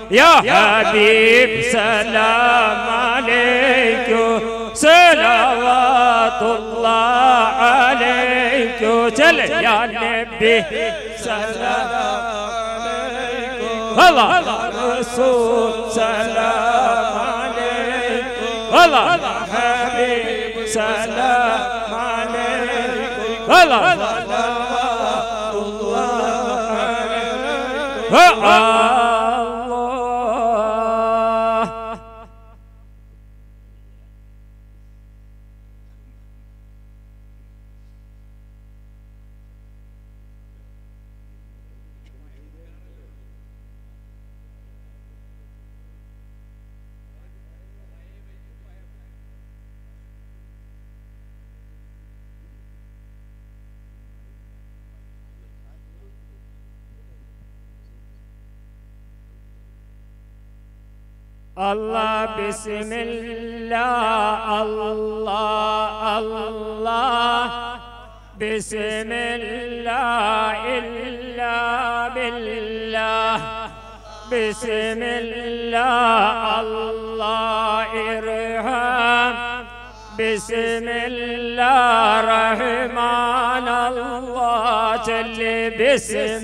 يا حبيب سلام عليك صلوات الله عليك جل يا نبي سلام عليكم الله رسول سلام عليكم الله حبيب سلام عليكم الله صلوات الله عليكم الله الله بسم الله الله الله بسم الله إلا بالله بسم الله الله إرهام بسم الله رحمن الله جل بسم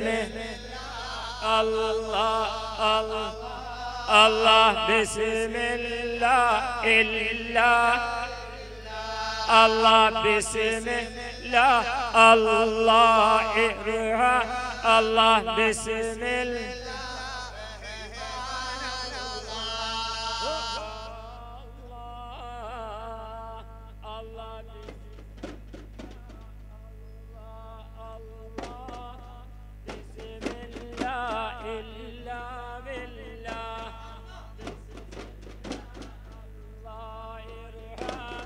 الله الله الله بسم الله إلا الله بسم الله الله إرها الله بسم الله الله بسم الله إلا بالله الله يرحم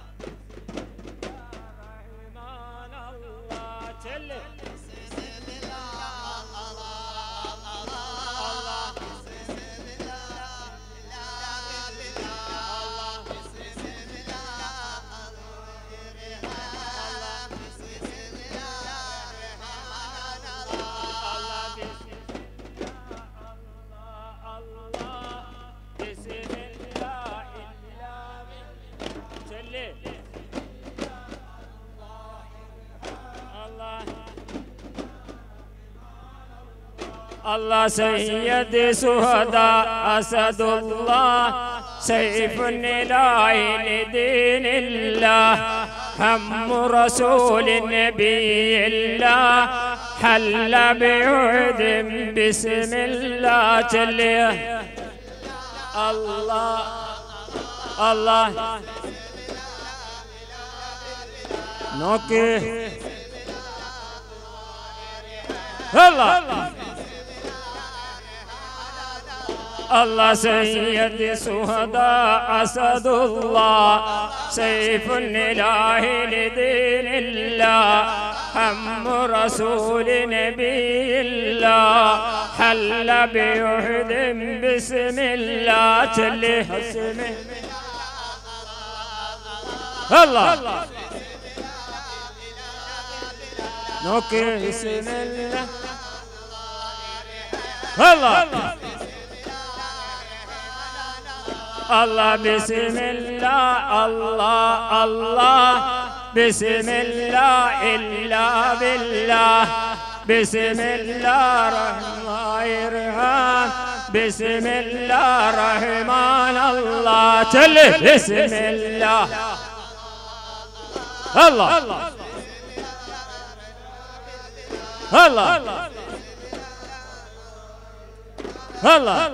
رحمن الله جل الله الله بسم الله إلا بالله جل الله الله سيد سهداء أسد الله سيف الإله لدين الله هم رسول النبي الله حل بعود بسم الله جل الله الله നോക്ക് الله الله سيد سهداء أسد الله سيف الإله لدين الله هم رسول نبي الله حل بيحد بسم الله تله اسمه الله نوكي بسم الله الله الله بسم الله الله الله بسم الله إلا بالله بسم الله رحمن يرحم بسم الله رحمن الله تل بسم الله الله الله الله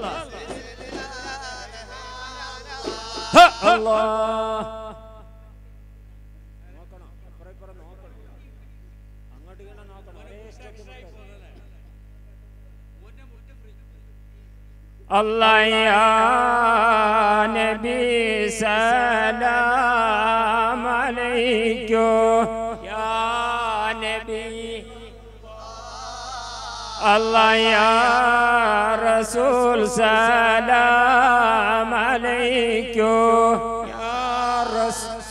ها الله الله يا نبي سلام عليك يا نبي الله يا رسول سلام عليك يا رسول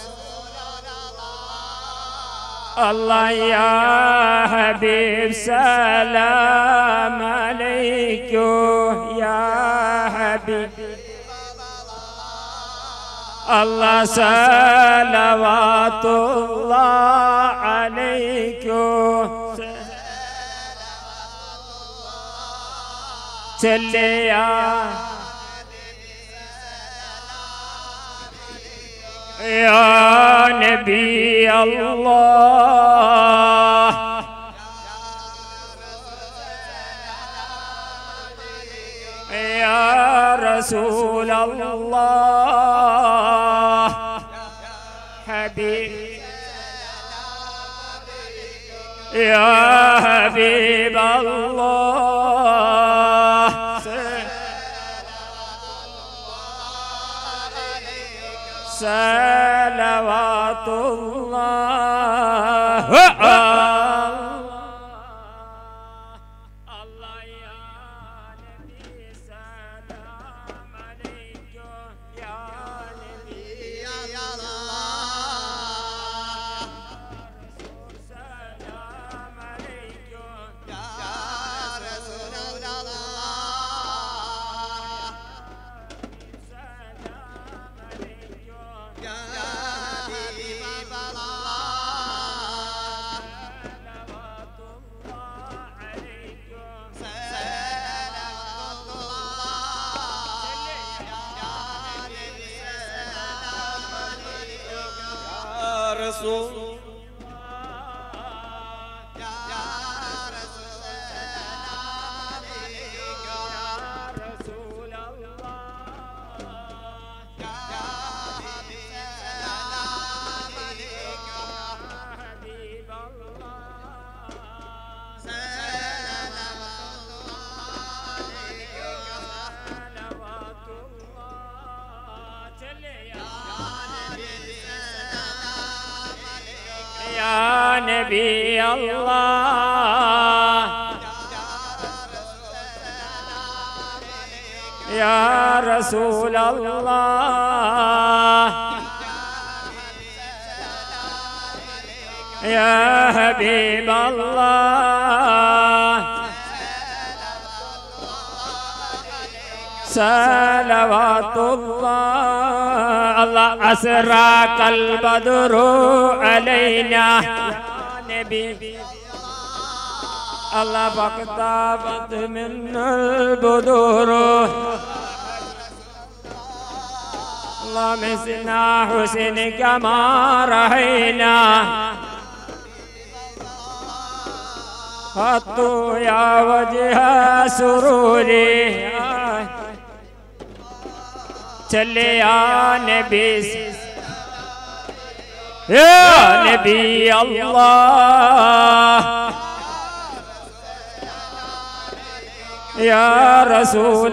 الله يا حبيب سلام عليك يا حبيب الله صلوات الله عليكم سليا يا نبي الله يا رسول الله حبيب يا حبيب الله صلوات الله الله يا نبي سلام عليكم يا نبي سلام عليكم سلام عليكم صلوات الله عليكم يا رسول رسول الله حبيب الله صلوات الله جل يا يا نبي الله يا رسول الله يا حبيب الله صلوات الله الله أسراك البدر علينا يا نبي الله فاقتبت من البدور الله مسنا حسن كما رأينا خطوا يا وجه سروري چل يا نبي يا نبي الله يا رسول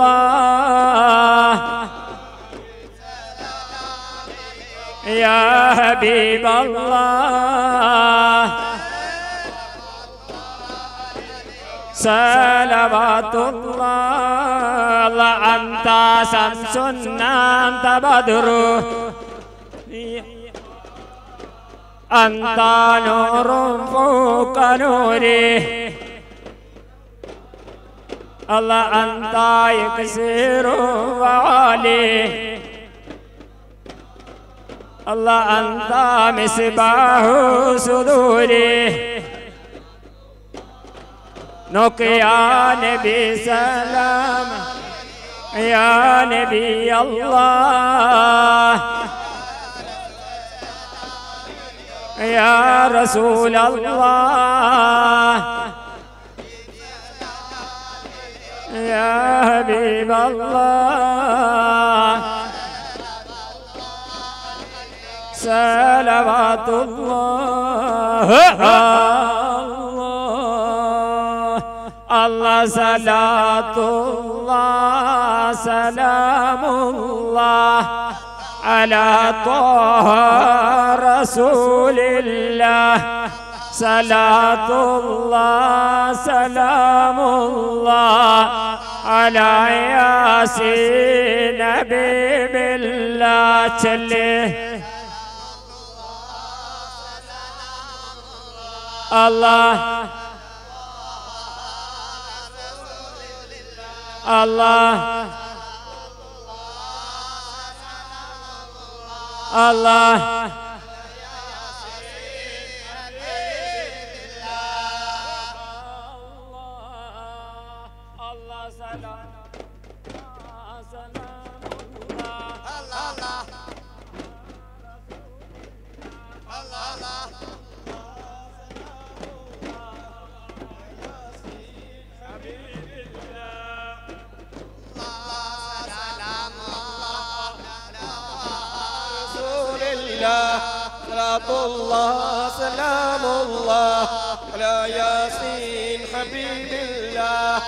الله يا حبيب الله صلوات الله الله أنت شمس أنت بدر أنت نور فوق نوري الله أنت يكسر وعلي الله أنت مصباح صدوري نوك يا نبي سلام يا نبي الله يا رسول الله يا حبيب الله صلوات الله الله الله صلاة الله سلام الله على طه رسول الله صلاة الله سلام الله على ياسين حبيب الله چلے الله الله الله الله سلام سلام الله رسول الله صلاة الله سلام الله على ياسين حبيب الله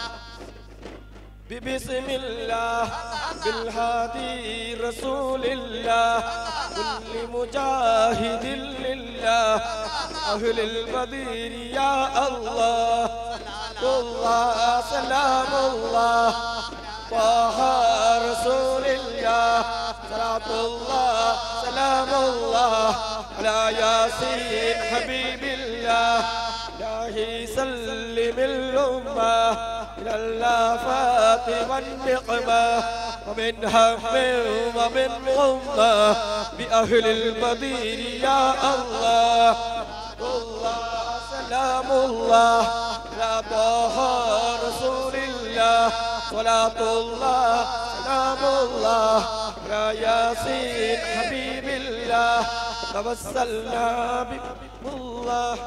ببسم الله بالهادي رسول الله كل مجاهد لله أهل المدير يا الله الله سلام الله طه رسول الله صلاة الله سلام الله على ياسين حبيب الله إلهي سلم الأمة إلى اللافات والنقمة ومن هم ومن غمة بأهل المدير يا الله الله سلام الله على طه رسول الله صلاة الله سلام الله على ياسين حبيب الله توسلنا بسم الله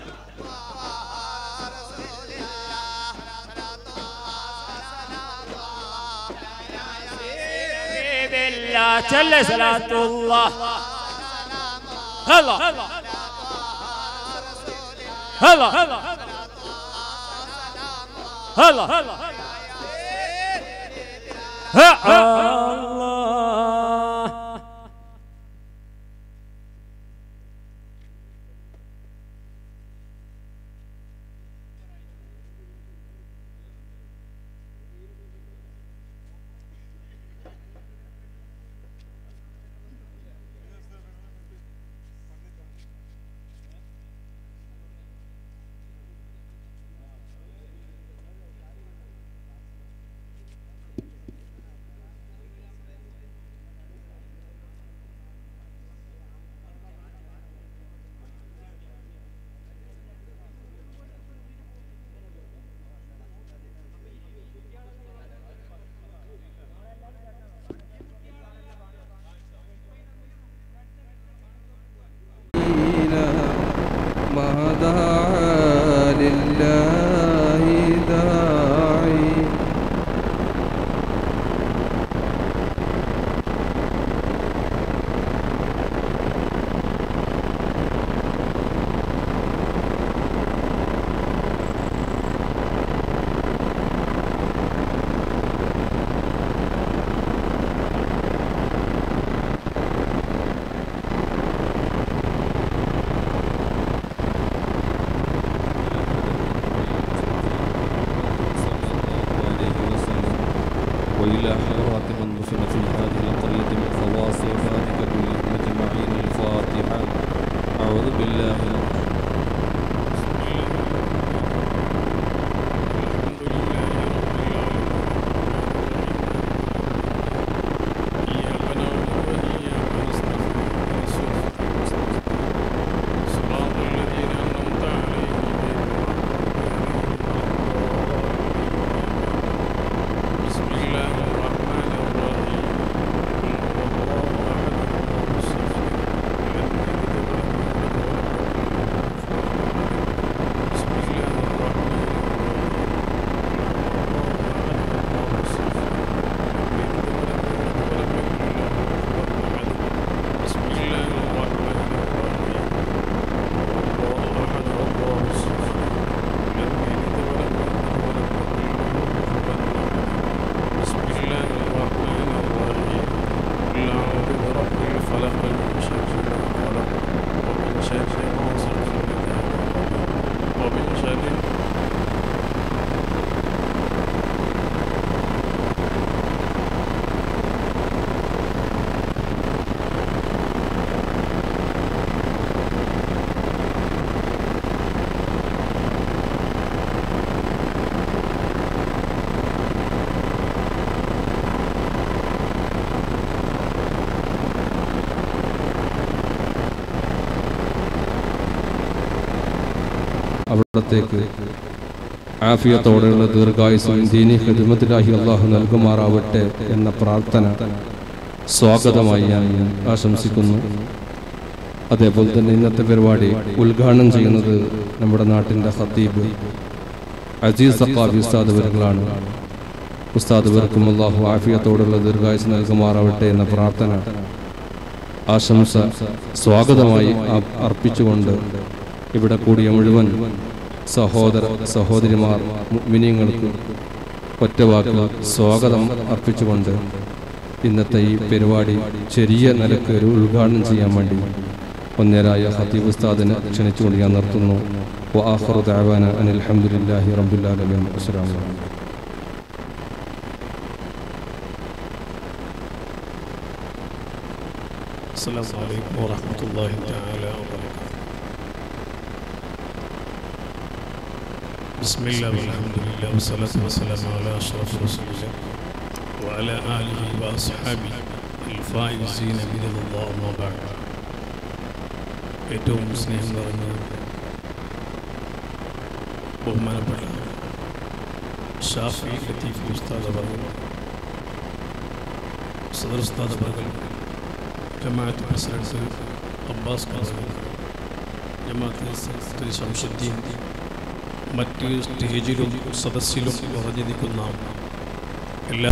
بالله جل صلاة الله هلا هلا هلا هلا الله ما دعا لله داعي وإلى حضرات من دفن في هذه القرية من خواص عبادك كلهم أجمعين الفاتحة أعوذ بالله بسم الله الرحمن الرحيم قل هو الله احد الله الصمد لم يلد ولم يولد ولم അവിടത്തേക്ക് ആഫിയത്തോടെയുള്ള ദീർഘായുസും ദീനി ഹിദ്മത്തിലാഹി അള്ളാഹു നൽകുമാറാവട്ടെ എന്ന പ്രാർത്ഥന സ്വാഗതമായി ഞാൻ ആശംസിക്കുന്നു അതേപോലെ തന്നെ ഇന്നത്തെ പരിപാടി ഉദ്ഘാടനം ചെയ്യുന്നത് നമ്മുടെ നാട്ടിൻ്റെ ഹത്തീബ് അജീസ് സഖാബി ഉസ്താദ് അവരുകളാണ് ഉസ്താദ് വർക്കും അള്ളാഹു ആഫിയത്തോടുള്ള ദീർഘായുസ് നൽകുമാറാവട്ടെ എന്ന പ്രാർത്ഥന ആശംസ സ്വാഗതമായി അ- അർപ്പിച്ചുകൊണ്ട് ഇവിടെ കൂടിയ മുഴുവൻ സഹോദര സഹോദരിമാർ മിനിങ്ങൾക്ക് ഒറ്റവാക്കിൽ സ്വാഗതം അർപ്പിച്ചുകൊണ്ട് ഇന്നത്തെ ഈ പരിപാടി ചെറിയ നിലക്ക് ഒരു ഉദ്ഘാടനം ചെയ്യാൻ വേണ്ടി ഒന്നേരായ ഹത്തീബ് ഉസ്താദിനെ ക്ഷണിച്ചുകൊണ്ട് ഞാൻ നിർത്തുന്നു وآخر دعوانا أن الحمد لله رب العالمين السلام عليكم السلام عليكم ورحمة الله تعالى وبركاته بسم الله والحمد لله والصلاة والسلام على أشرف رسول الله وعلى آله وأصحابه الفائزين برضا الله أما بعد ഏറ്റവും സ്നേഹം നിറഞ്ഞ ബഹുമാനപ്പെട്ട ഷാഫി ലത്തീഫ് ഉസ്താദ് അവർ സദർ ഉസ്താദ് അവർ ജമാഅത്ത് പ്രസിഡന്റ് അബ്ബാസ് കാസർ ജമാഅത്ത് സെക്രട്ടറി ശംസുദ്ദീൻ മറ്റ് സ്റ്റേജിലും സദസ്സിലും നിറഞ്ഞു നിൽക്കുന്ന എല്ലാ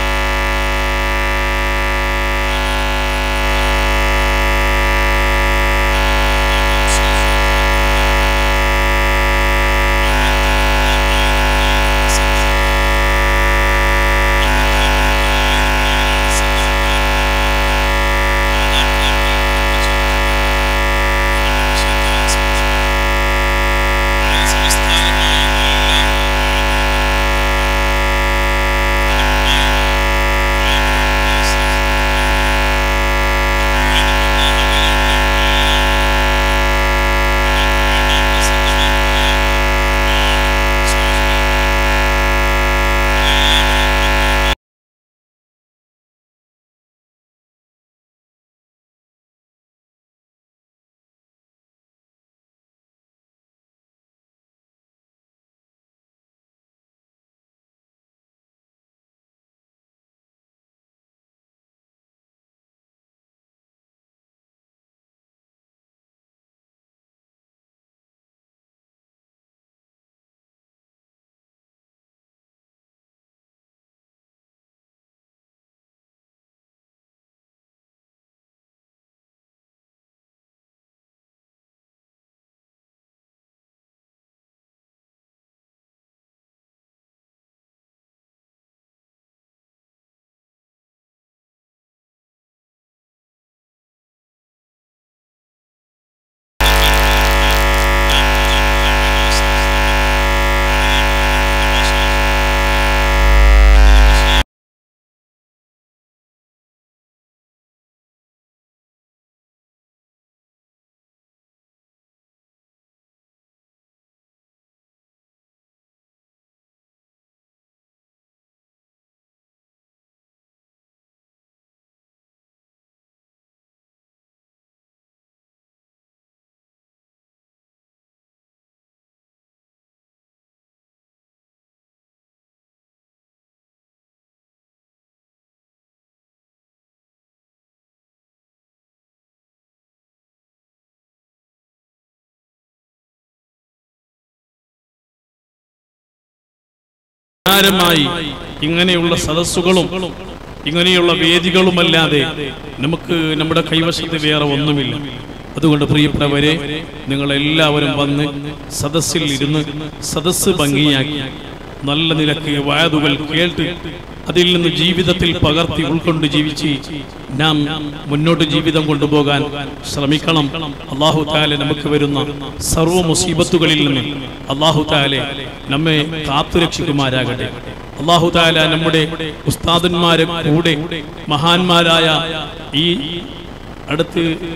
ായി ഇങ്ങനെയുള്ള സദസ്സുകളും ഇങ്ങനെയുള്ള വേദികളുമല്ലാതെ നമുക്ക് നമ്മുടെ കൈവശത്ത് വേറെ ഒന്നുമില്ല അതുകൊണ്ട് പ്രിയപ്പെട്ടവരെ നിങ്ങൾ എല്ലാവരും വന്ന് സദസ്സിൽ ഇരുന്ന് സദസ്സ് ഭംഗിയാക്കി നല്ല നിലക്ക് വാതുകൾ കേട്ട് അതിൽ നിന്ന് ജീവിതത്തിൽ പകർത്തി ഉൾക്കൊണ്ട് ജീവിച്ച് നാം മുന്നോട്ട് ജീവിതം കൊണ്ടുപോകാൻ ശ്രമിക്കണം അള്ളാഹു താലെ നമുക്ക് വരുന്ന സർവ്വ മുസീബത്തുകളിൽ നിന്ന് അള്ളാഹു താലെ നമ്മെ കാത്തുരക്ഷിക്കുമാരാകട്ടെ അള്ളാഹു താല നമ്മുടെ ഉസ്താദന്മാരെ കൂടെ മഹാന്മാരായ ഈ അടുത്ത്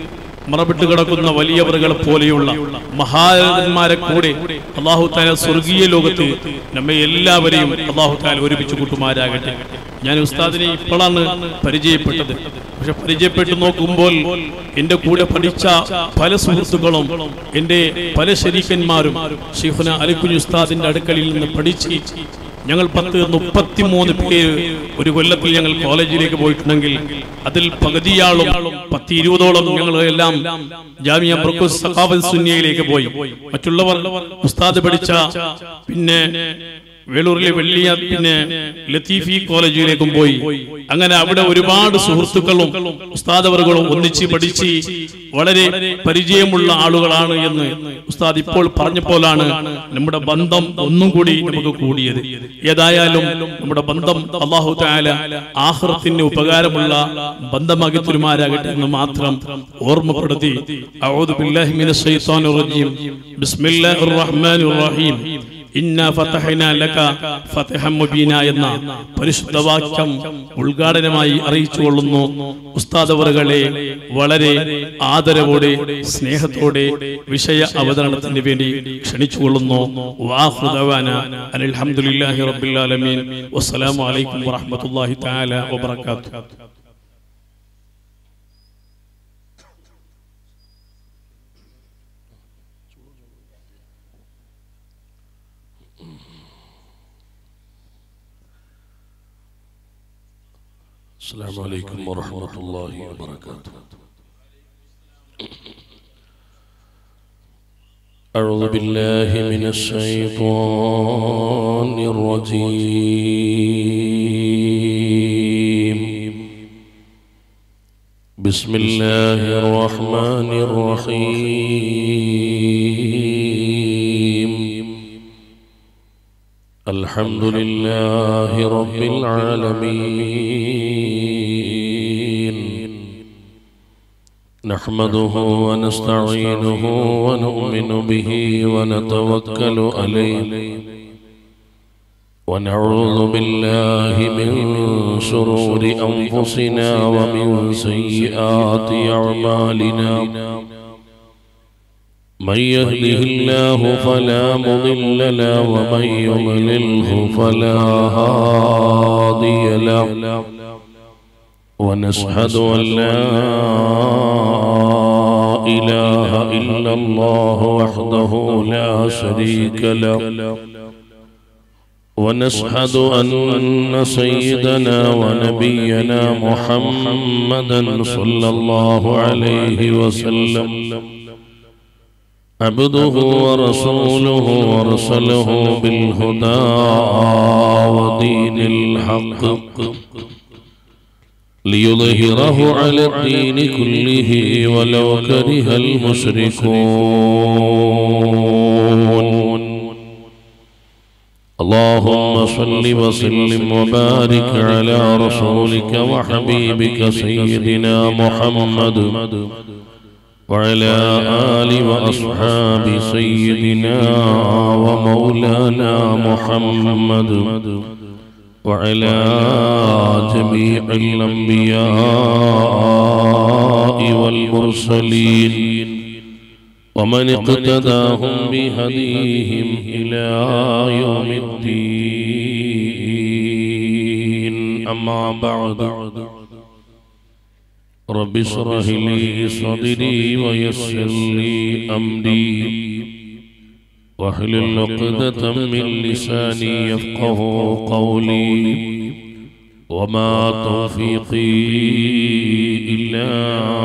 മറവിട്ട് കിടക്കുന്ന വലിയവറുകളെ പോലെയുള്ള മഹാരഥന്മാരെ കൂടെ അള്ളാഹു താല സ്വർഗീയ ലോകത്ത് നമ്മെ എല്ലാവരെയും അള്ളാഹു താല ഒരുമിച്ച് കൂട്ടുമാരാകട്ടെ ഞാൻ ഉസ്താദിനെ ഇപ്പോഴാണ് പരിചയപ്പെട്ടത് പക്ഷെ പരിചയപ്പെട്ട് നോക്കുമ്പോൾ എന്റെ കൂടെ പഠിച്ച പല സുഹൃത്തുക്കളും എന്റെ പല ശരീക്കന്മാരും ഷിഫുന അലിക്കുഞ്ഞ് ഉസ്താദിന്റെ അടുക്കളിൽ നിന്ന് പഠിച്ച് ഞങ്ങൾ പത്ത് മുപ്പത്തിമൂന്ന് പേര് ഒരു കൊല്ലത്തിൽ ഞങ്ങൾ കോളേജിലേക്ക് പോയിട്ടുണ്ടെങ്കിൽ അതിൽ പകുതിയാളും പത്ത് ഇരുപതോളം ഞങ്ങൾ എല്ലാം ജാമിയ ബ്രൂക്കോസ് സഖാവത്ത് സുന്നിയയിലേക്ക് പോയി മറ്റുള്ളവർ ഉസ്താദ് പഠിച്ച പിന്നെ വേളൂരിലെ വെള്ളിയ പിന്നെ ലത്തീഫി കോളേജിലേക്കും പോയി അങ്ങനെ അവിടെ ഒരുപാട് സുഹൃത്തുക്കളും ഉസ്താദവറുകളും ഒന്നിച്ച് പഠിച്ച് വളരെ പരിചയമുള്ള ആളുകളാണ് എന്ന് ഉസ്താദ് ഇപ്പോൾ പറഞ്ഞപ്പോഴാണ് നമ്മുടെ ബന്ധം ഒന്നും കൂടി നമുക്ക് കൂടിയത് ഏതായാലും നമ്മുടെ ബന്ധം അള്ളാഹു താല ആഹ്റത്തിന് ഉപകാരമുള്ള ബന്ധമാക്കി തുരുമാരാകട്ടെ എന്ന് മാത്രം ഓർമ്മപ്പെടുത്തി അഊദു ബില്ലാഹി മിനശ് ശൈത്വാനിർ റജീം ബിസ്മില്ലാഹിർ റഹ്മാനിർ റഹീം ഇന്ന ഫതഹന ലക ഫതഹം മുബീന എന്ന പരിശുദ്ധ വാക്യം ഉദ്ഘാടനമായി അറിയിച്ചുകൊള്ളുന്നു ഉസ്താദവറുകളെ വളരെ ആദരവോടെ സ്നേഹത്തോടെ വിഷയ അവതരണത്തിന് വേണ്ടി ക്ഷണിച്ചുകൊള്ളുന്നു വാഹുദവാന അൽഹംദുലില്ലാഹി റബ്ബിൽ ആലമീൻ വസ്സലാമു അലൈക്കും വറഹ്മത്തുള്ളാഹി തആല വബറകാതുഹു السلام عليكم ورحمة الله وبركاته أعوذ بالله من الشيطان الرجيم بسم الله الرحمن الرحيم الحمد لله رب العالمين نحمده ونستعينه ونؤمن به ونتوكل عليه ونعوذ بالله من شرور أنفسنا ومن سيئات أعمالنا من يهده الله فلا مضل له ومن يضلله فلا هادي له ونشهد أن لا إله إلا الله وحده لا شريك له ونشهد أن سيدنا ونبينا محمدا صلى الله عليه وسلم عبده ورسوله ورسله بالهدى ودين الحق ليظهره على الدين كله ولو كره المشركون اللهم صل وسلم وبارك على رسولك وحبيبك سيدنا محمد وعلى آل وأصحاب سيدنا ومولانا محمد وعلى جميع الأنبياء والمرسلين ومن اقتداهم بهديهم إلى يوم الدين أما بعد رب اشرح لي صدري ويسر لي أمري واحلل عقدة من لساني يفقه قولي وما توفيقي إلا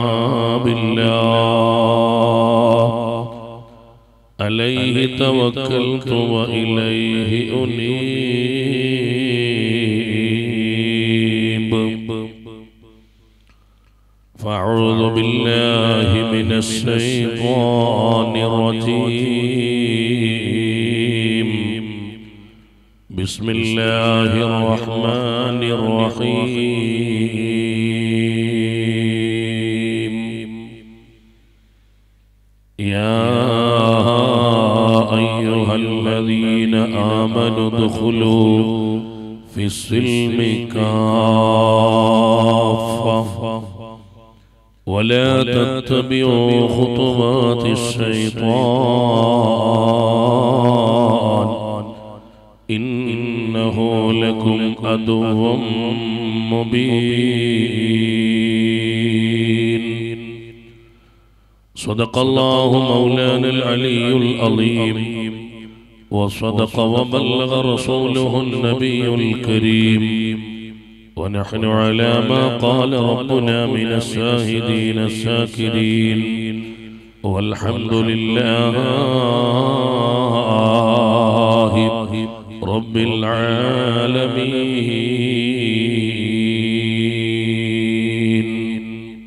بالله عليه توكلت وإليه أنيب فأعوذ بالله من الشيطان الرجيم بسم الله الرحمن الرحيم يا أيها الذين آمنوا ادخلوا في السلم كافة ولا تتبعوا خطوات الشيطان إنه لكم عدو مبين صدق الله مولانا العلي العظيم وصدق وبلغ رسوله النبي الكريم ونحن على ما قال ربنا من الشاهدين الشاكرين والحمد لله رب العالمين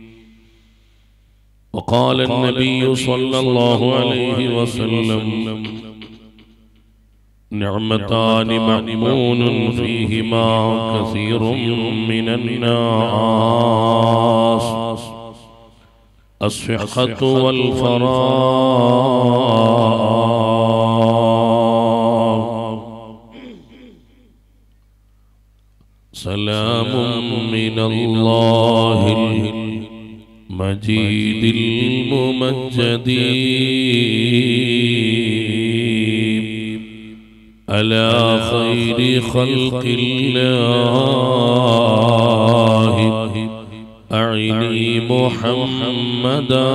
وقال النبي صلى الله عليه وسلم نعمتان مأمون فيهما كثير من الناس الصحة والفراغ سلام من الله المجيد الممجد على خير خلق الله أعني محمدا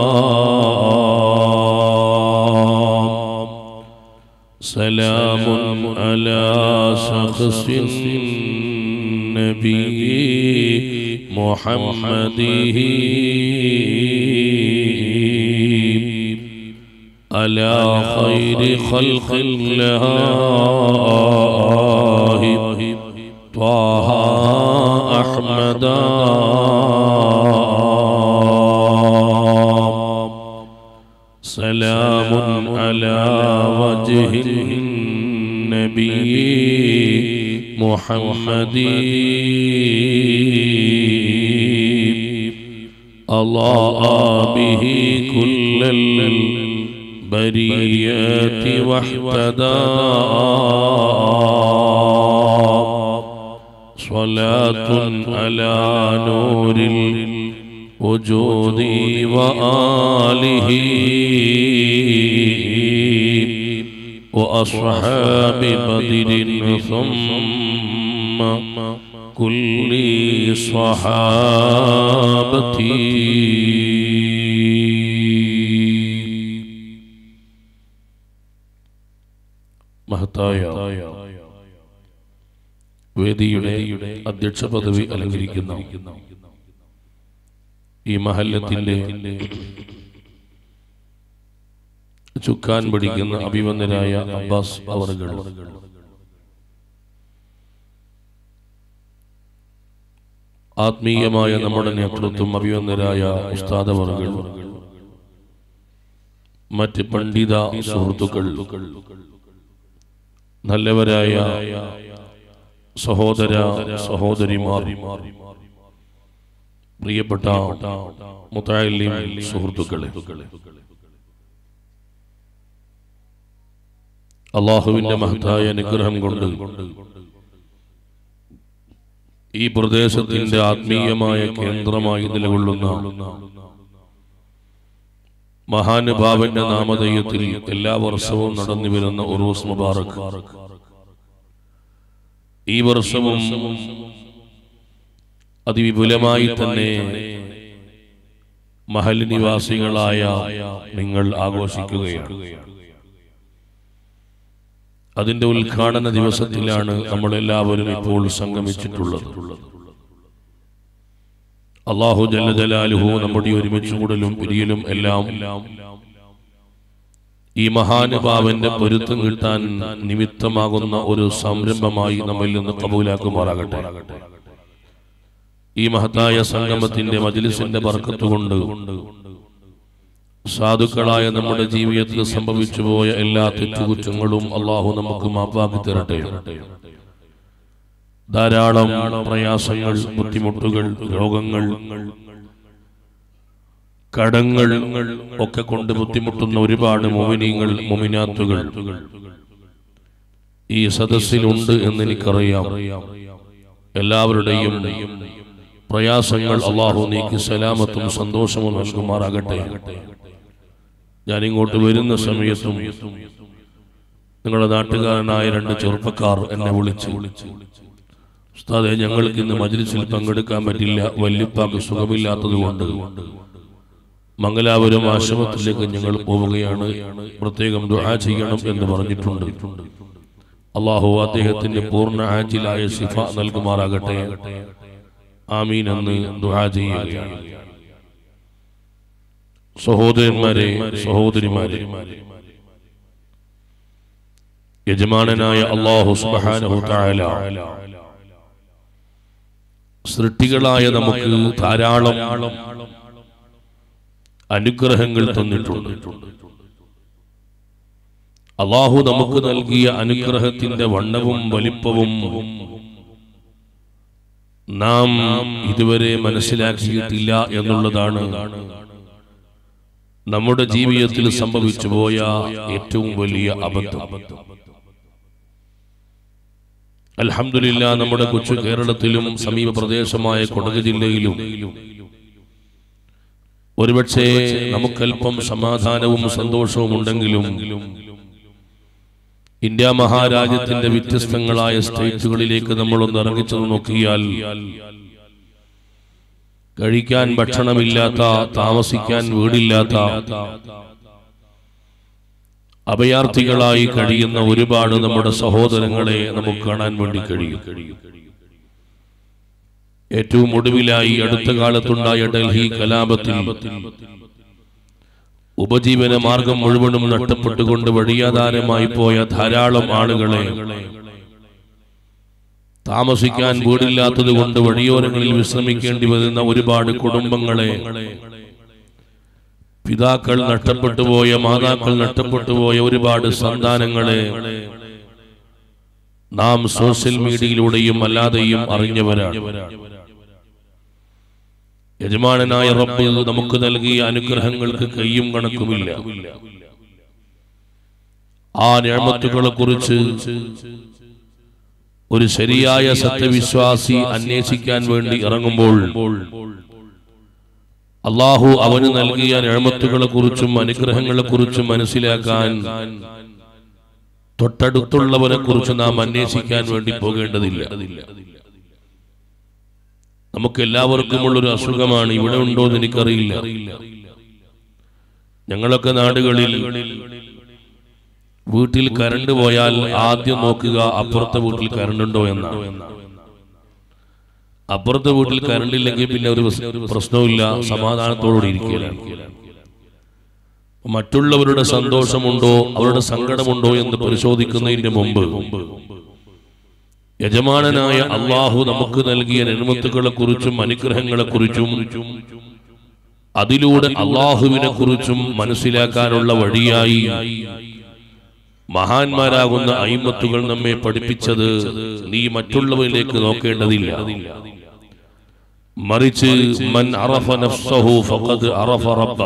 سلام على شخص النبي محمد على خير خلق الله طه أحمد سلام على وجه النبي محمد الله به كل البريات واحتدى صلاة على نور الوجود وآله وأصحاب بدر ثم كل صحابتي മഹത്തായ വേദിയുടെ അധ്യക്ഷ പദവി അലങ്കരിക്കുന്ന ഈ മഹല്ലത്തിന്റെ ചുക്കാൻ പിടിക്കുന്ന അഭിമന്യരായ അബ്ബാസ് അവറുകൾ ആത്മീയമായ നമ്മുടെ നേതൃത്വം അഭിമന്യരായ ഉസ്താദ് അവറുകൾ മറ്റ് പണ്ഡിത സുഹൃത്തുക്കൾ നല്ലവരായ സഹോദര സഹോദരിമാർ പ്രിയപ്പെട്ട മുത്തായാലിം സുഹൃത്തുക്കളെ അള്ളാഹുവിന്റെ മഹത്തായ അനുഗ്രഹം കൊണ്ട് ഈ പ്രദേശത്തിന്റെ ആത്മീയമായ കേന്ദ്രമായി നിലകൊള്ളുന്ന മഹാനുഭാവന്റെ നാമധേയത്തിൽ എല്ലാ വർഷവും നടന്നു വരുന്ന ഉറൂസ് മുബാറക് ഈ വർഷവും അതിവിപുലമായി തന്നെ മഹൽ നിവാസികളായ നിങ്ങൾ ആഘോഷിക്കുകയാണ് അതിന്റെ ഉദ്ഘാടന ദിവസത്തിലാണ് നമ്മളെല്ലാവരും ഇപ്പോൾ സംഗമിച്ചിട്ടുള്ളത് അള്ളാഹു ജല്ല ജലാലുഹു നമ്മുടെ ഒരുമിച്ച് കൂടലും പിരിയലും എല്ലാം ഈ മഹാനുഭാവന്റെ പൊരുത്തം കിട്ടാൻ നിമിത്തമാകുന്ന ഒരു സംരംഭമായി നമ്മിൽ നിന്ന് കബൂലാക്കുമാറാകട്ടെ ഈ മഹത്തായ സംഗമത്തിന്റെ മജിലിസിന്റെ ബർക്കത്തുകൊണ്ട് സാധുക്കളായ നമ്മുടെ ജീവിതത്തിൽ സംഭവിച്ചു പോയ എല്ലാ തെറ്റുകുറ്റങ്ങളും അള്ളാഹു നമുക്ക് മാപ്പാക്കി തരട്ടെ ധാരാളം പ്രയാസങ്ങൾ ബുദ്ധിമുട്ടുകൾ രോഗങ്ങൾ കടങ്ങൾ ഒക്കെ കൊണ്ട് ബുദ്ധിമുട്ടുന്ന ഒരുപാട് മൊമിനിങ്ങൾ മൊമിനാത്തുകൾ ഈ സദസ്സിലുണ്ട് എന്ന് എനിക്കറിയാം എല്ലാവരുടെയും പ്രയാസങ്ങൾ അള്ളാഹു നീക്കി സലാമത്തും സന്തോഷവും നൽകുമാറാകട്ടെ ഞാൻ ഇങ്ങോട്ട് വരുന്ന സമയത്തും നിങ്ങളുടെ നാട്ടുകാരനായ രണ്ട് ചെറുപ്പക്കാർ എന്നെ വിളിച്ചു ഉസ്താദെ ഞങ്ങൾക്ക് ഇന്ന് മജ്ലിസിൽ പങ്കെടുക്കാൻ പറ്റില്ല വല്യപ്പാക്ക് സുഖമില്ലാത്തത് കൊണ്ട് മംഗലാപുരം ആശ്രമത്തിലേക്ക് ഞങ്ങൾ പോവുകയാണ് പ്രത്യേകം ദുആ ചെയ്യണം എന്ന് പറഞ്ഞിട്ടുണ്ട് അള്ളാഹു അദ്ദേഹത്തിന്റെ പൂർണ്ണ ആജിലായ സിഫ നൽകുമാറാകട്ടെ ആമീൻ എന്ന് ദുആ ചെയ്യുകയാണ് സഹോദരന്മാരെ സഹോദരിമാരെ യജമാനനായ അള്ളാഹു സുബ്ഹാനഹു തആല സൃഷ്ടികളായ നമുക്ക് ധാരാളം അനുഗ്രഹങ്ങൾ തന്നിട്ടുണ്ട് അള്ളാഹു നമുക്ക് നൽകിയ അനുഗ്രഹത്തിന്റെ വണ്ണവും വലിപ്പവും നാം ഇതുവരെ മനസ്സിലാക്കിയിട്ടില്ല എന്നുള്ളതാണ് നമ്മുടെ ജീവിതത്തിൽ സംഭവിച്ചു പോയ ഏറ്റവും വലിയ അബദ്ധം അൽഹംദുലില്ലാ നമ്മുടെ കൊച്ചു കേരളത്തിലും സമീപ പ്രദേശമായ കൊടക് ജില്ലയിലും ഒരുപക്ഷെ നമുക്കല്പം സമാധാനവും സന്തോഷവും ഉണ്ടെങ്കിലും ഇന്ത്യ മഹാരാജ്യത്തിന്റെ വ്യത്യസ്തങ്ങളായ സ്റ്റേറ്റുകളിലേക്ക് നമ്മളൊന്ന് ഇറങ്ങിച്ചെന്ന് നോക്കിയാൽ കഴിക്കാൻ ഭക്ഷണമില്ലാത്ത താമസിക്കാൻ വീടില്ലാത്ത അഭയാർത്ഥികളായി കഴിയുന്ന ഒരുപാട് നമ്മുടെ സഹോദരങ്ങളെ നമുക്ക് കാണാൻ വേണ്ടി കഴിയും ഏറ്റവും ഒടുവിലായി അടുത്ത കാലത്തുണ്ടായ ഡൽഹി കലാപത്തിൽ ഉപജീവന മാർഗം മുഴുവനും നഷ്ടപ്പെട്ടുകൊണ്ട് വഴിയാധാരമായി പോയ ധാരാളം ആളുകളെ താമസിക്കാൻ വീടില്ലാത്തത് കൊണ്ട് വഴിയോരങ്ങളിൽ വിശ്രമിക്കേണ്ടി വരുന്ന ഒരുപാട് കുടുംബങ്ങളെ പിതാക്കൾ നഷ്ടപ്പെട്ടു പോയ മാതാക്കൾ നഷ്ടപ്പെട്ടു പോയ ഒരുപാട് സന്താനങ്ങളെ നാം സോഷ്യൽ മീഡിയയിലൂടെയും അല്ലാതെയും അറിഞ്ഞവരാണ് യജമാനനായ റബ്ബ് നമുക്ക് നൽകിയ അനുഗ്രഹങ്ങൾക്ക് കയ്യും കണക്കുമില്ല ആ ഞാമത്തുകളെ കുറിച്ച് ഒരു ശരിയായ സത്യവിശ്വാസി അന്വേഷിക്കാൻ വേണ്ടി ഇറങ്ങുമ്പോൾ അള്ളാഹു അവന് നൽകിയ ഞാമത്തുകളെ കുറിച്ചും അനുഗ്രഹങ്ങളെ കുറിച്ചും മനസ്സിലാക്കാൻ തൊട്ടടുത്തുള്ളവരെ കുറിച്ച് നാം അന്വേഷിക്കാൻ വേണ്ടി പോകേണ്ടതില്ല നമുക്ക് എല്ലാവർക്കുമുള്ള ഒരു അസുഖമാണ് ഇവിടെ ഉണ്ടോ എന്ന് എനിക്കറിയില്ല ഞങ്ങളൊക്കെ നാടുകളിൽ വീട്ടിൽ കരണ്ട് പോയാൽ ആദ്യം നോക്കുക അപ്പുറത്തെ വീട്ടിൽ കരണ്ട് ഉണ്ടോ എന്നാണ് അപ്പുറത്തെ വീട്ടിൽ കരണ്ട് ഇല്ലെങ്കിൽ പിന്നെ ഒരു പ്രശ്നവുമില്ല സമാധാനത്തോടുകൂടി ഇരിക്കുകയാണ് മറ്റുള്ളവരുടെ സന്തോഷമുണ്ടോ അവരുടെ സങ്കടമുണ്ടോ എന്ന് പരിശോധിക്കുന്നതിന് മുമ്പ് യജമാനനായ അള്ളാഹു നമുക്ക് നൽകിയ നിർമ്മത്തുകളെ കുറിച്ചും അനുഗ്രഹങ്ങളെ കുറിച്ചും അതിലൂടെ അള്ളാഹുവിനെ കുറിച്ചും മനസ്സിലാക്കാനുള്ള വഴിയായി മഹാന്മാരാകുന്ന അയിമത്തുകൾ നമ്മെ പഠിപ്പിച്ചത് നീ മറ്റുള്ളവരിലേക്ക് നോക്കേണ്ടതില്ല മറിച്ച് മൻ അറഫ നഫ്സഹു ഫഖദ് അറഫ റബ്ബ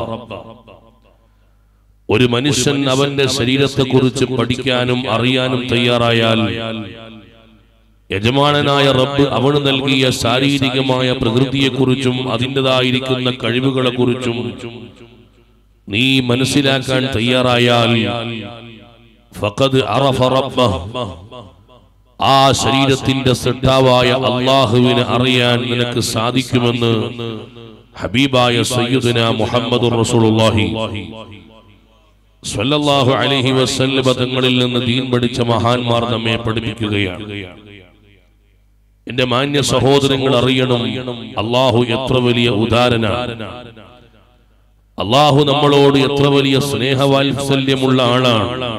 ഒരു മനുഷ്യൻ അവന്റെ ശരീരത്തെ കുറിച്ച് പഠിക്കാനും അറിയാനും തയ്യാറായാൽ യജമാനനായ റബ്ബ് അവന് നൽകിയ ശാരീരികമായ പ്രകൃതിയെക്കുറിച്ചും അതിൻ്റെതായിരിക്കുന്ന കഴിവുകളെ കുറിച്ചും നീ മനസ്സിലാക്കാൻ തയ്യാറായാൽ ഫഖദ് അറഫ റബ്ബഹ് ആ ശരീരത്തിന്റെ സൃഷ്ടാവായ അള്ളാഹുവിനെ അറിയാൻ നിനക്ക് സാധിക്കുമെന്ന് ഹബീബായ സയ്യിദുന മുഹമ്മദ് റസൂലുള്ളാഹി സ്വല്ലല്ലാഹു അലൈഹി വസല്ലമ തങ്ങളിൽ നിന്ന് ദീൻ പഠിച്ച മഹാന്മാർ നമ്മെ പഠിപ്പിക്കുകയാണ് എന്റെ മാന്യ സഹോദരങ്ങൾ അറിയണം അള്ളാഹു എത്ര വലിയ ഉദാരനാണ് അള്ളാഹു നമ്മളോട് എത്ര വലിയ സ്നേഹവാത്സല്യമുള്ള ആളാണ്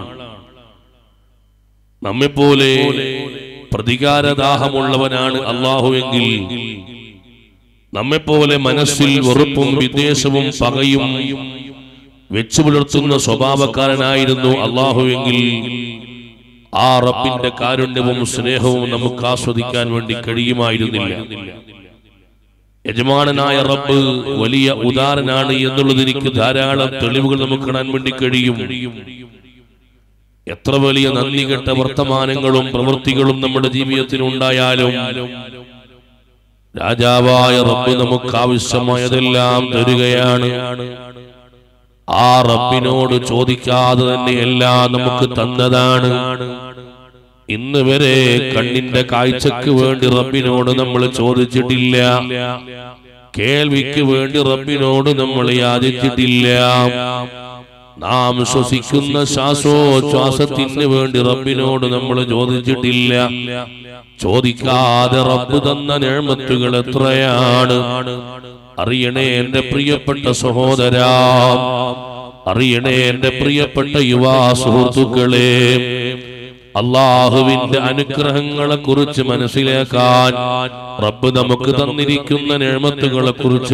നമ്മെപ്പോലെ പ്രതികാരദാഹമുള്ളവനാണ് അള്ളാഹു എങ്കിൽ നമ്മെപ്പോലെ മനസ്സിൽ വെറുപ്പും വിദ്വേഷവും പകയും വെച്ചു പുലർത്തുന്ന സ്വഭാവക്കാരനായിരുന്നു അള്ളാഹു എങ്കിൽ ആ റബ്ബിന്റെ കാരുണ്യവും സ്നേഹവും നമുക്ക് ആസ്വദിക്കാൻ വേണ്ടി കഴിയുമായിരുന്നില്ല യജമാനനായ റബ്ബ് വലിയ ഉദാരനാണ് എന്നുള്ളത് എനിക്ക് ധാരാളം തെളിവുകൾ നമുക്ക് കാണാൻ വേണ്ടി കഴിയും എത്ര വലിയ നന്ദി കെട്ട വർത്തമാനങ്ങളും പ്രവൃത്തികളും നമ്മുടെ ജീവിതത്തിൽ ഉണ്ടായാലും രാജാവായ റബ്ബ് നമുക്ക് ആവശ്യമായതെല്ലാം തരികയാണ് ആ റബ്ബിനോട് ചോദിക്കാതെ തന്നെ എല്ലാം നമുക്ക് തന്നതാണ് ഇന്ന് വരെ കണ്ണിന്റെ കാഴ്ചക്ക് വേണ്ടി റബ്ബിനോട് നമ്മൾ ചോദിച്ചിട്ടില്ല കേൾവിക്ക് വേണ്ടി റബ്ബിനോട് നമ്മൾ യാചിച്ചിട്ടില്ല നാം ശ്വസിക്കുന്ന ശ്വാസോച്ഛ്വാസത്തിന് വേണ്ടി റബ്ബിനോട് നമ്മൾ ചോദിച്ചിട്ടില്ല ചോദിക്കാതെ റബ്ബ് തന്ന നേഴ്മത്തുകൾ എത്രയാണ് അറിയണേ എന്റെ പ്രിയപ്പെട്ട സഹോദരാ അറിയണേ എന്റെ പ്രിയപ്പെട്ട യുവാ സുഹൃത്തുക്കളെ അള്ളാഹുവിന്റെ അനുഗ്രഹങ്ങളെ കുറിച്ച് മനസ്സിലാക്കാൻ റബ്ബ് നമുക്ക് തന്നിരിക്കുന്ന നേമത്തുകളെ കുറിച്ച്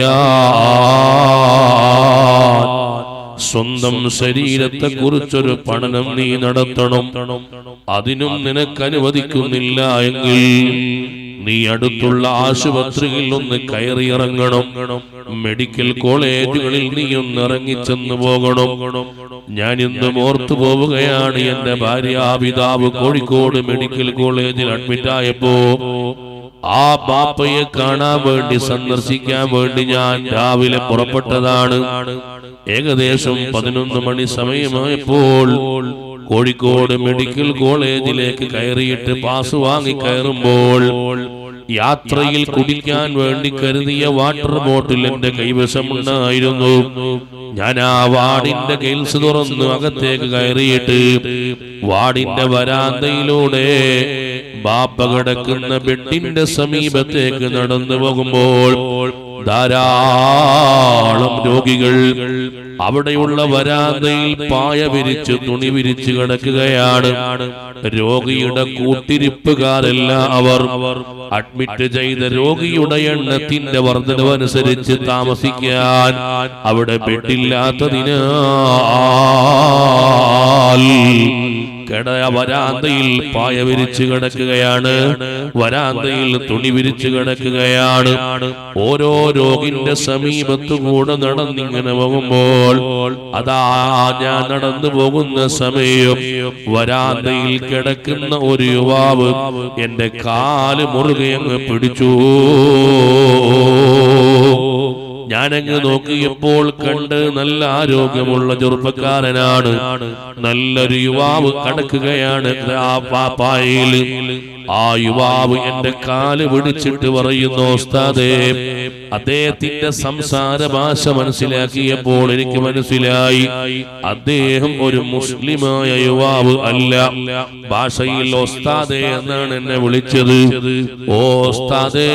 അറിയാൻ സ്വന്തം ശരീരത്തെ കുറിച്ചൊരു പഠനം നീ നടത്തണം അതിനും നിനക്ക് അനുവദിക്കുന്നില്ല എങ്കിൽ നീ അടുത്തുള്ള ആശുപത്രിയിൽ ഒന്ന് കയറിയിറങ്ങണം മെഡിക്കൽ കോളേജുകളിൽ നീ ഒന്ന് ഇറങ്ങിച്ചെന്ന് പോകണം ഞാൻ ഇന്ന് ഓർത്തു പോവുകയാണ് എന്റെ ഭാര്യ പിതാവ് കോഴിക്കോട് മെഡിക്കൽ കോളേജിൽ അഡ്മിറ്റ് ആയപ്പോ ആ ബാപ്പയെ കാണാൻ വേണ്ടി സന്ദർശിക്കാൻ വേണ്ടി ഞാൻ രാവിലെ പുറപ്പെട്ടതാണ് ഏകദേശം പതിനൊന്ന് മണി സമയമായപ്പോൾ കോഴിക്കോട് മെഡിക്കൽ കോളേജിലേക്ക് കയറിയിട്ട് പാസ് വാങ്ങി കയറുമ്പോൾ യാത്രയിൽ കുടിക്കാൻ വേണ്ടി കരുതിയ വാട്ടർ ബോട്ടിൽ എന്റെ കൈവശമുണ്ടായിരുന്നു ഞാൻ ആ വാർഡിന്റെ ഗെയിൽസ് തുറന്ന് അകത്തേക്ക് കയറിയിട്ട് വാർഡിന്റെ വരാന്തയിലൂടെ ബാപ്പ കിടക്കുന്ന ബെഡിന്റെ സമീപത്തേക്ക് നടന്നു പോകുമ്പോൾ ധാരാളം രോഗികൾ അവിടെയുള്ള വരാന്തയിൽ പായ വിരിച്ച് തുണി വിരിച്ച് കിടക്കുകയാണ് രോഗിയുടെ കൂട്ടിരിപ്പുകാരല്ല അവർ അഡ്മിറ്റ് ചെയ്ത രോഗിയുടെ എണ്ണത്തിന്റെ വർധനവനുസരിച്ച് താമസിക്കാൻ അവിടെ ബെഡില്ലാത്തതിനാൽ കിടയ വരാന്തയിൽ പായ വിരിച്ചു കിടക്കുകയാണ് വരാന്തയിൽ തുണി വിരിച്ചു കിടക്കുകയാണ് ഓരോ രോഗിന്റെ സമീപത്തു കൂടെ നടന്നിങ്ങനെ പോകുമ്പോൾ അതാ ഞാൻ നടന്നു പോകുന്ന സമയം വരാന്തയിൽ കിടക്കുന്ന ഒരു യുവാവ് എന്റെ കാല് മുറുകെ അങ്ങ് പിടിച്ചു ഞാനങ്ങ് നോക്കിയപ്പോൾ കണ്ട് നല്ല ആരോഗ്യമുള്ള ചെറുപ്പക്കാരനാണ് നല്ലൊരു യുവാവ് കടക്കുകയാണ് ആ പാപ്പായിൽ ആ യുവാവ് എന്റെ കാല് പിടിച്ചിട്ട് പറയുന്നു ഉസ്താദേ അദ്ദേഹത്തിന്റെ സംസാര ഭാഷ മനസ്സിലാക്കിയപ്പോൾ എനിക്ക് മനസ്സിലായി അദ്ദേഹം ഒരു മുസ്ലിമായ യുവാവ് അല്ല ഭാഷയിൽ ഓസ്താദേ എന്നാണ് എന്നെ വിളിച്ചത് ഓ ഉസ്താദേ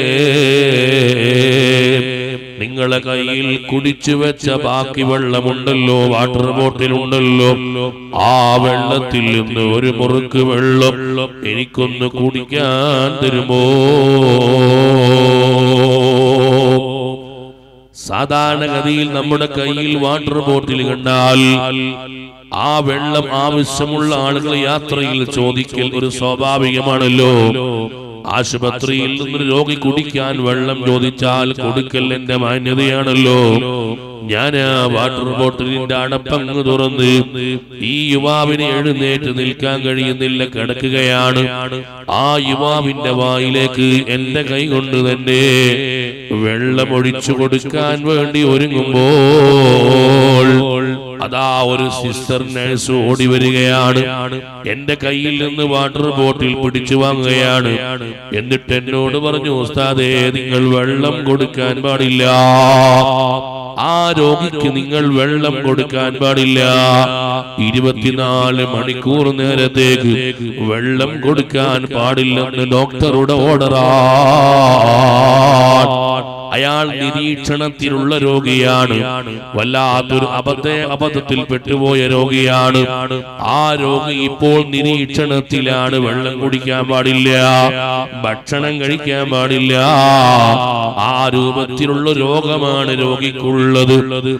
നിങ്ങളെ കയ്യിൽ കുടിച്ചു വെച്ച ബാക്കി വെള്ളമുണ്ടല്ലോ വാട്ടർ ബോട്ടിൽ ഉണ്ടല്ലോ ആ വെള്ളത്തിൽ നിന്ന് ഒരു മുറുക്ക് വെള്ളം എനിക്കൊന്ന് കുടിക്കാൻ തരുമോ സാധാരണഗതിയിൽ നമ്മുടെ കയ്യിൽ വാട്ടർ ബോട്ടിൽ കണ്ടാൽ ആ വെള്ളം ആവശ്യമുള്ള ആളുകൾ യാത്രയിൽ ചോദിക്കൽ ഒരു സ്വാഭാവികമാണല്ലോ ആശുപത്രിയിൽ നിന്ന് രോഗി കുടിക്കാൻ വെള്ളം ചോദിച്ചാൽ കൊടുക്കൽ എന്റെ മാന്യതയാണല്ലോ ഞാൻ ആ വാട്ടർ ബോട്ടിലിന്റെ അടപ്പങ്ങ് തുറന്ന് ഈ യുവാവിനെ എഴുന്നേറ്റ് നിൽക്കാൻ കഴിയുന്നില്ല കിടക്കുകയാണ് ആ യുവാവിന്റെ വായിലേക്ക് എന്റെ കൈ കൊണ്ട് തന്നെ വെള്ളം ഒഴിച്ചു കൊടുക്കാൻ വേണ്ടി ഒരുങ്ങുമ്പോൾ അതാ ഒരു സിസ്റ്റർ നഴ്സ് ഓടി വരികയാണ് എന്റെ കയ്യിൽ നിന്ന് വാട്ടർ ബോട്ടിൽ പിടിച്ചു വാങ്ങുകയാണ് എന്നിട്ട് എന്നോട് പറഞ്ഞു ഉസ്താദേ നിങ്ങൾ വെള്ളം കൊടുക്കാൻ പാടില്ല ആ രോഗിക്ക് നിങ്ങൾ വെള്ളം കൊടുക്കാൻ പാടില്ല ഇരുപത്തിനാല് മണിക്കൂർ നേരത്തേക്ക് വെള്ളം കൊടുക്കാൻ പാടില്ലെന്ന് ഡോക്ടറുടെ ഓർഡറാ അയാൾ നിരീക്ഷണത്തിലുള്ള രോഗിയാണ് വല്ലാത്തൊരു അബദ്ധ അബദ്ധത്തിൽ പെട്ടുപോയ രോഗിയാണ് ആ രോഗി ഇപ്പോൾ നിരീക്ഷണത്തിലാണ് വെള്ളം കുടിക്കാൻ പാടില്ല ഭക്ഷണം കഴിക്കാൻ പാടില്ല ആ രൂപത്തിലുള്ള രോഗമാണ് രോഗിക്കുള്ളത്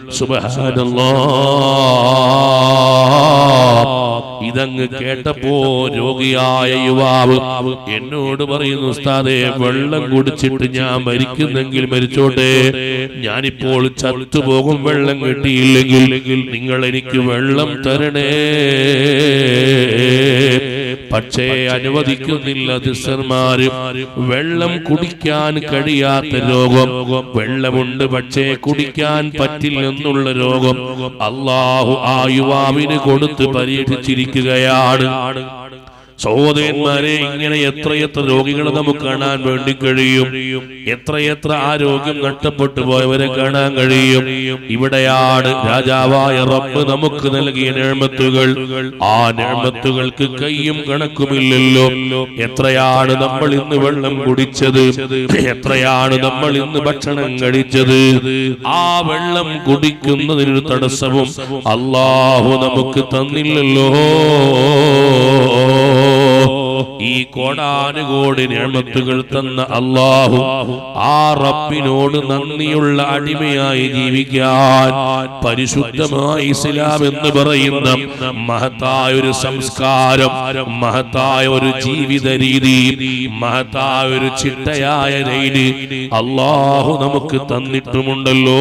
സുബഹാനല്ലാ ഇതങ്ങ് കേട്ടപ്പോ രോഗിയായ യുവാവ് എന്നോട് പറയുന്നു ഉസ്താദെ വെള്ളം കുടിച്ചിട്ട് ഞാൻ മരിക്കുന്നെങ്കിൽ മരിച്ചോട്ടെ ഞാനിപ്പോൾ ചത്തുപോകും വെള്ളം കിട്ടിയില്ലെങ്കിൽ നിങ്ങൾ എനിക്ക് വെള്ളം തരണേ പക്ഷേ അനുവദിക്കുന്നില്ല സിസ്റ്റർമാര് വെള്ളം കുടിക്കാൻ കഴിയാത്ത രോഗം വെള്ളമുണ്ട് പക്ഷേ കുടിക്കാൻ പറ്റില്ലെന്നുള്ള രോഗം അള്ളാഹു ആ യുവാവിന് കൊടുത്ത് പരീക്ഷിച്ചിരിക്കുകയാണ് സഹോദരന്മാരെ ഇങ്ങനെ എത്രയെത്ര രോഗികളെ നമുക്ക് കാണാൻ വേണ്ടി കഴിയും എത്രയെത്ര ആരോഗ്യം നഷ്ടപ്പെട്ടു പോയവരെ കാണാൻ കഴിയും ഇവിടെയാണ് രാജാവായ റബ്ബ് നമുക്ക് നൽകിയ നേമത്തുകൾ ആ നേമത്തുകൾക്ക് കയ്യും കണക്കുമില്ലല്ലോ എത്രയാണ് നമ്മൾ ഇന്ന് വെള്ളം കുടിച്ചത് എത്രയാണ് നമ്മൾ ഇന്ന് ഭക്ഷണം കഴിച്ചത് ആ വെള്ളം കുടിക്കുന്നതിനൊരു തടസ്സവും അള്ളാഹു നമുക്ക് തന്നില്ലല്ലോ ഈ കോടാനുകോടി നിയമത്തുകൾ തന്ന അള്ളാഹു ആ റബ്ബിനോട് നന്ദിയുള്ള അടിമയായി ജീവിക്കാൻ പരിശുദ്ധമായ ഇസ്ലാം എന്ന് പറയുന്ന മഹത്തായ ഒരു സംസ്കാരം മഹത്തായ ഒരു ജീവിത രീതി മഹത്തായ ഒരു ചിട്ടയായ രീതി അള്ളാഹു നമുക്ക് തന്നിട്ടുമുണ്ടല്ലോ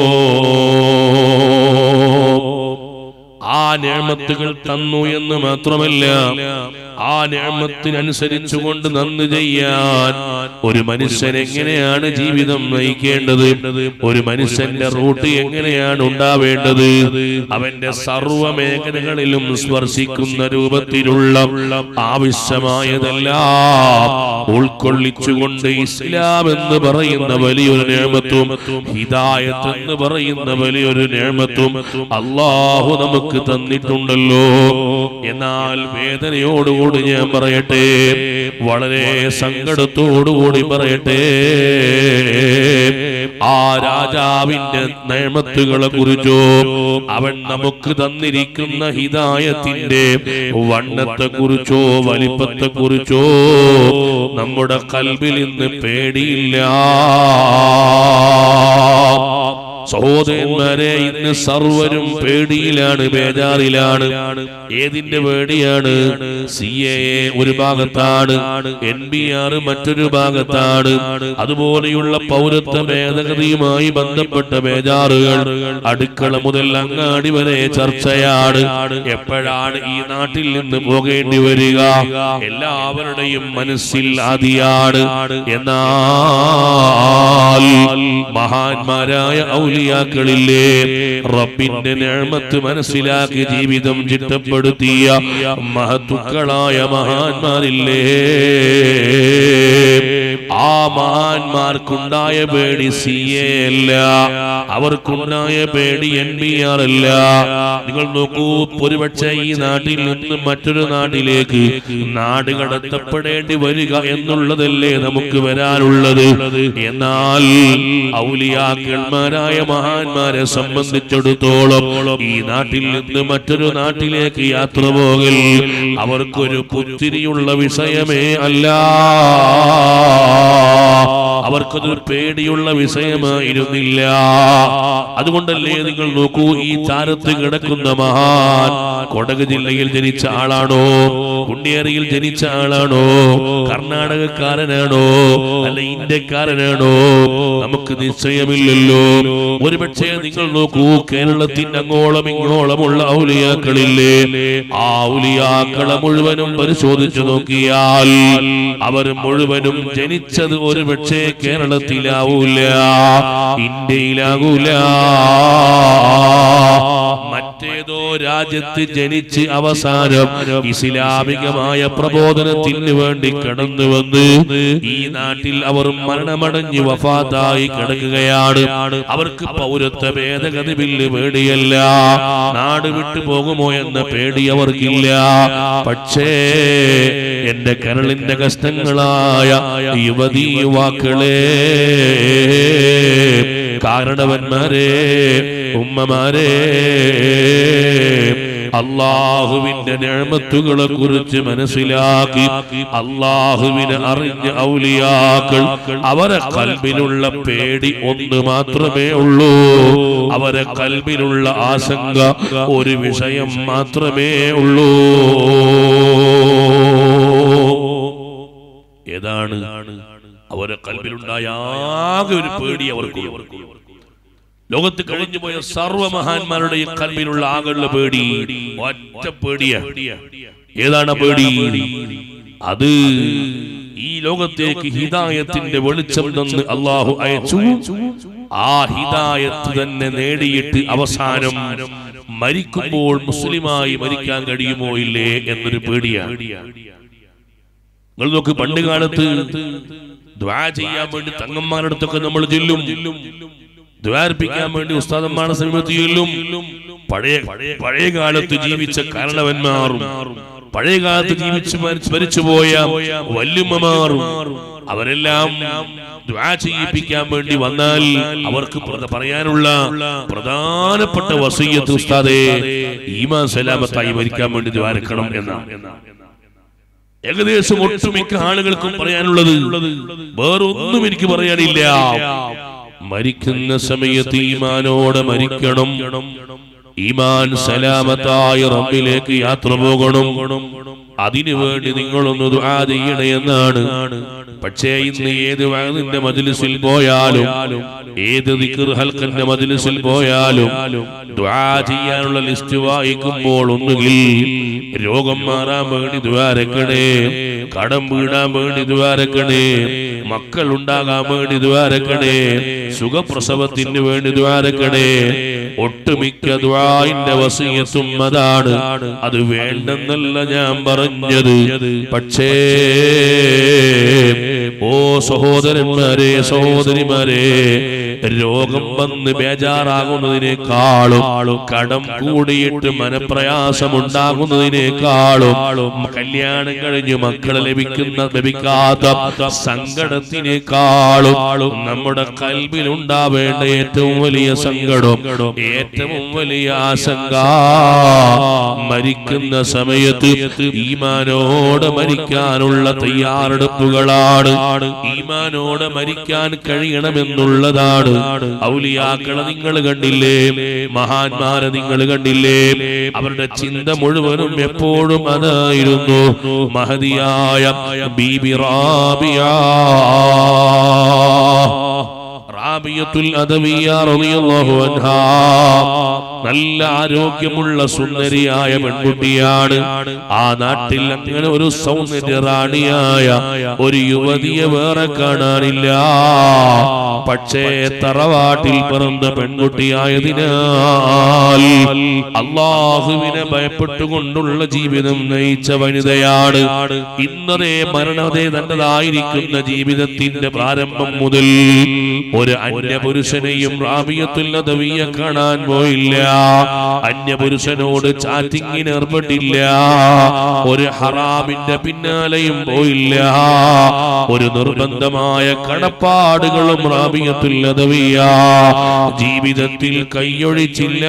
ആ നേമത്തുകൾ തന്നു എന്ന് മാത്രമല്ല ആ നേമത്തിനനുസരിച്ചുകൊണ്ട് നന്ദി ചെയ്യാൻ ഒരു മനുഷ്യൻ എങ്ങനെയാണ് ജീവിതം നയിക്കേണ്ടത് ഒരു മനുഷ്യന്റെ റൂട്ട് എങ്ങനെയാണ് ഉണ്ടാവേണ്ടത് അവന്റെ സർവ മേഖലകളിലും സ്പർശിക്കുന്ന രൂപത്തിലുള്ള ആവശ്യമായതെല്ലാം ഉൾക്കൊള്ളിച്ചുകൊണ്ട് ഇസ്ലാം എന്ന് പറയുന്ന വലിയൊരു നേമത്വം ഹിദായത്ത് എന്ന് പറയുന്ന വലിയൊരു നേമത്വം അള്ളാഹു നമുക്ക് തന്നിട്ടുണ്ടല്ലോ എന്നാൽ വേദനയോടുകൂടി ഞാൻ പറയട്ടെ വളരെ സങ്കടത്തോടുകൂടി പറയട്ടെ ആ രാജാവിന്റെ നിയമത്തുകളെ കുറിച്ചോ അവൻ നമുക്ക് തന്നിരിക്കുന്ന ഹിതായത്തിന്റെ വണ്ണത്തെ കുറിച്ചോ വലിപ്പത്തെ കുറിച്ചോ നമ്മുടെ കൽബിൽ ഇന്ന് പേടിയില്ല സഹോദരന്മാരെ ഇന്ന് സർവരും പേടിയിലാണ് ബേജാറിലാണ് ഏതിന്റെ പേടിയാണ് സി എ ഒരു ഭാഗത്താണ് എൻ ബി ആർ മറ്റൊരു ഭാഗത്താണ് അതുപോലെയുള്ള പൗരത്വ ഭേദഗതിയുമായി ബന്ധപ്പെട്ട ബേജാറുകൾ അടുക്കള മുതൽ അങ്ങാടി വരെ ചർച്ചയാണ് എപ്പോഴാണ് ഈ നാട്ടിൽ നിന്ന് പോകേണ്ടി വരിക എല്ലാവരുടെയും മനസ്സിൽ ആദിയാണ് എന്നാൽ മഹാന്മാരായ ഔലിയാക്കളില്ലേ റബ്ബിന്റെ നേമത്ത് മനസ്സിലാക്കി ജീവിതം ചിട്ടപ്പെടുത്തിയ മഹത്തുക്കളായ മഹാന്മാരില്ലേ ആ മഹാന്മാർക്കുണ്ടായ പേടി സി എ അല്ല അവർക്കുണ്ടായ പേടി എൻ ബി ആർ അല്ല നിങ്ങൾ നോക്കൂ ഒരുപക്ഷെ ഈ നാട്ടിൽ നിന്ന് മറ്റൊരു നാട്ടിലേക്ക് നാട് കടത്തപ്പെടേണ്ടി വരിക എന്നുള്ളതല്ലേ നമുക്ക് വരാനുള്ളത് എന്നാൽ ഔലിയാക്കന്മാരായ മഹാന്മാരെ സംബന്ധിച്ചിടത്തോളം ഈ നാട്ടിൽ നിന്ന് മറ്റൊരു നാട്ടിലേക്ക് യാത്ര പോകൽ അവർക്കൊരു പുത്തിരിയുള്ള വിഷയമേ അല്ല അവർക്കതൊരു പേടിയുള്ള വിഷയമായിരുന്നില്ല അതുകൊണ്ടല്ലേ നിങ്ങൾ നോക്കൂ ഈ താരത്ത് കിടക്കുന്ന മഹാൻ കൊടക് ജില്ലയിൽ ജനിച്ച ആളാണോ കുണ്ടിയേറിയിൽ ജനിച്ച ആളാണോ കർണാടകക്കാരനാണോ അല്ല ഇന്ത്യക്കാരനാണോ നമുക്ക് നിശ്ചയമില്ലല്ലോ ഒരുപക്ഷെ നിങ്ങൾ നോക്കൂ കേരളത്തിന്റെ അങ്ങോളം ഇങ്ങോളമുള്ള ഔലിയാക്കളില്ലേ ആ ഔലിയാക്കളെ മുഴുവനും പരിശോധിച്ചു നോക്കിയാൽ അവർ മുഴുവനും ജനിച്ചത് ഒരുപക്ഷെ കേരളത്തിലാവൂല ഇന്ത്യയിലാകൂല മറ്റേതോ രാജ്യത്ത് ജനിച്ച് അവസാനം ഇസ്ലാമികമായ പ്രബോധനത്തിന് വേണ്ടി കടന്നു വന്ന് ഈ നാട്ടിൽ അവർ മരണമടഞ്ഞ് വഫാത്തായി കിടക്കുകയാണ് അവർക്ക് പൗരത്വ ഭേദഗതി ബില്ല് പേടിയല്ല നാട് വിട്ടു പോകുമോ എന്ന പേടി അവർക്കില്ല പക്ഷേ എന്റെ കരളിന്റെ കഷ്ടങ്ങളായ യുവതി യുവാക്കളെ കാരണവന്മാരെ ഉമ്മമാരെ അള്ളാഹുവിന്റെ നിഴമത്തുകളെ കുറിച്ച് മനസ്സിലാക്കി അള്ളാഹുവിനെ അറിഞ്ഞ ഔലിയാക്കൾ അവരെ കൽബിലുള്ള പേടി ഒന്ന് മാത്രമേ ഉള്ളൂ അവരെ കൽബിലുള്ള ആശങ്ക ഒരു വിഷയം മാത്രമേ ഉള്ളൂ ഏതാണ് അവരെ കൽബിലുണ്ടായ ആകെ ഒരു പേടി അവർക്ക് ലോകത്ത് കഴിഞ്ഞു പോയ സർവ മഹാന്മാരുടെ കൽബിലുള്ള ആകെയുള്ള പേടി ഒറ്റ പേടിയ ഏതാണ് പേടി അത് ഈ ലോകത്തേക്ക് ഹിദായത്തിന്റെ വെളിച്ചം തന്ന് അള്ളാഹു അയച്ചു ആ ഹിദായത്ത് തന്നെ നേടിയിട്ട് അവസാനം മരിക്കുമ്പോൾ മുസ്ലിമായി മരിക്കാൻ കഴിയുമോ ഇല്ലേ എന്നൊരു പേടിയാണ് നിങ്ങൾ നോക്ക് പണ്ട് കാലത്ത് ദ്വാ ചെയ്യാൻ വേണ്ടി തങ്ങന്മാരുടെ അടുത്തൊക്കെ നമ്മൾ ചെല്ലും ദ്വാർപ്പിക്കാൻ വേണ്ടി ഉസ്താദന്മാരുടെ സമയത്ത് ചെല്ലും പഴയ പഴയ കാലത്ത് ജീവിച്ച കാരണവന്മാരും പഴയ കാലത്ത് ജീവിച്ച് മരിച്ച് മരിച്ചുപോയ വല്യമ്മമാറും അവരെല്ലാം ദ്വാ ചെയ്യിപ്പിക്കാൻ വേണ്ടി വന്നാൽ അവർക്ക് പ്ര- പറയാനുള്ള പ്രധാനപ്പെട്ട വസീയത്ത് ഉസ്താദേ ഈമാൻ സലാമത്തായി മരിക്കാൻ വേണ്ടി ദ്വാരക്കണം എന്നാണ് ഏകദേശം ഒട്ടുമിക്ക ആളുകൾക്കും പറയാനുള്ളത് വേറൊന്നും എനിക്ക് പറയാനില്ല മരിക്കുന്ന സമയത്ത് ഈമാനോടെ മരിക്കണം ഈമാൻ സലാമത്തായ റബ്ബിലേക്ക് യാത്ര പോകണം അതിനു വേണ്ടി നിങ്ങളൊന്ന് ദുആ ചെയ്യണേ എന്നാണ് പക്ഷേ ഇന്ന് ഏത് വാതിന്റെ മജ്ലിസിൽ പോയാലും ഏത് ദിക്ർ ഹൽക്കന്റെ മജ്ലിസിൽ പോയാലും ദുആ ചെയ്യാനുള്ള ലിസ്റ്റ് വായിക്കുമ്പോൾ ഒന്നുകിൽ രോഗം മാറാൻ വേണ്ടി ദ്വാരക്കണേ കടം വീടാൻ വേണ്ടി ദ്വാരക്കണേ മക്കൾ ഉണ്ടാകാൻ വേണ്ടി ദ്വാരക്കണേ സുഖപ്രസവത്തിന് വേണ്ടി ദ്വാരക്കണേ ഒട്ടുമിക്ക ദ്വായിന്റെ വസീയത്തും അതാണ് അത് വേണ്ടെന്നല്ല ഞാൻ പറഞ്ഞത് പക്ഷേ ഓ സഹോദരന്മാരെ സഹോദരിമാരെ രോഗം വന്ന് ബേജാറാകുന്നതിനേക്കാളും കടം കൂടിയിട്ട് മനപ്രയാസമുണ്ടാകുന്നതിനേക്കാളും കല്യാണം കഴിഞ്ഞ് മക്കളെ ലഭിക്കുന്ന ലഭിക്കാത്ത സങ്കടത്തിനേക്കാളും നമ്മുടെ കൽബിൽ ഉണ്ടാവേണ്ട ഏറ്റവും വലിയ സങ്കടം ഏറ്റവും വലിയ ആശങ്ക മരിക്കുന്ന സമയത്ത് ഈമാനോടെ മരിക്കാനുള്ള തയ്യാറെടുപ്പുകളാണ് ഈമാനോടെ മരിക്കാൻ കഴിയണമെന്നുള്ളതാണ് ഔലിയാക്കളെ നിങ്ങൾ കണ്ടില്ലേ മഹാന്മാരെ നിങ്ങൾ കണ്ടില്ലേ അവരുടെ ചിന്ത മുഴുവനും എപ്പോഴും അതായിരുന്നു മഹതിയായ ബീബി റാബിയ റാബിയത്തുൽ അദവിയ റളിയല്ലാഹു അൻഹാ നല്ല ആരോഗ്യമുള്ള സുന്ദരിയായ പെൺകുട്ടിയാണ് ആ നാട്ടിൽ അങ്ങനെ ഒരു സൗന്ദര്യ റാണിയായ ഒരു യുവതിയെ വേറെ കാണാനില്ല പക്ഷേ തറവാട്ടിൽ പിറന്ന പെൺകുട്ടിയായതിനാൽ അള്ളാഹുവിനെ ഭയപ്പെട്ടുകൊണ്ടുള്ള ജീവിതം നയിച്ച വനിതയാണ് ഇന്നതേ മരണതേ തന്റേതായിരിക്കുന്ന ജീവിതത്തിന്റെ പ്രാരംഭം മുതൽ ഒരു അന്യപുരുഷനെയും റാബിയത്തുൽ നദവിയെ കാണാൻ പോയില്ല അന്യപുരുഷനോട് ചാറ്റിങ്ങിന് ഏർപ്പെട്ടില്ല ഒരു ഹറാമിന്റെ പിന്നാലെയും പോയില്ല ഒരു നിർബന്ധമായ കടപ്പാടുകളും റാബിയത്തുൽ നദവിയ ജീവിതത്തിൽ കൈയൊഴിച്ചില്ല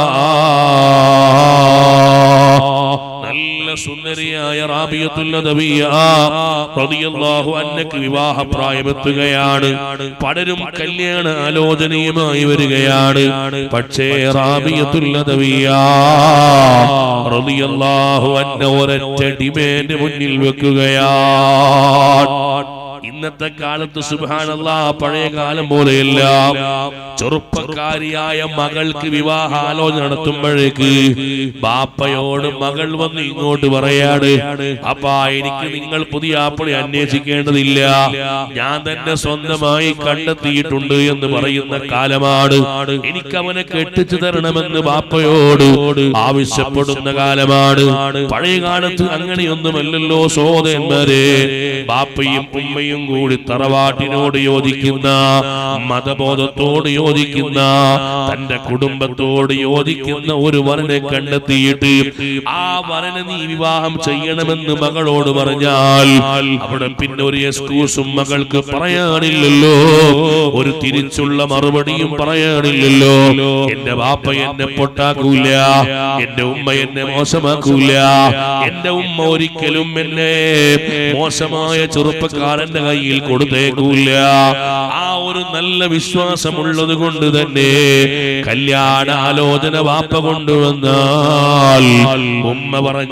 നല്ല സുന്ദരിയായ റാബിയത്തുൽ നദവിയ റളിയല്ലാഹു അന്നക്ക് വിവാഹ പ്രായമെത്തുകയാണ് പലരും കല്യാണ ആലോചനയുമായി വരികയാണ് പക്ഷേ റാബിയത്തുൽ നദവിയ റളിയല്ലാഹു അന്ന ഒരൊറ്റ ഡിമാൻഡ് മുന്നിൽ വെക്കുകയാണ് ഇന്നത്തെ കാലത്ത് സുബാനല്ല പഴയ കാലം പോലെയല്ല ചെറുപ്പക്കാരിയായ മകൾക്ക് വിവാഹാലോചന നടത്തുമ്പോഴേക്ക് ബാപ്പയോട് മകൾ വന്ന് ഇങ്ങോട്ട് പറയാണ് അപ്പാ എനിക്ക് നിങ്ങൾ പുതിയ ആപ്പിളെ അന്വേഷിക്കേണ്ടതില്ല ഞാൻ തന്നെ സ്വന്തമായി കണ്ടെത്തിയിട്ടുണ്ട് എന്ന് പറയുന്ന കാലമാണ് എനിക്ക് അവനെ കെട്ടിച്ചു തരണമെന്ന് ബാപ്പയോട് ആവശ്യപ്പെടുന്ന കാലമാണ് പഴയ കാലത്ത് അങ്ങനെയൊന്നുമല്ലല്ലോ സഹോദരന്മാരെ ബാപ്പയും ഉമ്മയും കൂടി തറവാട്ടിനോട് യോജിക്കുന്ന മതബോധത്തോട് യോജിക്കുന്ന തന്റെ കുടുംബത്തോട് യോജിക്കുന്ന ഒരു വരനെ കണ്ടെത്തിയിട്ട് ആ വരനെ നീ വിവാഹം ചെയ്യണമെന്ന് മകളോട് പറഞ്ഞാൽ അവിടെ പിന്നെ ഒരു എക്സ്ക്യൂസും മകൾക്ക് പറയാനില്ലല്ലോ ഒരു തിരിച്ചുള്ള മറുപടിയും പറയാനില്ലല്ലോ എന്റെ ബാപ്പ എന്നെ പൊട്ടാക്കൂല എന്റെ ഉമ്മ എന്നെ മോശമാക്കൂല എന്റെ ഉമ്മ ഒരിക്കലും എന്നെ മോശമായ ചെറുപ്പക്കാരന്റെ കയ്യിൽ കൊടുത്തേക്കൂല ആ ഒരു നല്ല വിശ്വാസമുള്ളത് കൊണ്ട് തന്നെ കല്യാണ ആലോചന വാപ്പ കൊണ്ടുവന്നാൽ ഉമ്മ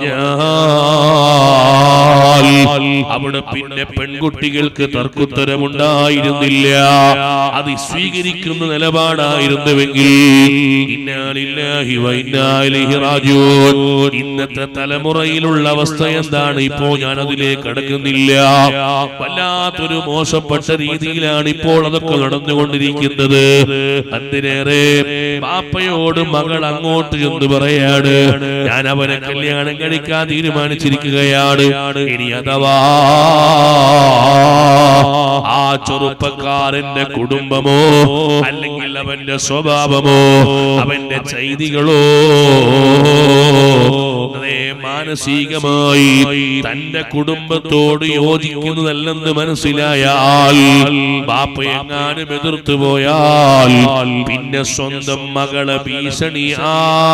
പറഞ്ഞാൽ അവിടെ പിന്നെ പെൺകുട്ടികൾക്ക് തർക്കുത്തരമുണ്ടായിരുന്നില്ല അത് സ്വീകരിക്കുന്ന നിലപാടായിരുന്നുവെങ്കിൽ ഇന്നാലില്ലാഹി വ ഇന്നാ ഇലൈഹി റാജിഊൻ. ഇന്നത്തെ തലമുറയിലുള്ള അവസ്ഥ എന്താണ് ഇപ്പോ ഞാൻ അതിലേക്ക് കടക്കുന്നില്ല വല്ലാത്തൊരു മോശപ്പെട്ട രീതിയിലാണ് ഇപ്പോൾ അതൊക്കെ നടന്നുകൊണ്ടിരിക്കുന്നത് അതിനേറെ പാപ്പയോട് മകൾ അങ്ങോട്ട് എന്ന് പറയാണ് ഞാൻ അവനെ കല്യാണം കഴിക്കാൻ തീരുമാനിച്ചിരിക്കുകയാണ് ഇനി അഥവാ ആ ചെറുപ്പക്കാരന്റെ കുടുംബമോ അല്ലെങ്കിൽ അവന്റെ സ്വഭാവമോ അവന്റെ ചെയ്തികളോ അതേ മാനസികമായി തന്റെ കുടുംബത്തോട് യോജിക്കുന്നതല്ലെന്ന് മനസ്സിലായാൽ ബാപ്പ എങ്ങാനും എതിർത്തു പോയാൽ പിന്നെ സ്വന്തം മകളെ ഭീഷണിയാ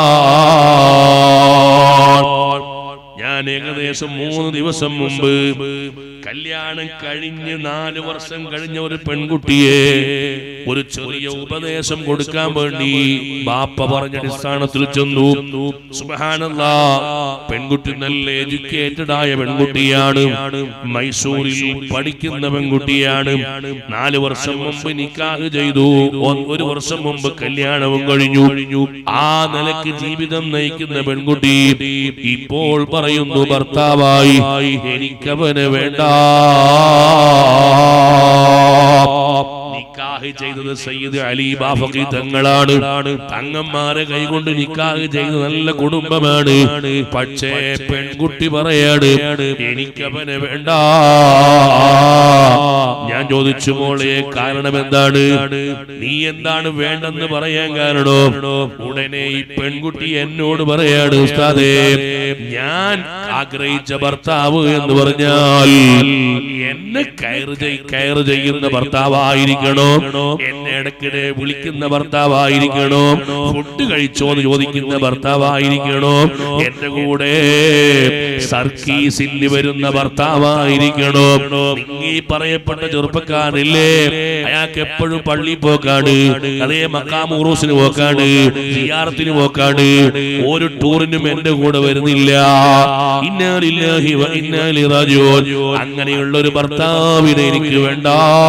ഞാൻ ഏകദേശം മൂന്ന് ദിവസം മുമ്പ് കല്യാണം കഴിഞ്ഞ് നാല് വർഷം കഴിഞ്ഞ ഒരു പെൺകുട്ടിയെ ഒരു ചെറിയ ഉപദേശം കൊടുക്കാൻ വേണ്ടി ബാപ്പ പറഞ്ഞ അടിസ്ഥാനത്തിൽ ചെന്നു സുബഹാനല്ല പെൺകുട്ടി നല്ല എഡ്യൂക്കേറ്റഡ് ആയ പെൺകുട്ടിയാണ് മൈസൂരിൽ പഠിക്കുന്ന പെൺകുട്ടിയാണ് നാല് വർഷം മുമ്പ് നിക്കാഹ് ചെയ്തു ഒ- ഒരു വർഷം മുമ്പ് കല്യാണവും കഴിഞ്ഞു ആ നിലക്ക് ജീവിതം നയിക്കുന്ന പെൺകുട്ടി ഇപ്പോൾ പറയുന്നു ഭർത്താവായി എനിക്കവന് വേണ്ട നിക്കാഹ് ചെയ്തത് സയ്യിദ് അലി ബാഫക്കി തങ്ങളാണ് തങ്ങന്മാരെ കൈകൊണ്ട് നിക്കാഹ് ചെയ്ത നല്ല കുടുംബമാണ് പക്ഷേ പെൺകുട്ടി പറയാണ് എനിക്കവന് വേണ്ട ഞാൻ ചോദിച്ചു മോളെ കാരണം എന്താണ് നീ എന്താണ് വേണ്ടെന്ന് പറയാൻ കാരണോ ഉടനെ ഈ പെൺകുട്ടി എന്നോട് പറയാണ് ഉസ്താദേ ഞാൻ ആഗ്രഹിച്ച ഭർത്താവ് എന്ന് പറഞ്ഞാൽ എന്നെ കയറ് ചെയ് കയറ് ചെയ്യുന്ന ഭർത്താവായിരിക്കണോ എന്നെ ഇടയ്ക്കിടെ വിളിക്കുന്ന ഭർത്താവായിരിക്കണോ ഫുഡ് കഴിച്ചോ എന്ന് ചോദിക്കുന്ന ഭർത്താവായിരിക്കണോ എന്റെ കൂടെ സർക്കീസിൽ വരുന്ന ഭർത്താവായിരിക്കണോ ഈ പറയപ്പെട്ട ചെറുപ്പക്കാരില്ലേ അയാൾക്ക് എപ്പോഴും പള്ളി പോക്കാണ് അതേ മക്കാമൂറൂസിന് പോക്കാണ് സിയാറത്തിന് പോക്കാണ് ഒരു ടൂറിനും എന്റെ കൂടെ വരുന്നില്ല ഇന്നാലില്ലാഹി വ ഇന്നാ ഇലൈഹി റാജിഊൻ. അങ്ങനെയുള്ള ഒരു ഭർത്താവിനെ എനിക്ക് വേണ്ട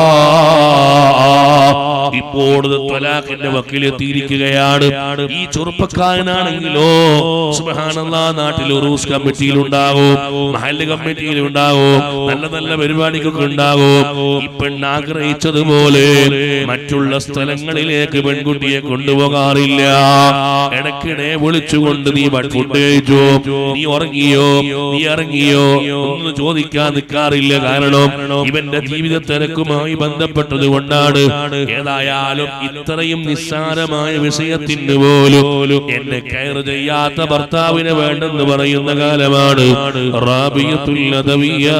ഇപ്പോൾ ത്വലാഖിന്റെ വക്കിലെത്തിയിരിക്കുകയാണ് ഈ ചെറുപ്പക്കാരനാണെങ്കിലോ സുബ്ഹാനല്ലാ നാട്ടിൽ ഉറൂസ് കമ്മിറ്റിയിൽ ഉണ്ടാകും മഹല്ല് കമ്മിറ്റിയിൽ ഉണ്ടാകും നല്ല നല്ല പരിപാടികളൊക്കെ ഉണ്ടാകും ഈ പെണ്ണ് ആഗ്രഹിച്ചതുപോലെ മറ്റുള്ള സ്ഥലങ്ങളിലേക്ക് പെൺകുട്ടിയെ കൊണ്ടുപോകാറില്ല ഇടയ്ക്കിടെ വിളിച്ചുകൊണ്ട് നീ ഫുഡ് കഴിച്ചോ നീ ഉറങ്ങിയോ നീ ഇറങ്ങിയോ ഒന്ന് ചോദിക്കാൻ നിൽക്കാറില്ല കാരണം ഇവന്റെ ജീവിത തിരക്കുമായി ബന്ധപ്പെട്ടത് കൊണ്ടാണ് ഏതായാലും ഇത്രയും നിസ്സാരമായ വിഷയത്തിന് പോലും എന്നെ കയർ ചെയ്യാത്ത ഭർത്താവിനെ വേണ്ടെന്ന് പറയുന്ന കാലമാണ് റാബിയത്തുൽ നദവിയ്യ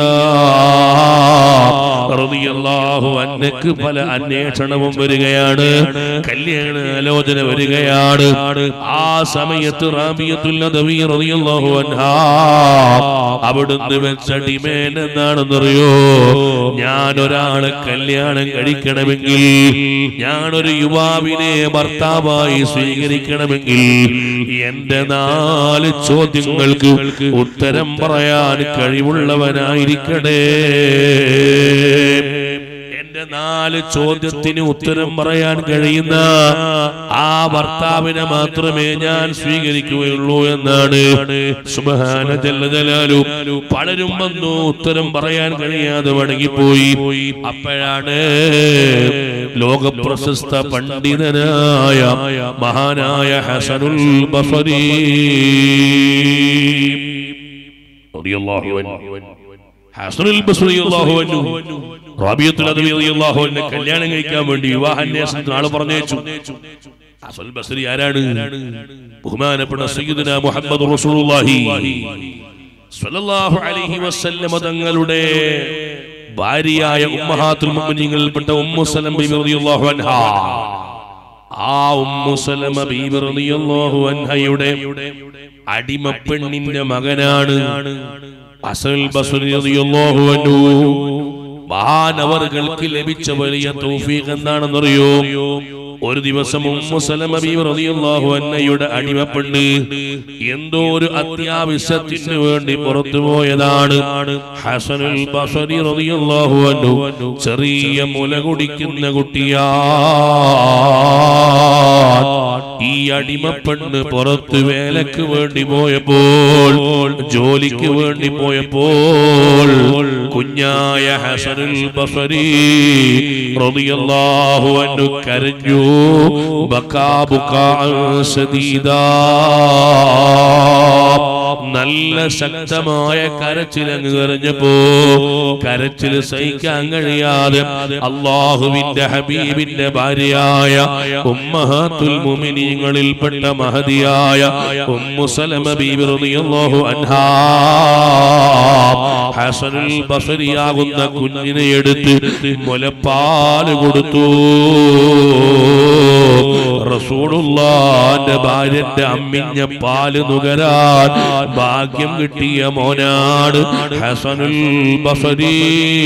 റളിയല്ലാഹു അൻഹക്ക് പല അന്വേഷണവും വരികയാണ് കല്യാണ ആലോചന വരികയാണ് ആ സമയത്ത് റാബിയത്തുൽ നദവി റളിയല്ലാഹു അൻഹാ അവിടുന്ന് വെച്ച ഡിമാൻഡ് എന്താണെന്നറിയോ ഞാൻ ഒരാളെ കല്യാണം കഴിക്കണമെങ്കിൽ ഞാൻ ഒരു യുവാവിനെ ഭർത്താവായി സ്വീകരിക്കണമെങ്കിൽ എന്റെ നാല് ചോദ്യങ്ങൾക്ക് ഉത്തരം പറയാൻ കഴിവുള്ളവനായിരിക്കണേ എന്റെ നാല് ചോദ്യത്തിന് ഉത്തരം പറയാൻ കഴിയുന്ന ആ ഭർത്താവിനെ മാത്രമേ ഞാൻ സ്വീകരിക്കുകയുള്ളൂ എന്നാണ് സുബ്ഹാന ജല്ല ജലാലു പലരും വന്നു ഉത്തരം പറയാൻ കഴിയാതെ മടങ്ങിപ്പോയി അപ്പോഴാണ് ലോക പ്രശസ്ത പണ്ഡിതനായ മഹാനായ ഹസനുൽ ബസരി റളിയല്ലാഹു അൻഹു ഹസനുൽ ബസ്രി റളിയല്ലാഹു അൻഹു റാബിയത്തുൽ അദവി റളിയല്ലാഹു അൻഹു കല്യാണം കഴിക്കാൻ വേണ്ടി വിവാഹാന്വേഷണത്തിന് ആള് പറഞ്ഞേച്ചു ഹസനുൽ ബസ്രി ആരാണ് ബഹുമാനപ്പെട്ട സയ്യിദുന മുഹമ്മദ് റസൂലുള്ളാഹി സ്വല്ലല്ലാഹു അലൈഹി വസല്ലമ തങ്ങളുടെ ഭാര്യയായ ഉമ്മഹാത്തുൽ മുഅ്മിനീങ്ങളിൽപ്പെട്ട ഉമ്മു സലമ ബിബി റളിയല്ലാഹു അൻഹാ ആ ഉമ്മു സലമ ബിബി റളിയല്ലാഹു അൻഹയുടെ അടിമപ്പെണ്ണിന്റെ മകനാണ് അസൽ ബസ്രി റളിയല്ലാഹു അൻഹു മഹാനവറുകൾക്ക് ലഭിച്ച വലിയ തൗഫീഖ് എന്താണെന്നറിയോ ഒരു ദിവസം ഉമ്മു സലമ ബീവി റളിയല്ലാഹു അൻഹയുടെ അടിമപ്പെട്ട് എന്തോ ഒരു അത്യാവശ്യത്തിന് വേണ്ടി പുറത്തു പോയതാണ് ഹസനുൽ ബസരി റളിയല്ലാഹു അൻഹു ചെറിയ മുല കുടിക്കുന്ന കുട്ടിയാ ഈ അടിമപ്പെണ്ണ് പുറത്ത് വേലക്ക് വേണ്ടി പോയപ്പോൾ ജോലിക്ക് വേണ്ടി പോയപ്പോൾ കുഞ്ഞായ ഹസനുൽ ബസരി റളിയല്ലാഹു അൻഹു കരഞ്ഞു ബക്കാ ബുക്കാ ശദീദാ നല്ല ശക്തമായ കരച്ചിലങ്ങ് കരഞ്ഞപ്പോ കരച്ചിൽ സഹിക്കാൻ കഴിയാതെ അള്ളാഹുവിന്റെ ഹബീബിന്റെ ഭാര്യയായ ഉമ്മഹാത്തുൽ മുമിനീങ്ങളിൽപ്പെട്ട മഹതിയായ ഉമ്മു സലമ ബീബി റളിയല്ലാഹു അൻഹാ ഹസനുൽ ബസരിയാകുന്ന കുഞ്ഞിനെ എടുത്ത് മുലപ്പാല് കൊടുത്തു റസൂലുള്ളാന്റെ ഭാര്യന്റെ അമ്മിഞ്ഞ പാല് നുകരാൻ ഭാഗ്യം കിട്ടിയ മോനാട് ഹസനുൽ ബസരി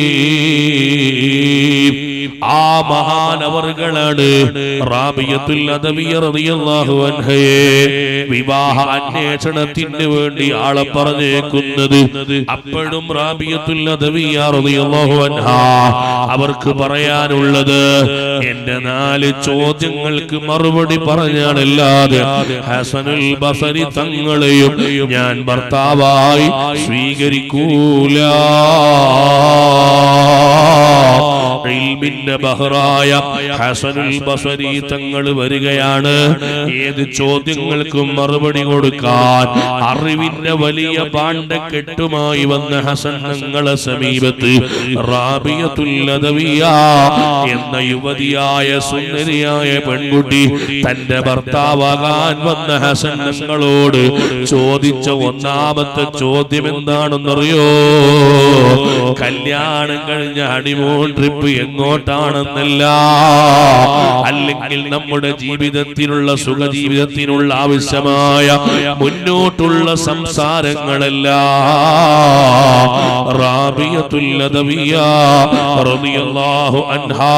ആ മഹാനവറുകളാണ് റാബിയത്തുൽ അദവിയ റളിയല്ലാഹു അൻഹയെ വിവാഹ അന്വേഷണത്തിന് വേണ്ടി ആളെ പറഞ്ഞേക്കുന്നത് അപ്പോഴും റാബിയത്തുൽ അദവിയ റളിയല്ലാഹു അൻഹ അവർക്ക് പറയാനുള്ളത് എന്റെ നാല് ചോദ്യങ്ങൾക്ക് മറുപടി പറഞ്ഞാണല്ലാതെ ഹസനുൽ ബസരി തങ്ങളെയും ഞാൻ ഭർത്താവായി സ്വീകരിക്കൂല ഇൽമിന്റെ ബഹ്റായ ഹസനുൽ ബസരി തങ്ങൾ വരികയാണ് ഏത് ചോദ്യങ്ങൾക്കും മറുപടി കൊടുക്കാൻ അറിവിന്റെ വലിയ പാണ്ഡക്കെട്ടുമായി വന്ന ഹസൻ തങ്ങളെ സമീപത്ത് റാബിയത്തുല്ലതവിയ എന്ന യുവതിയായ സുന്ദരിയായ പെൺകുട്ടി തന്റെ ഭർത്താവാകാൻ വന്ന ഹസൻ തങ്ങളോട് ചോദിച്ച ഒന്നാമത്തെ ചോദ്യം എന്താണെന്നറിയോ കല്യാണം കഴിഞ്ഞ ഹണിമൂൺ ട്രിപ്പ് എങ്ങോട്ടാണെന്നല്ല അല്ലെങ്കിൽ നമ്മുടെ ജീവിതത്തിനുള്ള സുഖജീവിതത്തിനുള്ള ആവശ്യമായ മുന്നോട്ടുള്ള സംസാരങ്ങളല്ല റാബിയത്തുല്ലതവിയ റളിയല്ലാഹു അൻഹാ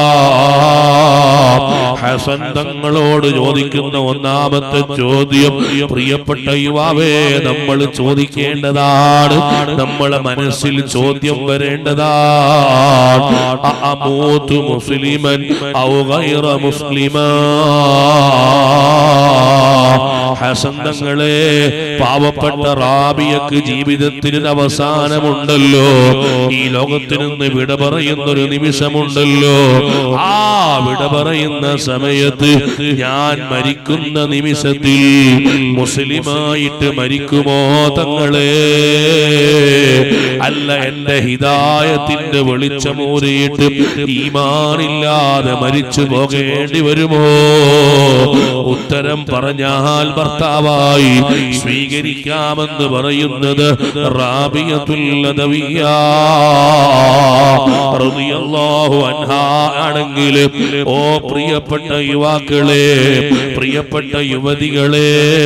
ഹസൻ തങ്ങളോട് ചോദിക്കുന്ന ഒന്നാമത്തെ ചോദ്യം പ്രിയപ്പെട്ട യുവാവേ നമ്മൾ ചോദിക്കേണ്ടതാണ് നമ്മളെ മനസ്സിൽ ചോദ്യം വരേണ്ടതാണ് അമൂത്ത് മുസ്ലിമൻ ഔ ഗൈറ മുസ്ലിമാ ഹസൻ തങ്ങളെ പാവപ്പെട്ട റാബിയക്ക് ജീവിതത്തിന് അവസാനമുണ്ടല്ലോ ഈ ലോകത്തിൽ നിന്ന് വിട പറയുന്ന ഒരു നിമിഷമുണ്ടല്ലോ ആ വിട പറയുന്ന സമയത്ത് ഞാൻ മരിക്കുന്ന നിമിഷത്തിൽ മുസ്ലിമായിട്ട് മരിക്കുമോ തങ്ങളെ അല്ല എന്റെ ഹിതായത്തിന്റെ വെളിച്ചമൂരിയിട്ട് ഈമാനില്ലാതെ മരിച്ചു പോകേണ്ടി വരുമോ ഉത്തരം പറഞ്ഞാൽ ഭർത്താവായി സ്വീകരിക്കാമെന്ന് പറയുന്നത് റാബിയത്തുല്ലതവിയ റളിയല്ലാഹു അൻഹാ ആണെങ്കിൽ ഓ പ്രിയപ്പെട്ട യുവാക്കളെ പ്രിയപ്പെട്ട യുവതികളെ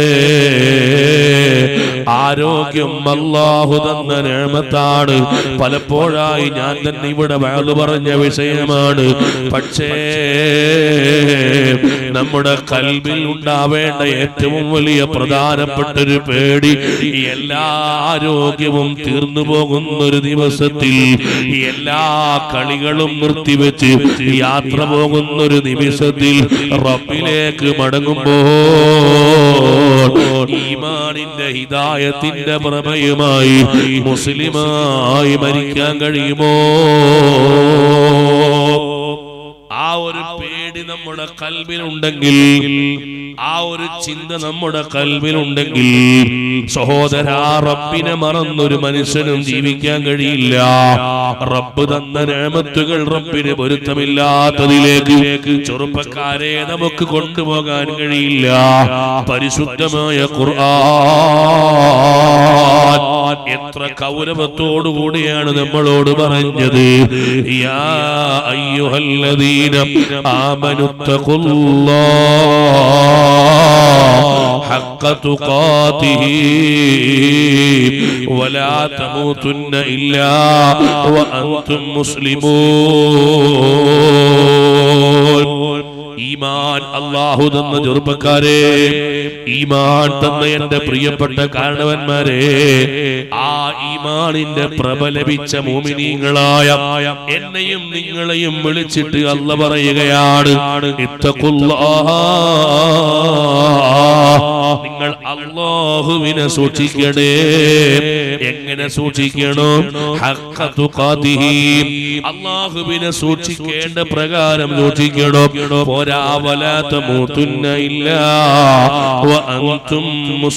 ആരോഗ്യം അല്ലാഹു തന്ന നേമത്താണ് പലപ്പോഴായി ഞാൻ തന്നെ ഇവിടെ വാഴ് പറഞ്ഞ വിഷയമാണ് പക്ഷേ നമ്മുടെ കൽവിൽ ഉണ്ടാവേണ്ട ഏറ്റവും വലിയ പ്രധാനപ്പെട്ട ഒരു പേടി എല്ലാ ആരോഗ്യവും തീർന്നു പോകുന്ന ഒരു ദിവസത്തിൽ എല്ലാ കളികളും നിർത്തിവെച്ച് യാത്ര പോകുന്ന ഒരു നിമിഷത്തിൽ റബ്ബിലേക്ക് മടങ്ങുമ്പോൾ ഈമാനിന്റെ ഹിദായത്തിന്റെ പ്രഭയുമായി മുസ്ലിമായി മരിക്കാൻ കഴിയുമോ ആ ഒരു പേടി നമ്മുടെ കൽവിലുണ്ടെങ്കിൽ ആ ഒരു ചിന്ത നമ്മുടെ കൽവിലുണ്ടെങ്കിൽ സഹോദര റബ്ബിനെ മറന്നൊരു മനുഷ്യനും ജീവിക്കാൻ കഴിയില്ല റബ്ബ് തന്ന നേമത്തുകൾ റബ്ബിന് പൊരുത്തമില്ലാത്തതിലേക്ക് ചെറുപ്പക്കാരെ നമുക്ക് കൊണ്ടുപോകാൻ കഴിയില്ല പരിശുദ്ധമായ ഖുർആൻ എത്ര കൗരവത്തോടുകൂടിയാണ് നമ്മളോട് പറഞ്ഞത് യാ അയ്യുഹല്ലദീന ആമനുത്തഖുല്ലാഹ് حق تقاته ولا تموتن إلا وأنتم مسلمون ഈമാൻ അള്ളാഹു തന്ന ചെറുപ്പക്കാരെ ഈമാൻ തന്ന എന്റെ പ്രിയപ്പെട്ട കാരണവന്മാരെ ആ ഈമാനിന്റെ പ്രബലപിച്ച മോമിനീങ്ങളായ എന്നെയും നിങ്ങളെയും വിളിച്ചിട്ട് അല്ല പറയുകയാണ് ഇത്തഖുല്ലാഹ. നിങ്ങൾ അള്ളാഹുവിനെ സൂക്ഷിക്കണേ എങ്ങനെ സൂക്ഷിക്കണം ഹഖ തുഖാതിഹി. അള്ളാഹുവിനെ സൂക്ഷിക്കേണ്ട പ്രകാരം സൂക്ഷിക്കണം പോരാ വലാത്ത മൂത്തുന്ന ഇല്ല വഅൻതും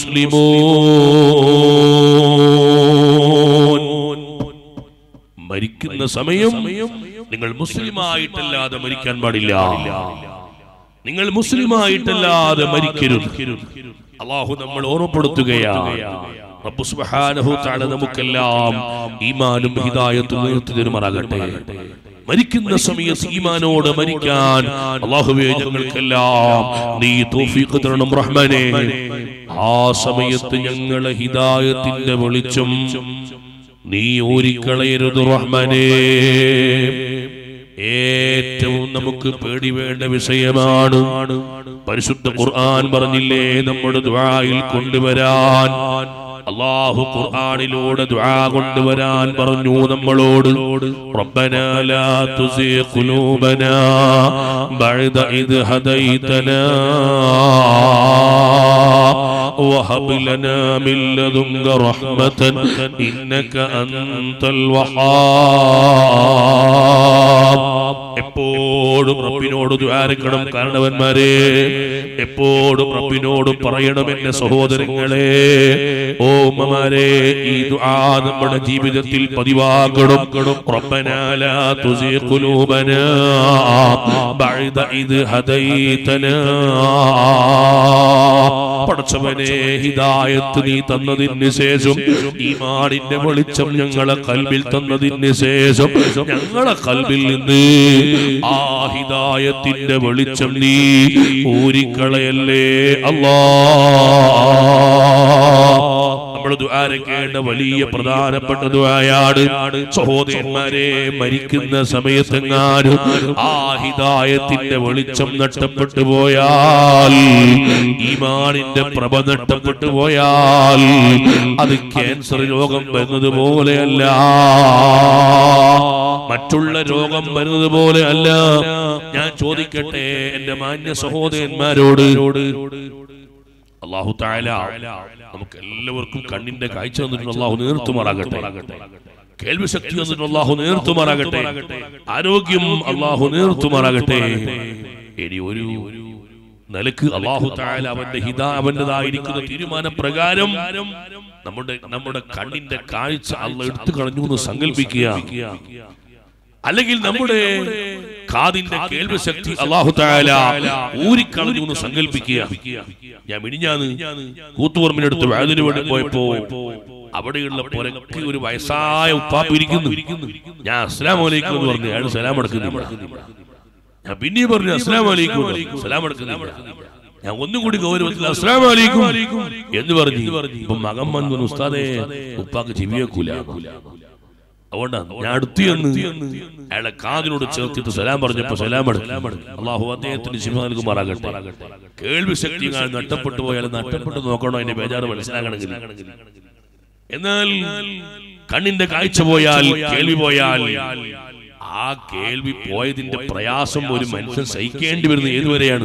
മുസ്ലിമൂൻ മരിക്കുന്ന സമയം നിങ്ങൾ മുസ്ലിമായിട്ടല്ലാതെ മരിക്കാൻ പാടില്ല നിങ്ങൾ മുസ്ലിമായിട്ടല്ലാതെ മരിക്കരുത് അള്ളാഹു നമ്മൾ ഓർമ്മപ്പെടുത്തുകയാണ് റബ്ബ് സുബ്ഹാനഹു തആല നമുക്കെല്ലാം ഈമാനും ഹിദായത്തും ഉയർത്തി തരുമാറാകട്ടെ മരിക്കുന്ന സമയത്ത് ഈമാനോട് മരിക്കാൻ അള്ളാഹുവേ ഞങ്ങൾക്കെല്ലാം നീ തൗഫീഖ് തരണം റഹ്മാനെ ആ സമയത്ത് ഞങ്ങളെ ഹിദായത്തിന്റെ വെളിച്ചം നീ ഊരിക്കളയരുത് റഹ്മാനേ ഏറ്റവും നമുക്ക് പേടി വേണ്ട വിഷയമാണ് പരിശുദ്ധ ഖുർആൻ പറഞ്ഞില്ലേ നമ്മുടെ ദുആയിൽ കൊണ്ടുവരാൻ അള്ളാഹു ഖുർആനിലൂടെ ദുആ കൊണ്ടുവരാൻ പറഞ്ഞു നമ്മളോട് റബ്ബനാ ലാ തുസീ ഖുലൂബനാ ബഅദ ഇദ് ഹദൈതനാ وهب لنا من لدنك رحمة إنك أنت الوهاب എപ്പോഴും റബ്ബിനോട് ദ്വാരക്കണം കാരണവന്മാരെ എപ്പോഴും റബ്ബിനോട് പറയണം എന്റെ സഹോദരങ്ങളെ ഓ ഉമ്മമാരെ ഈ ദുആ നമ്മുടെ ജീവിതത്തിൽ പതിവാക്കണം റബ്ബനാ ലാ തുസീ ഖുലൂബനാ ബഅദ ഇദ് ഹദൈതനാ പടച്ചവനെ ഹിദായത്ത് നീ തന്നതിന് ശേഷം ഈമാനിന്റെ വെളിച്ചം ഞങ്ങളെ കൽബിൽ തന്നതിന് ശേഷം ഞങ്ങളെ കൽബിൽ നിന്ന് ആ ഹിദായത്തിന്റെ വെളിച്ചം നീ ഊരിക്കളയല്ലേ അല്ലാ നമ്മൾ ദ്വാരക്കേണ്ട വലിയ പ്രധാനപ്പെട്ട ദ്വായാണ് സഹോദരന്മാരെ മരിക്കുന്ന സമയത്തെങ്ങാനും ആ ഹിദായത്തിന്റെ വെളിച്ചം നഷ്ടപ്പെട്ടു പോയാൽ ഈമാനിന്റെ പ്രഭ നഷ്ടപ്പെട്ടു പോയാൽ അത് ക്യാൻസർ രോഗം വരുന്നത് പോലെയല്ല മറ്റുള്ള രോഗം വരുന്നത് പോലെ അല്ല ഞാൻ ചോദിക്കട്ടെ എന്റെ മാന്യ സഹോദരന്മാരോട് അള്ളാഹു താല നമുക്ക് എല്ലാവർക്കും കണ്ണിന്റെ കാഴ്ച തന്നിട്ടുണ്ട് അള്ളാഹു നേർത്തുമാറാകട്ടെ കേൾവി ശക്തി തന്നിട്ടുണ്ട് അള്ളാഹു നേർത്തുമാറാകട്ടെ ആരോഗ്യം അള്ളാഹു നേർത്തുമാറാകട്ടെ ഇനി ഒരു നിലക്ക് അള്ളാഹു താല അവന്റെ ഹിതാ അവന്റേതായിരിക്കുന്ന തീരുമാന പ്രകാരം നമ്മുടെ നമ്മുടെ കണ്ണിന്റെ കാഴ്ച അള്ള എടുത്തു കളഞ്ഞു എന്ന് സങ്കല്പിക്കുക അല്ലെങ്കിൽ നമ്മുടെ കാതിന്റെ കേൾവി ശക്തി അള്ളാഹു താല ഊരിക്കളഞ്ഞു എന്ന് സങ്കല്പിക്കുക ഞാൻ മിനിഞ്ഞാന്ന് കൂത്തുപറമ്പിനടുത്ത് വേദന വേണ്ടി പോയപ്പോ അവിടെയുള്ള പുരക്ക് ഒരു വയസ്സായ ഉപ്പാപ്പ് ഇരിക്കുന്നു ഞാൻ അസ്ലാം വലൈക്കും എന്ന് പറഞ്ഞു അയാൾ സലാം അടക്കുന്നില്ല ഞാൻ പിന്നെയും പറഞ്ഞു അസ്ലാം വലൈക്കും എന്ന് പറഞ്ഞു. സലാം അടക്കുന്നില്ല ഞാൻ ഒന്നും കൂടി ഗൗരവത്തിൽ അസ്ലാം വലൈക്കും എന്ന് പറഞ്ഞു ഇപ്പൊ മകൻ വന്നു ഉസ്താദെ ഉപ്പാക്ക് ചെവിയേക്കൂല അതുകൊണ്ടാണ് ഞാൻ അടുത്ത് ചെന്ന് അയാളെ കാതിനോട് ചേർത്തിട്ട് സലാം പറഞ്ഞപ്പോ സലാം അടക്കി അള്ളാഹു അദ്ദേഹത്തിന് ശിവ നൽകുമാറാകട്ടെ കേൾവി ശക്തി ഞാൻ നഷ്ടപ്പെട്ടു പോയാൽ നഷ്ടപ്പെട്ടു നോക്കണോ അതിന്റെ ബേജാറ് മനസ്സിലാക്കണമെങ്കിൽ എന്നാൽ കണ്ണിന്റെ കാഴ്ച പോയാൽ കേൾവി പോയാൽ ആ കേൾവി പോയതിന്റെ പ്രയാസം ഒരു മനുഷ്യൻ സഹിക്കേണ്ടി വരുന്നത് ഏതുവരെയാണ്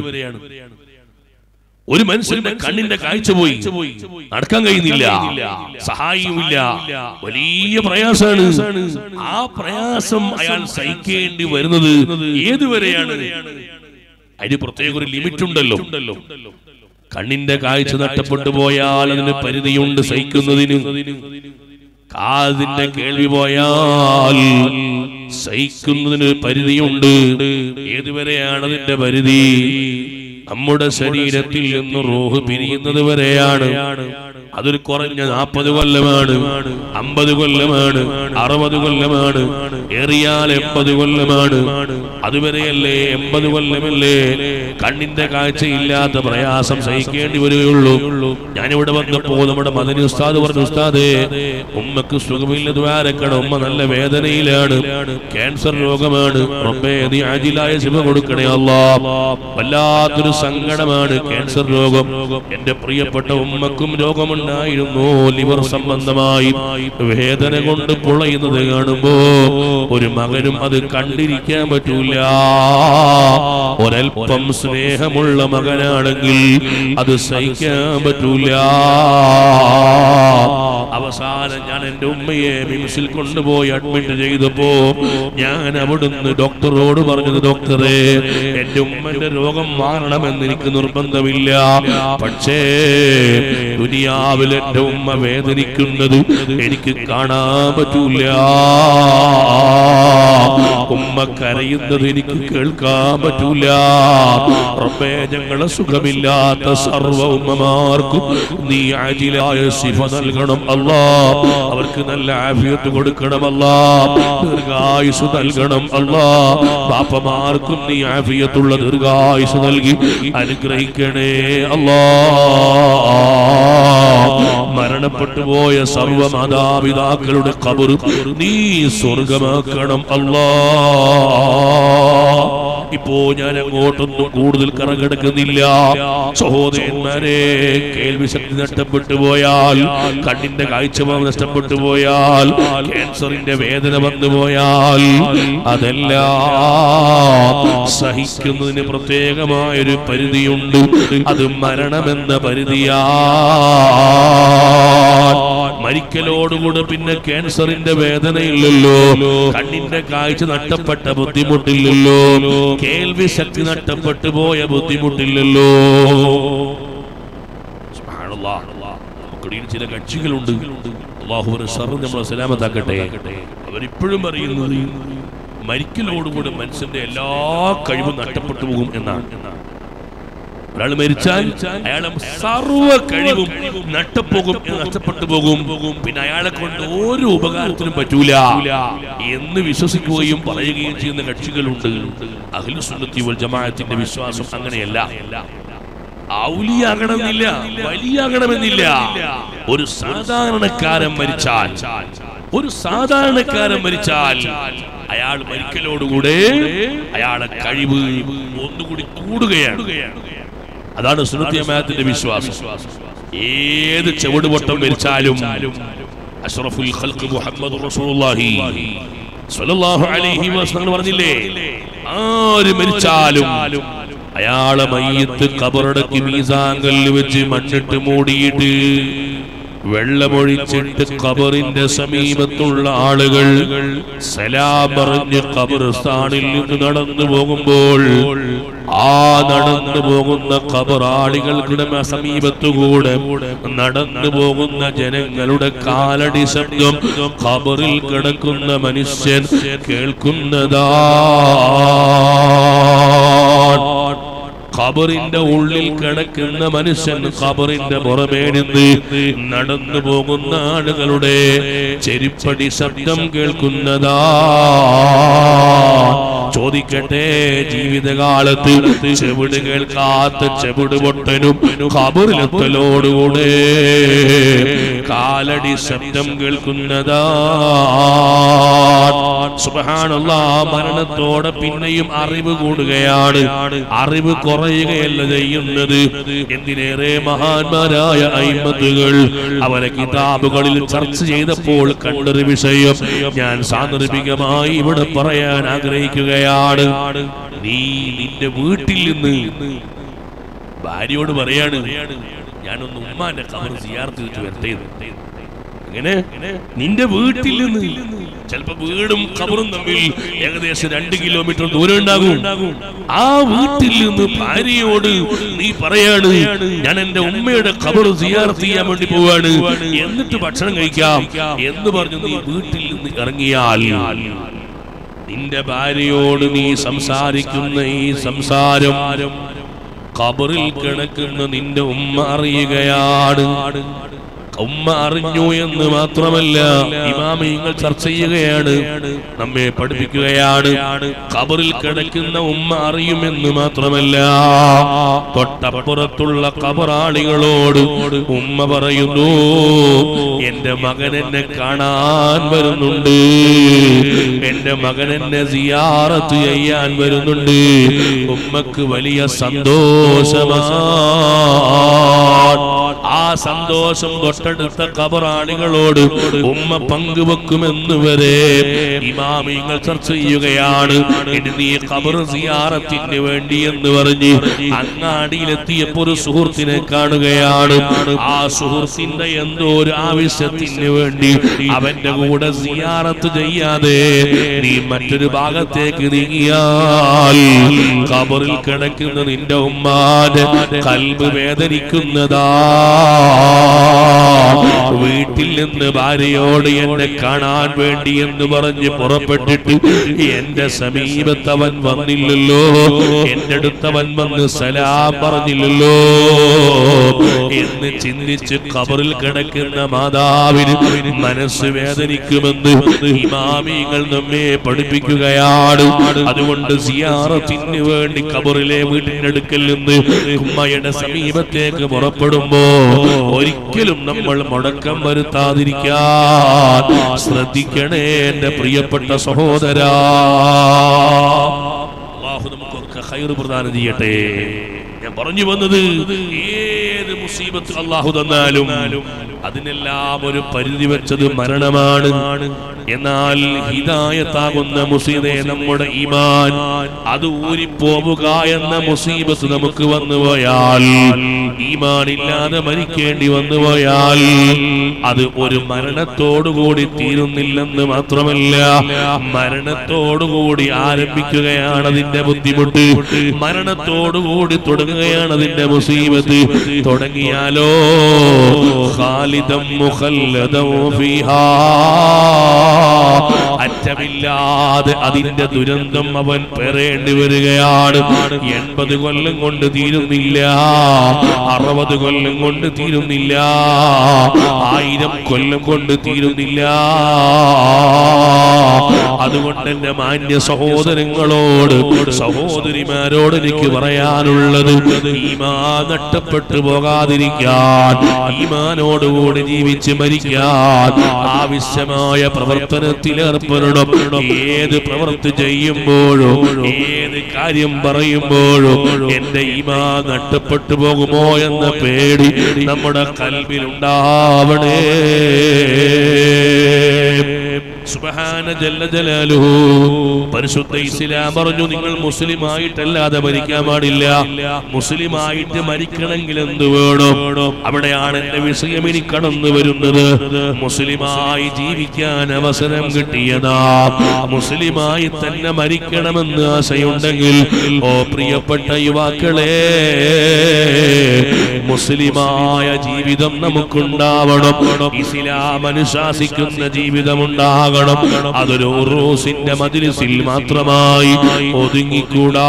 ഒരു മനുഷ്യന്റെ കണ്ണിന്റെ കാഴ്ച പോയി നടക്കാൻ കഴിയുന്നില്ല സഹായവുമില്ല വലിയ പ്രയാസമാണ് ആ പ്രയാസം അയാൾ സഹിക്കേണ്ടി വരുന്നത് ഏതുവരെയാണ് അതിന് പ്രത്യേക ഒരു ലിമിറ്റ് ഉണ്ടല്ലോ കണ്ണിന്റെ കാഴ്ച നഷ്ടപ്പെട്ടു പോയാൽ അതിന് പരിധിയുണ്ട് സഹിക്കുന്നതിന് കാതിന്റെ കേൾവി പോയാൽ സഹിക്കുന്നതിന് പരിധിയുണ്ട് ഏതുവരെയാണ് അതിന്റെ പരിധി നമ്മുടെ ശരീരത്തിൽ നിന്ന് റോഹ് പിരിയുന്നത് വരെയാണ് അതൊരു കുറഞ്ഞ നാൽപ്പത് കൊല്ലമാണ് അമ്പത് കൊല്ലമാണ് അറുപത് കൊല്ലമാണ് ഏറിയാൽ എൺപത് കൊല്ലമാണ് അതുവരെയല്ലേ എൺപത് കൊല്ലമല്ലേ കണ്ണിന്റെ കാഴ്ചയില്ലാത്ത പ്രയാസം സഹിക്കേണ്ടി വരികയുള്ളൂ ഞാനിവിടെ വന്നപ്പോ നമ്മുടെ മദനി ഉസ്താദ് പറഞ്ഞു ഉസ്താദേ ഉമ്മക്ക് സുഖമില്ല ദ്വാരക്കണം ഉമ്മ നല്ല വേദനയിലാണ് ക്യാൻസർ രോഗമാണ് റബ്ബേ നീ ആജിലായ ശിവ കൊടുക്കണേ അല്ലാ വല്ലാത്തൊരു സങ്കടമാണ് ക്യാൻസർ രോഗം എന്റെ പ്രിയപ്പെട്ട ഉമ്മക്കും രോഗമുണ്ടായിരുന്നു ലിവർ സംബന്ധമായി വേദന കൊണ്ട് പുളയുന്നത് കാണുമ്പോ ഒരു മകനും അത് കണ്ടിരിക്കാൻ പറ്റൂല ഒരൽപ്പം സ്നേഹമുള്ള മകനാണെങ്കിൽ അത് സഹിക്കാൻ പറ്റൂല അവസാനം ഞാൻ എന്റെ ഉമ്മയെ മിംസിൽ കൊണ്ടുപോയി അഡ്മിറ്റ് ചെയ്തപ്പോ ഞാൻ അവിടുന്ന് ഡോക്ടറോട് പറഞ്ഞത് ഡോക്ടറെ എന്റെ ഉമ്മന്റെ രോഗം മാറണമെന്ന് എനിക്ക് നിർബന്ധമില്ല പക്ഷേ ദുനിയാവിൽ എന്റെ ഉമ്മ വേദനിക്കുന്നത് എനിക്ക് കാണാൻ പറ്റൂല ഉമ്മ കരയുന്നത് എനിക്ക് കേൾക്കാൻ പറ്റൂല റബ്ബേ ഞങ്ങളെ സുഖമില്ലാത്ത സർവ ഉമ്മമാർക്കും നീ ആജിലായ ശിഫ നൽകണം അല്ലാ അവർക്ക് നല്ല ആഫിയത്ത് കൊടുക്കണം അല്ലാ ദീർഘായുസ് നൽകണം അല്ലാ ബാപ്പമാർക്കും നീ ആഫിയത്തുള്ള ദീർഘായുസ് നൽകി അനുഗ്രഹിക്കണേ അല്ലാ മരണപ്പെട്ടു പോയ സർവ മാതാപിതാക്കളുടെ കബറ് നീ സ്വർഗമാക്കണം അല്ലാ ഇപ്പോ ഞാൻ അങ്ങോട്ടൊന്നും കൂടുതൽ കറകിടക്കുന്നില്ല സഹോദരന്മാരെ കേൾവി ശക്തി നഷ്ടപ്പെട്ടു പോയാൽ കണ്ണിന്റെ കാഴ്ച നഷ്ടപ്പെട്ടു പോയാൽ ക്യാൻസറിന്റെ വേദന വന്നു പോയാൽ അതെല്ലാം സഹിക്കുന്നതിന് പ്രത്യേകമായൊരു പരിധിയുണ്ട് അത് മരണമെന്ന പരിധിയാ മരിക്കലോടുകൂടെ പിന്നെ ക്യാൻസറിന്റെ വേദനയില്ലല്ലോ കണ്ണിന്റെ കാഴ്ച നഷ്ടപ്പെട്ട ബുദ്ധിമുട്ടില്ലല്ലോ കേൾവി ശക്തി നഷ്ടപ്പെട്ടു പോയ ബുദ്ധിമുട്ടില്ലല്ലോ സുബ്ഹാനല്ലാഹ്. നമുക്കിടയിൽ ചില കക്ഷികളുണ്ട് അള്ളാഹുവിന് സർവ് നമ്മളെ സലാമത്താക്കട്ടെ അവരിപ്പോഴും പറയുന്നത് മരിക്കലോടുകൂടെ മനുഷ്യന്റെ എല്ലാ കഴിവും നഷ്ടപ്പെട്ടു പോകും എന്നാണ് ഒരാൾ മരിച്ചാൽ അയാളെ സർവ കഴിവും നഷ്ടപ്പോകും നഷ്ടപ്പെട്ടു പോകും പിന്നെ അയാളെ കൊണ്ട് ഒരു ഉപകാരത്തിനും പറ്റൂല എന്ന് വിശ്വസിക്കുകയും പറയുകയും ചെയ്യുന്ന കക്ഷികളുണ്ട് അഖിലുസുന്നത്തി വൽ ജമാഅത്തിന്റെ വിശ്വാസം അങ്ങനെയല്ല ഔലിയാകണമെന്നില്ല വലിയാകണമെന്നില്ല ഒരു സാധാരണക്കാരൻ മരിച്ചാൽ ഒരു സാധാരണക്കാരൻ മരിച്ചാൽ അയാൾ മരിക്കലോടുകൂടെ അയാളെ കഴിവ് ഒന്നുകൂടി കൂടുകയാണ് അതാണ് സുനത്തിയമാത്തിന്റെ വിശ്വാസം ഏത് ചെവിടുപൊട്ടം മരിച്ചാലും അഷ്റഫുൽ ഖൽഖ് മുഹമ്മദ് റസൂലുള്ളാഹി സ്വല്ലല്ലാഹു അലൈഹി വസല്ലം പറഞ്ഞില്ലേ ആര് മരിച്ചാലും അയാളെ മയ്യത്ത് കബറടക്കി മീസാങ്കല്ല് വെച്ച് മണ്ണിട്ട് മൂടിയിട്ട് വെള്ളമൊഴിച്ചിട്ട് ഖബറിന്റെ സമീപത്തുള്ള ആളുകൾ സലാം പറഞ്ഞ് ഖബർസ്ഥാനിൽ നിന്ന് നടന്നു പോകുമ്പോൾ ആ നടന്നു പോകുന്ന ഖബറാളികൾക്കിടെ സമീപത്തുകൂടെ നടന്നു പോകുന്ന ജനങ്ങളുടെ കാലടി ശബ്ദം ഖബറിൽ കിടക്കുന്ന മനുഷ്യൻ കേൾക്കുന്നതാ ഖബറിന്റെ ഉള്ളിൽ കിടക്കുന്ന മനുഷ്യൻ ഖബറിന്റെ പുറമേ നിന്ന് നടന്നു പോകുന്ന ആളുകളുടെ ചെരിപ്പടി ശബ്ദം കേൾക്കുന്നതാ ചോദിക്കട്ടെ ജീവിതകാലത്ത് ചെവിട് കേൾക്കാത്ത ചെവിട് പൊട്ടനും ഖബറിലെത്തലോടുകൂടെ കാലടി ശബ്ദം കേൾക്കുന്നതാ സുബഹാനല്ലാ മരണത്തോടെ പിന്നെയും അറിവ് കൂടുകയാണ് അറിവ് കുറയുകയല്ല ചെയ്യുന്നത് എന്തിനേറെ മഹാന്മാരായ അയിമത്തുകൾ അവരെ കിതാബുകളിൽ ചർച്ച ചെയ്തപ്പോൾ കണ്ടൊരു വിഷയം ഞാൻ സാന്ദർഭികമായി ഇവിടെ പറയാൻ ആഗ്രഹിക്കുകയാണ് നീ നിന്റെ വീട്ടിൽ നിന്ന് ഭാര്യയോട് പറയാണ് ഞാനൊന്ന് ഉമ്മാന്റെ കബർ സിയാർത്ത് വെച്ച് വരട്ടെ എന്ന്. എങ്ങനെ നിന്റെ വീട്ടിൽ നിന്ന് ചിലപ്പോ വീടും കബറും തമ്മിൽ ഏകദേശം രണ്ട് കിലോമീറ്റർ ദൂരം ഉണ്ടാകും ആ വീട്ടിൽ നിന്ന് ഭാര്യയോട് നീ പറയാണ് ഞാൻ എന്റെ ഉമ്മയുടെ കബർ സിയാർത്ത് ചെയ്യാൻ വേണ്ടി പോവാണ് എന്നിട്ട് ഭക്ഷണം കഴിക്കാം എന്ന് പറഞ്ഞു നീ വീട്ടിൽ നിന്ന് ഇറങ്ങിയാൽ നിന്റെ ഭാര്യയോട് നീ സംസാരിക്കുന്ന ഈ സംസാരം ഖബറിൽ കിടക്കുന്ന നിന്റെ ഉമ്മ അറിയുകയാണ് ഉമ്മ അറിഞ്ഞു എന്ന് മാത്രമല്ല ഇമാമിങ്ങൾ ചർച്ച ചെയ്യുകയാണ് നമ്മെ പഠിപ്പിക്കുകയാണ് കബറിൽ കിടക്കുന്ന ഉമ്മ അറിയുമെന്ന് മാത്രമല്ല തൊട്ടപ്പുറത്തുള്ള കബറാളികളോട് ഉമ്മ പറയുന്നു എന്റെ മകൻ എന്നെ കാണാൻ വരുന്നുണ്ട് എന്റെ മകൻ എന്നെ സിയാറത്ത് ചെയ്യാൻ വരുന്നുണ്ട് ഉമ്മക്ക് വലിയ സന്തോഷമാണ് ആ സന്തോഷം തൊട്ടടുത്ത കബറാളികളോട് ഉമ്മ പങ്കുവെക്കുമെന്ന് വരെ ഇമാമിങ്ങൾ ചർച്ച ചെയ്യുകയാണ് ഇനി നീ കബർ സിയാറത്തിന് വേണ്ടി എന്ന് പറഞ്ഞ് അങ്ങാടിയിലെത്തിയപ്പോ ഒരു സുഹൃത്തിനെ കാണുകയാണ് ആ സുഹൃത്തിന്റെ എന്തോ ഒരു ആവശ്യത്തിന് വേണ്ടി അവന്റെ കൂടെ സിയാറത്ത് ചെയ്യാതെ നീ മറ്റൊരു ഭാഗത്തേക്ക് നീങ്ങിയാൽ കബറിൽ കിടക്കുന്ന നിന്റെ ഉമ്മാന്റെ കൽബ് വേദനിക്കുന്നതാ വീട്ടിൽ നിന്ന് ഭാര്യയോട് എന്നെ കാണാൻ വേണ്ടി എന്ന് പറഞ്ഞ് പുറപ്പെട്ടിട്ട് എന്റെ സമീപത്തവൻ വന്നില്ലല്ലോ എന്റെ അടുത്തവൻ വന്ന് സലാം പറഞ്ഞില്ലല്ലോ എന്ന് ചിന്തിച്ച് കബറിൽ കിടക്കുന്ന മാതാവിന് മനസ്സ് വേദനിക്കുമെന്ന് ഇമാമികൾ നമ്മെ പഠിപ്പിക്കുകയാണ് അതുകൊണ്ട് സിയാറത്തിന് വേണ്ടി കബറിലെ വീട്ടിന്റെ അടുക്കൽ നിന്ന് ഉമ്മയുടെ സമീപത്തേക്ക് പുറപ്പെടുമ്പോ ഒരിക്കലും നമ്മൾ മുടക്കം വരുത്താതിരിക്കാൻ ശ്രദ്ധിക്കണേ എന്റെ പ്രിയപ്പെട്ട സഹോദരാ അള്ളാഹു നമുക്കൊക്കെ ഹൈർ പ്രദാനം ചെയ്യട്ടെ ഞാൻ പറഞ്ഞു വന്നത് ഏത് മുസീബത്ത് അള്ളാഹു തന്നാലും അതിനെല്ലാം ഒരു പരിധി വെച്ചത് മരണമാണ് എന്നാൽ ഹിദായത്താകുന്ന മുസീദെ നമ്മുടെ ഈമാൻ അത് ഊരിപ്പോവുക എന്ന മുസീബത്ത് നമുക്ക് വന്നു പോയാൽ ഈമാൻ ഇല്ലാതെ മരിക്കേണ്ടി വന്നു പോയാൽ അത് ഒരു മരണത്തോടുകൂടി തീരുന്നില്ലെന്ന് മാത്രമല്ല മരണത്തോടുകൂടി ആരംഭിക്കുകയാണ് അതിന്റെ ബുദ്ധിമുട്ട് മരണത്തോടുകൂടി തുടങ്ങുകയാണ് അതിന്റെ മുസീബത്ത് തുടങ്ങിയാലോ ഖാലിദം മുഖല്ലദം ഫീഹാ അറ്റമില്ലാതെ അതിന്റെ ദുരന്തം അവൻ പേറേണ്ടി വരികയാണ് എൺപത് കൊല്ലം കൊണ്ട് തീരുന്നില്ല അറുപത് കൊല്ലം കൊണ്ട് തീരുന്നില്ല ആയിരം കൊല്ലം കൊണ്ട് തീരുന്നില്ല അതുകൊണ്ട് എന്റെ മാന്യ സഹോദരങ്ങളോട് സഹോദരിമാരോട് എനിക്ക് പറയാനുള്ളത് ഈമാ നഷ്ടപ്പെട്ടു പോകാതിരിക്കാൻ ഈമാനോടുകൂടി ജീവിച്ച് മരിക്കാൻ ആവശ്യമായ പ്രവർത്തനത്തിൽ ഏർപ്പെടണം ഏത് പ്രവൃത്തി ചെയ്യുമ്പോഴോ ഏത് കാര്യം പറയുമ്പോഴോ എന്റെ ഈമാ നഷ്ടപ്പെട്ടു പോകുമോ എന്ന പേടി നമ്മുടെ കൽവിലുണ്ടാവണേ സുബ്ഹാന ജല്ല ജലാലുഹു പരിശുദ്ധ ഇസ്ലാം പറഞ്ഞു നിങ്ങൾ മുസ്ലിം ആയിട്ടല്ലാതെ മരിക്കാൻ പാടില്ല മുസ്ലിം ആയിട്ട് മരിക്കണമെങ്കിൽ എന്ത് വേണം അവിടെയാണ് എന്റെ വിഷയം ഇനി കടന്നു വരുന്നത് മുസ്ലിമായി ജീവിക്കാൻ അവസരം കിട്ടിയതാ മുസ്ലിമായി തന്നെ മരിക്കണമെന്ന് ആശയുണ്ടെങ്കിൽ ഓ പ്രിയപ്പെട്ട യുവാക്കളെ മുസ്ലിമായ ജീവിതം നമുക്കുണ്ടാവണം ഇസ്ലാം അനുശാസിക്കുന്ന ജീവിതം ഉണ്ടാകണം അതൊരു ഉറൂസിന്റെ മജിലിസിൽ മാത്രമായി ഒതുങ്ങിക്കൂടാ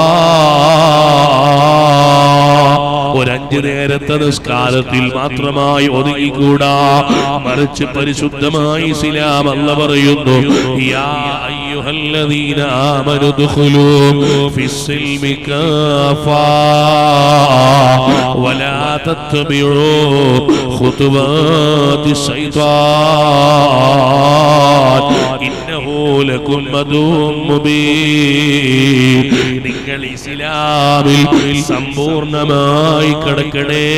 ഒരഞ്ചു നേരത്തെ നിസ്കാരത്തിൽ മാത്രമായി ഒതുങ്ങിക്കൂടാ മറിച്ച് പരിശുദ്ധമായി ഇസ്ലാം അല്ല പറയുന്നു യാ അയ്യുഹല്ലദീന ആമനു ദുഖുലൂ ഫിസ്സിൽമി കാഫാ ولا تتبعوا خطوات الشيطان إنه لكم عدو مبين നിങ്ങൾ ഇസ്ലാമിൽ സമ്പൂർണമായി കിടക്കണേ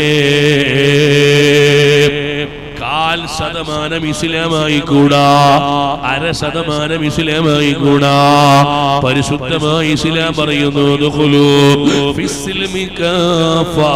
കാൽ ശതമാനം ഇസ്ലാമായി കൂടാ അര ശതമാനം ഇസ്ലാമായി കൂടാ പരിശുദ്ധമായി ഇസ്ലാം പറയുന്നു ദുഖുലൂ ഫിസ്സിൽമി കാഫാ.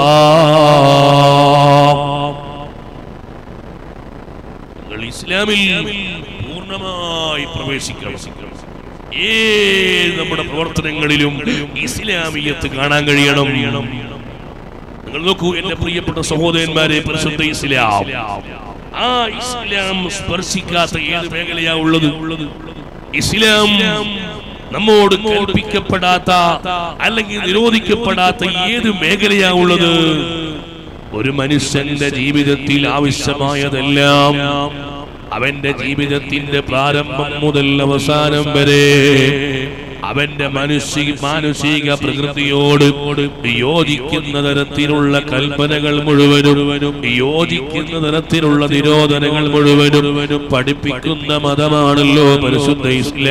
നിങ്ങൾ ഇസ്ലാമിൽ പൂർണ്ണമായി പ്രവേശിക്കണം ഏത് നമ്മുടെ പ്രവർത്തനങ്ങളിലും ഇസ്ലാമിയത്ത് കാണാൻ കഴിയണം നിങ്ങൾ നോക്കൂ എന്റെ പ്രിയപ്പെട്ട സഹോദരന്മാരെ പരിശുദ്ധ ഇസ്ലാം ആ ഇസ്ലാം സ്പർശിക്കാത്ത ഏത് മേഖലയാ ഉള്ളത് ഇസ്ലാം നമ്മോട് കൽപ്പിക്കപ്പെടാത്ത അല്ലെങ്കിൽ നിരോധിക്കപ്പെടാത്ത ഏത് മേഖലയാ ഉള്ളത് ഒരു മനുഷ്യന്റെ ജീവിതത്തിൽ ആവശ്യമായതെല്ലാം അവന്റെ ജീവിതത്തിന്റെ പ്രാരംഭം മുതൽ അവസാനം വരെ അവന്റെ മനുഷ്യ മാനുഷിക പ്രകൃതിയോട് യോജിക്കുന്ന തരത്തിലുള്ള കൽപ്പനകൾ മുഴുവനും യോജിക്കുന്ന തരത്തിലുള്ള നിരോധനങ്ങൾ മുഴുവനും പഠിപ്പിക്കുന്ന മതമാണല്ലോ പരിശുദ്ധ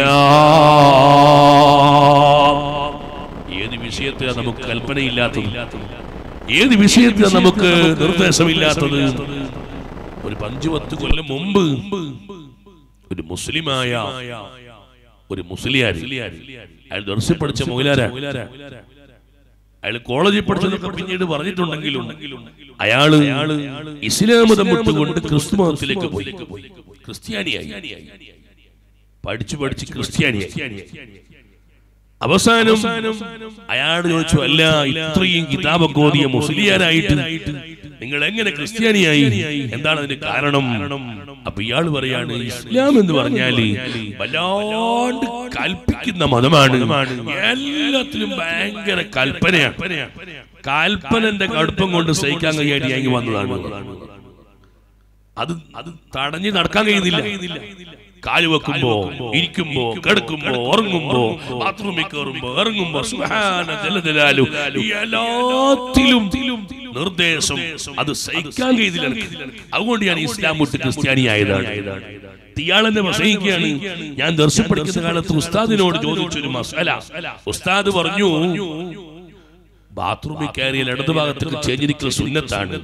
ഇസ്ലാം ഏത് വിഷയത്തിലാണ് നമുക്ക് കൽപ്പനയില്ലാത്തത് ഏത് വിഷയത്തിലാണ് നമുക്ക് നിർദ്ദേശമില്ലാത്തത് ഒരു പഞ്ചു പത്ത് കൊല്ലം മുമ്പ് ഒരു മുസ്ലിമായ ഒരു മുസ്ലിയാർ അയാൾ ദർശനം പഠിച്ച മൊയിലാരാ അയാൾ കോളേജിൽ പഠിച്ചതൊക്കെ പിന്നീട് പറഞ്ഞിട്ടുണ്ടെങ്കിലും അയാള് ഇസ്ലാം മതം വിട്ടുകൊണ്ട് ക്രിസ്തു മതത്തിലേക്ക് പോയി ക്രിസ്ത്യാനിയായി പഠിച്ചു പഠിച്ച് ക്രിസ്ത്യാനിയായി അവസാനം അയാൾ ചോദിച്ചു അല്ല ഇത്രയും കിതാബൊക്കെ ഓതിയ മുസ്ലിയാരായിട്ട് നിങ്ങൾ എങ്ങനെ ക്രിസ്ത്യാനിയായി എന്താണ് അതിന്റെ കാരണം അപ്പൊ ഇയാൾ പറയാണ് ഇസ്ലാം എന്ന് പറഞ്ഞാല് വല്ലാണ്ട് കൽപ്പിക്കുന്ന മതമാണ് എല്ലാത്തിലും ഭയങ്കര കൽപ്പനയാണ് കൽപ്പനന്റെ കടുപ്പം കൊണ്ട് സഹിക്കാൻ കഴിയാടി അങ്ങ് വന്നതാണ് അത് അത് തടഞ്ഞു നടക്കാൻ കഴിയുന്നില്ല കാല് വെക്കുമ്പോ ഇരിക്കുമ്പോ കിടക്കുമ്പോ ഉറങ്ങുമ്പോ ബാത്റൂമിൽ കയറുമ്പോ ഇറങ്ങുമ്പോ സുബ്ഹാന ജല ജലാലു ഈ എല്ലാത്തിലും നിർദ്ദേശം അത് സഹിക്കാൻ കഴിയുന്നില്ല എനിക്ക്. അതുകൊണ്ട് ഞാൻ ഇസ്ലാം വിട്ട് ക്രിസ്ത്യാനി ആയതാണ് ഇയാളെന്നെ പ്രസംഗിക്കുകയാണ് ഞാൻ ദർശനം പഠിക്കുന്ന കാലത്ത് ഉസ്താദിനോട് ചോദിച്ചൊരു മസാല ഉസ്താദ് പറഞ്ഞു ബാത്റൂമിൽ കയറിയാൽ ഇടതു ഭാഗത്തേക്ക് ചേഞ്ചിരിക്കൽ സുന്നത്താണ്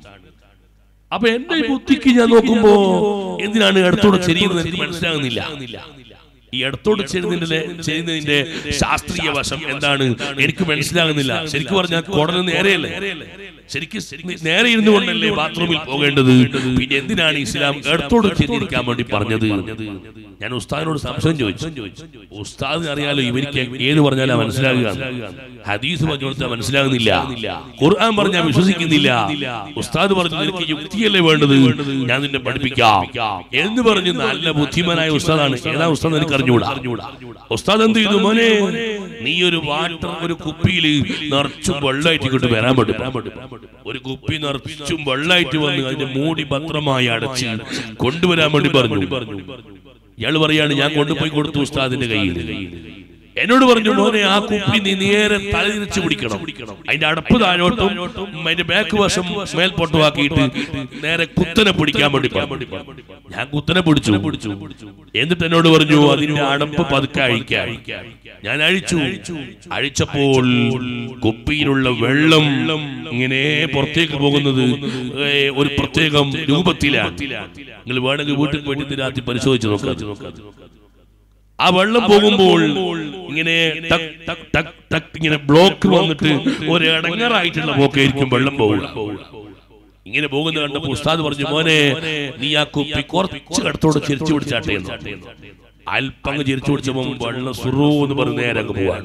അപ്പൊ എന്റെ ഈ ബുദ്ധിക്ക് ഞാൻ നോക്കുമ്പോ എന്തിനാണ് ഇടത്തോടെ ചെരിയുന്നത് എനിക്ക് മനസ്സിലാകുന്നില്ല ഈ ഇടത്തോട് ചെയ്യുന്നതിന്റെ ചെയ്യുന്നതിന്റെ ശാസ്ത്രീയ വശം എന്താണ് എനിക്ക് മനസ്സിലാകുന്നില്ല ശരിക്കും പറഞ്ഞാൽ കോടതി നേരെയല്ലേ ശരിക്കും നേരെ ഇരുന്നു കൊണ്ടല്ലേ ബാത്റൂമിൽ പോകേണ്ടത് പിന്നെ എന്തിനാണ് ഇസ്ലാം ഇടത്തോട് ചെരിഞ്ഞിരിക്കാൻ വേണ്ടി പറഞ്ഞത് ഞാൻ ഉസ്താദിനോട് സംശയം ചോദിച്ചു ഉസ്താദിന് അറിയാലോ ഇവർക്ക് ഏത് പറഞ്ഞാലാ മനസ്സിലാകുക ഹദീസ് പറഞ്ഞു കൊടുത്താൽ മനസ്സിലാകുന്നില്ല ഖുർആൻ പറഞ്ഞാൽ വിശ്വസിക്കുന്നില്ല ഉസ്താദ് പറഞ്ഞു നിനക്ക് യുക്തിയല്ലേ വേണ്ടത് ഞാൻ നിന്നെ പഠിപ്പിക്കാം എന്ന് പറഞ്ഞ് നല്ല ബുദ്ധിമാനായ ഉസ്താദാണ് ഏതാ ഉസ്താദ് എനിക്ക് അറിഞ്ഞൂടാ ഉസ്താദ് എന്ത് ചെയ്തു മോനെ നീ ഒരു വാട്ടർ ഒരു കുപ്പിയിൽ നിറച്ചും വെള്ളമായിട്ട് ഇങ്ങോട്ട് വരാൻ പറ്റും ഒരു കുപ്പി നിറച്ചും വെള്ളമായിട്ട് വന്ന് അതിന്റെ മൂടി ഭദ്രമായി അടച്ച് കൊണ്ടുവരാൻ വേണ്ടി പറഞ്ഞു ഇയാൾ പറയാണ് ഞാൻ കൊണ്ടുപോയി കൊടുത്തു ഉസ്താദിന്റെ കയ്യിൽ എന്നോട് പറഞ്ഞു മോനെ ആ കുപ്പി നീ നേരെ തലതിരിച്ച് പിടിക്കണം അതിന്റെ അടപ്പ് താഴോട്ടും അതിന്റെ ബാക്ക് വശം മേൽപോട്ടുമാക്കിയിട്ട് നേരെ കുത്തനെ പിടിക്കാൻ വേണ്ടി പറഞ്ഞു ഞാൻ കുത്തനെ പിടിച്ചു പിടിച്ചു എന്നിട്ട് എന്നോട് പറഞ്ഞു അതിന്റെ അടപ്പ് പതുക്കെ അഴിക്കാൻ ഞാൻ അഴിച്ചു അഴിച്ചപ്പോൾ കുപ്പിയിലുള്ള വെള്ളം ഇങ്ങനെ പുറത്തേക്ക് പോകുന്നത് ഏ, ഒരു പ്രത്യേകം രൂപത്തിലാണ് നിങ്ങൾ വേണമെങ്കിൽ വീട്ടിൽ പോയിട്ട് ഇന്ന് രാത്രി പരിശോധിച്ച് നോക്കാം ആ വെള്ളം പോകുമ്പോൾ ഇങ്ങനെ ടക് ടക് ടക് ടക് ഇങ്ങനെ ബ്ലോക്ക് വന്നിട്ട് ഒരു ഇടങ്ങറായിട്ടുള്ള പോക്കായിരിക്കും വെള്ളം പോകുക ഇങ്ങനെ പോകുന്ന കണ്ടപ്പോൾ ഉസ്താദ് പറഞ്ഞു മോനെ നീ ആ കുപ്പി കുറച്ച് കടത്തോട് ചിരിച്ചു പിടിച്ചാട്ടെ എന്ന്." അല്പം അങ്ങ് ചിരിച്ചു പിടിച്ചപ്പോൾ വെള്ളം സുറൂ എന്ന് പറഞ്ഞ് നേരെ അങ്ങ് പോവാണ്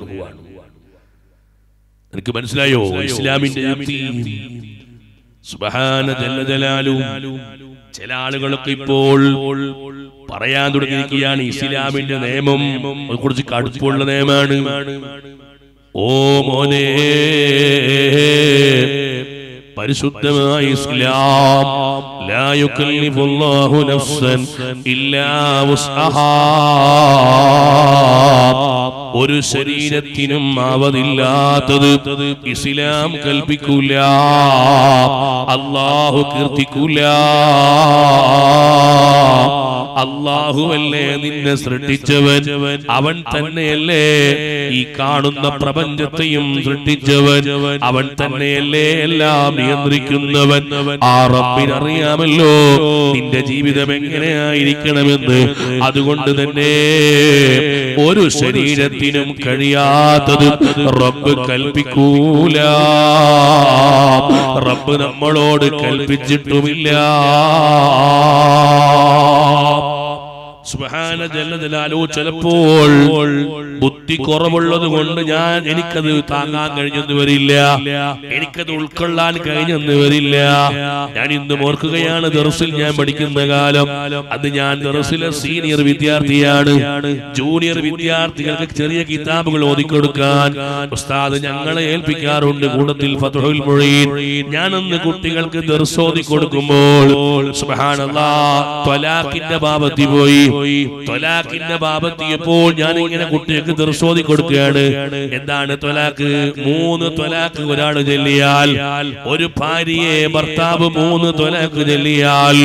എനിക്ക് മനസ്സിലായോ ഇസ്ലാമിന്റെ യുക്തി സുബ്ഹാന ജല്ല ജലാലു ചില ആളുകളൊക്കെ ഇപ്പോൾ പറയാൻ തുടങ്ങിയിരിക്കുകയാണ് ഇസ്ലാമിന്റെ നിയമം കുറിച്ച് കടുപ്പുള്ള നിയമമാണ് ഓ മോനെ പരിശുദ്ധമായ ഇസ്ലാം ലാ യുകല്ലിഫുല്ലാഹു നഫ്സൻ ഇല്ലാ വുസ്അഹാ ഒരു ശരീരത്തിനും ആവതില്ലാത്തത് ഇസ്ലാം കൽപ്പിക്കൂല അള്ളാഹു കീർത്തിക്കൂല അള്ളാഹുവല്ലേ നിന്നെ സൃഷ്ടിച്ചവൻ അവൻ തന്നെയല്ലേ ഈ കാണുന്ന പ്രപഞ്ചത്തെയും സൃഷ്ടിച്ചവൻ അവൻ തന്നെയല്ലേ എല്ലാം നിയന്ത്രിക്കുന്നവൻ ആ റബ്ബിനറിയാമല്ലോ നിന്റെ ജീവിതം എങ്ങനെയായിരിക്കണമെന്ന് അതുകൊണ്ട് തന്നെ ഒരു ശരീരത്തിനും കഴിയാത്തത് റബ്ബ് കൽപ്പിക്കൂല റബ്ബ് നമ്മളോട് കൽപ്പിച്ചിട്ടുമില്ല സുബ്ഹാന ജല്ല ജലാലു ചിലപ്പോൾ ബുദ്ധി കുറവുള്ളത് കൊണ്ട് ഞാൻ എനിക്കത് താങ്ങാൻ കഴിഞ്ഞെന്ന് വരില്ല എനിക്കത് ഉൾക്കൊള്ളാൻ കഴിഞ്ഞെന്ന് വരില്ല ഞാൻ ഇന്ന് ഓർക്കുകയാണ് ദർസിൽ ഞാൻ പഠിക്കുന്ന കാലം അത് ഞാൻ ദർസിലെ സീനിയർ വിദ്യാർത്ഥിയാണ് ജൂനിയർ വിദ്യാർത്ഥികൾക്ക് ചെറിയ കിതാബുകൾ ഓതിക്കൊടുക്കാൻ ഉസ്താദ് ഞങ്ങളെ ഏൽപ്പിക്കാറുണ്ട് കൂട്ടത്തിൽ ഫതുഹുൽ മുഴീൻ ഞാനന്ന് കുട്ടികൾക്ക് ദർസ് ഓതി കൊടുക്കുമ്പോൾ സുബ്ഹാനല്ലാ ത്വലാഖിന്റെ ബാബത്തി പോയി ത്വലാഖിന്റെ ബാബത്തിയപ്പോൾ ഞാൻ ഇങ്ങനെ കുട്ടികൾക്ക് ദർസ് ഓതി കൊടുക്കുകയാണ് എന്താണ് ത്വലാഖ് മൂന്ന് ത്വലാഖ് ഒരാൾ ചൊല്ലിയാൽ ഒരു ഭാര്യയെ ഭർത്താവ് മൂന്ന് ത്വലാഖ് ചൊല്ലിയാൽ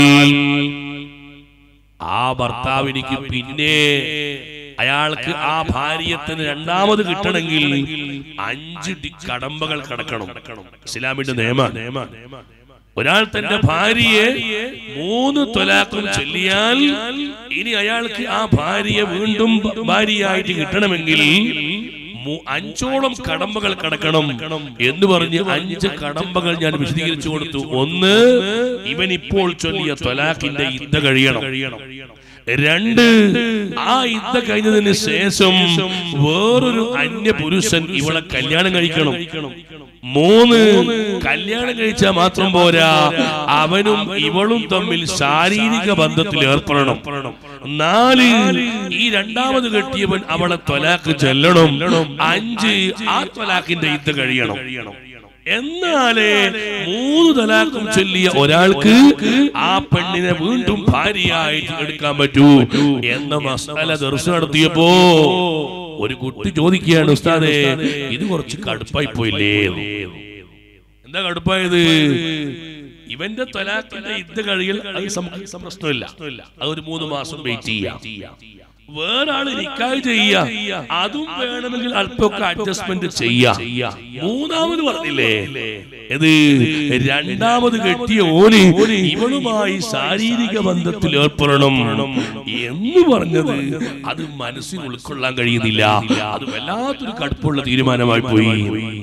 ആ ഭർത്താവിനിക്ക് പിന്നെ അയാൾക്ക് ആ ഭാര്യത്തിന് രണ്ടാമത് കിട്ടണമെങ്കിൽ അഞ്ച് ഡി- കടമ്പകൾ കടക്കണം ഇസ്ലാമിന്റെ നിയമ നിയമ ഒരാൾ തന്റെ ഭാര്യയെ മൂന്ന് തൊലാക്കും ചൊല്ലിയാൽ ഇനി അയാൾക്ക് ആ ഭാര്യയെ വീണ്ടും ഭ- ഭാര്യയായിട്ട് കിട്ടണമെങ്കിൽ മു- അഞ്ചോളം കടമ്പകൾ കടക്കണം എന്ന് പറഞ്ഞ് അഞ്ച് കടമ്പകൾ ഞാൻ വിശദീകരിച്ചു കൊടുത്തു ഒന്ന് ഇവൻ ഇപ്പോൾ ചൊല്ലിയ തൊലാഖിന്റെ യുദ്ധ കഴിയണം രണ്ട് ആ യുദ്ധ കഴിഞ്ഞതിന് ശേഷം വേറൊരു അന്യ പുരുഷൻ ഇവളെ കല്യാണം കഴിക്കണം മൂന്ന് കല്യാണം കഴിച്ചാൽ മാത്രം പോരാ അവനും ഇവളും തമ്മിൽ ശാരീരിക ബന്ധത്തിൽ ഏർപ്പെടണം നാല് ഈ രണ്ടാമത് കെട്ടിയവൻ അവളെ തൊലാക്ക് ചെല്ലണം അഞ്ച് ആ തൊലാക്കിന്റെ യുദ്ധ കഴിയണം എന്നാലേ മൂന്ന് തലാക്കും ചൊല്ലിയ ഒരാൾക്ക് ആ പെണ്ണിനെ വീണ്ടും ഭാര്യയായിട്ട് എടുക്കാൻ പറ്റൂ എന്ന മസാല ദർശനം നടത്തിയപ്പോ ഒരു കുട്ടി ചോദിക്കുകയാണ് ഉസ്താദേ ഇത് കുറച്ച് കടുപ്പായി പോയില്ലേ എന്താ കടുപ്പായത് ഇവന്റെ തൊലാക്കിന്റെ യുദ്ധ കഴിയൽ അത് നമുക്ക് പ്രശ്നമില്ല അത് ഒരു മൂന്ന് മാസം വെയിറ്റ് ചെയ്യാം വേറാള് നിക്കായ് ചെയ്യാ അതും വേണമെങ്കിൽ അല്പമൊക്കെ അഡ്ജസ്റ്റ്മെന്റ് ചെയ്യാം മൂന്നാമത് പറഞ്ഞില്ലേ ഇത് രണ്ടാമത് കെട്ടിയ ഓന് ഇവളുമായി ശാരീരിക ബന്ധത്തിൽ ഏർപ്പെടണം എന്ന് പറഞ്ഞത് അത് മനസ്സിൽ ഉൾക്കൊള്ളാൻ കഴിയുന്നില്ല അത് വല്ലാത്തൊരു കടുപ്പുള്ള തീരുമാനമായി പോയി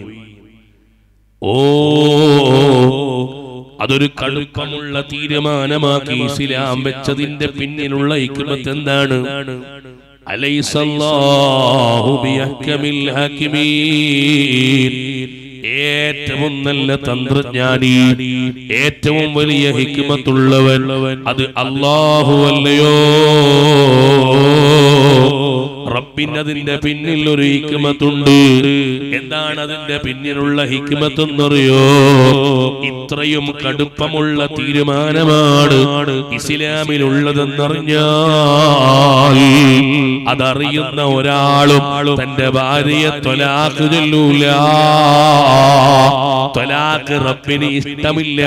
ഓ അതൊരു കടുപ്പമുള്ള തീരുമാനമാക്കി ഇസ്ലാം വെച്ചതിന്റെ പിന്നിലുള്ള ഇക്കുമത്ത് എന്താണ് അലൈസല്ലാഹു ബിയഹ്കമിൽ ഹാക്കിമീൻ ഏറ്റവും നല്ല തന്ത്രജ്ഞാനി ഏറ്റവും വലിയ ഹിക്മത്തുള്ളവൻ അത് അല്ലാഹു അല്ലയോ റബ്ബിന് അതിന്റെ പിന്നിൽ ഒരു ഹിക്മത്തുണ്ട് എന്താണ് അതിന്റെ പിന്നിലുള്ള ഹിക്മത്ത് എന്നറിയോ ഇത്രയും കടുപ്പമുള്ള തീരുമാനമാണ് ഇസ്ലാമിലുള്ളതെന്നറിഞ്ഞാൽ അതറിയുന്ന ഒരാളും തന്റെ ഭാര്യയെ തൊലാക്ക് ചൊല്ലൂല തൊലാക്ക് റബ്ബിന് ഇഷ്ടമില്ല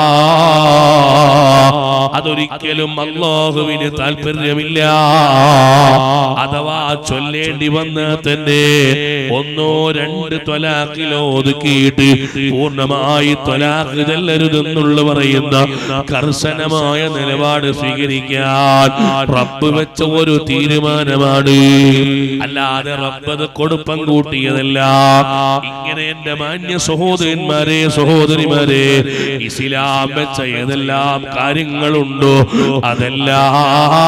അതൊരിക്കലും അള്ളാഹുവിന് താല്പര്യമില്ല അഥവാ ചൊല്ലേണ്ടി വന്ന തന്നെ ഒന്നോ രണ്ട് ത്വലാഖിലോ ഒതുക്കിയിട്ട് പൂർണ്ണമായി ത്വലാഖ് ചെല്ലരുതെന്നുള്ള പറയുന്ന കർശനമായ നിലപാട് സ്വീകരിക്കാൻ റബ്ബ് വെച്ച ഒരു തീരുമാനമാണ് അല്ലാതെ റബ്ബത് കൊടുപ്പം കൂട്ടിയതല്ല ഇങ്ങനെ എന്റെ മാന്യ സഹോദരന്മാരെ സഹോദരിമാരെ ഇസ്ലാം വെച്ച ഏതെല്ലാം കാര്യങ്ങളുണ്ടോ അതെല്ലാം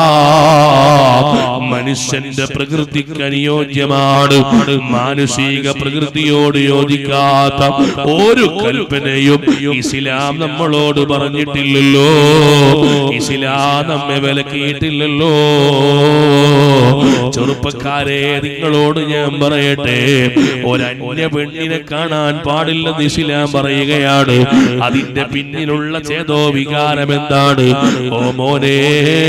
മനുഷ്യന്റെ പ്രകൃതിക്ക് അനുയോജ്യമാണ് മാനുഷിക പ്രകൃതിയോട് യോജിക്കാത്ത ഒരു കൽപ്പനയും ഇസ്ലാം നമ്മളോട് പറഞ്ഞിട്ടില്ലല്ലോ ഇസ്ലാം നമ്മെ വിലക്കിയിട്ടില്ലല്ലോ ചെറുപ്പക്കാരെ നിങ്ങളോട് ഞാൻ പറയട്ടെ ഒരന്യ പെണ്ണിനെ കാണാൻ പാടില്ലെന്ന് ഇസ്ലാം പറയുകയാണ് അതിന്റെ പിന്നിലുള്ള ചേതോ വികാരം എന്താണ് ഓ മോനെ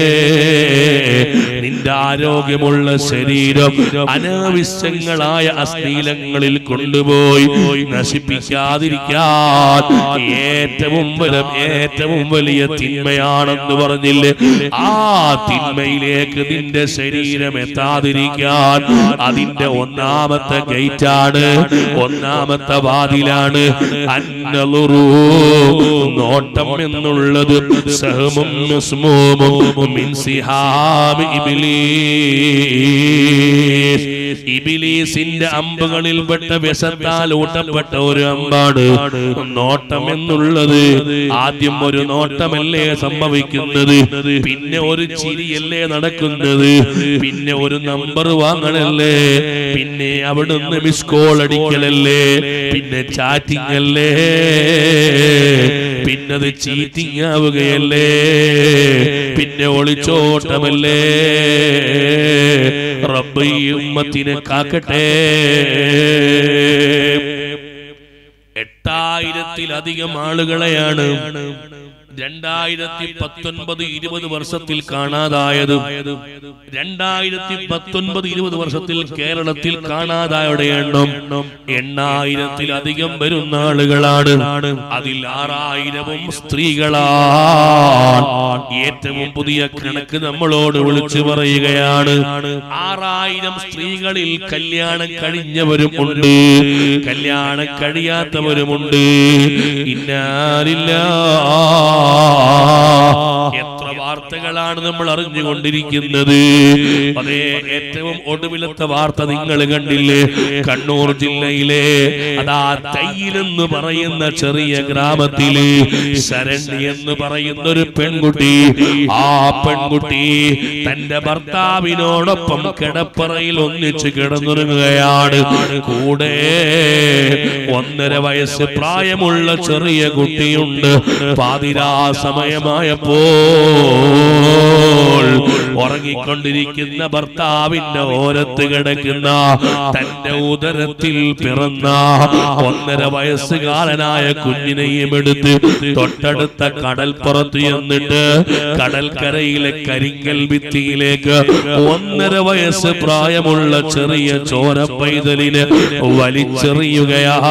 നിന്റെ ആരോഗ്യമുള്ള ശരീരം അനാവശ്യങ്ങളായ അശ്ലീലങ്ങളിൽ കൊണ്ടുപോയി നശിപ്പിക്കാതിരിക്കാൻ ഏറ്റവും വലം ഏറ്റവും വലിയ തിന്മയാണെന്ന് പറഞ്ഞില്ലേ ആ തിന്മയിലേക്ക് നിന്റെ ശരീരം എത്താതിരിക്കാൻ അതിന്റെ ഒന്നാമത്തെ ഗേറ്റാണ് ഒന്നാമത്തെ വാതിലാണ് അന്നലുറൂ നോട്ടം എന്നുള്ളത് സഹമും മിസ്മൂമും മിൻ സിഹാമി ഇബ്ലീസ് ഇബിലീസിന്റെ അമ്പുകളിൽപ്പെട്ട വിഷത്താൽ ഊട്ടപ്പെട്ട ഒരു അമ്പാണ് നോട്ടം എന്നുള്ളത് ആദ്യം ഒരു നോട്ടമല്ലേ സംഭവിക്കുന്നത് പിന്നെ ഒരു ചിരിയല്ലേ നടക്കുന്നത് പിന്നെ ഒരു നമ്പർ വാങ്ങണല്ലേ പിന്നെ അവിടുന്ന് മിസ് കോൾ അടിക്കലല്ലേ പിന്നെ ചാറ്റിംഗ് അല്ലേ പിന്നത് ചീറ്റിംഗ് ആവുകയല്ലേ പിന്നെ ഒളിച്ചോട്ടമല്ലേ റബ്ബ് ഈ ഉമ്മത്തിനെ കാക്കട്ടെ എട്ടായിരത്തിലധികം ആളുകളെയാണ് രണ്ടായിരത്തി പത്തൊൻപത് ഇരുപത് വർഷത്തിൽ കാണാതായത് രണ്ടായിരത്തി പത്തൊൻപത് ഇരുപത് വർഷത്തിൽ കേരളത്തിൽ കാണാതായയുടെ എണ്ണം എണ്ണായിരത്തിലധികം വരുന്ന ആളുകളാണ് അതിൽ ആറായിരവും സ്ത്രീകളാണ് ഏറ്റവും പുതിയ കണക്ക് നമ്മളോട് വിളിച്ചു പറയുകയാണ് ആറായിരം സ്ത്രീകളിൽ കല്യാണം കഴിഞ്ഞവരും ഉണ്ട് കല്യാണം കഴിയാത്തവരുമുണ്ട് ഇന്നാലില്ല എത്ര വാർത്തകളാണ് നമ്മൾ അറിഞ്ഞുകൊണ്ടിരിക്കുന്നത് അതേ ഏറ്റവും ഒടുവിലത്തെ വാർത്ത നിങ്ങൾ കണ്ടില്ലേ കണ്ണൂർ ജില്ലയിലെ അതാ തയ്യിലെന്ന് പറയുന്ന ചെറിയ ഗ്രാമത്തില് ശരണ്യ എന്ന് പറയുന്ന ഒരു പെൺകുട്ടി ആ പെൺകുട്ടി തന്റെ ഭർത്താവിനോടൊപ്പം കിടപ്പറയിൽ ഒന്നിച്ച് കിടന്നുറങ്ങുകയാണ് കൂടെ ഒന്നര വയസ്സ് പ്രായമുള്ള ചെറിയ കുട്ടിയുണ്ട് പാതിരാ സമയമായപ്പോൾ ഉറങ്ങിക്കൊണ്ടിരിക്കുന്ന ഭർത്താവിന്റെ ഓരത്ത് കിടക്കുന്ന തന്റെ ഉദരത്തിൽ പിറന്ന ഒന്നര വയസ്സുകാരനായ കുഞ്ഞിനെയും എടുത്ത് തൊട്ടടുത്ത കടൽപ്പുറത്ത് ചെന്നിട്ട് കടൽക്കരയിലെ കരിങ്കൽ ഭിത്തിയിലേക്ക് ഒന്നര വയസ്സ് പ്രായമുള്ള ചെറിയ ചോര പൈതലിന് വലിച്ചെറിയുകയാണ്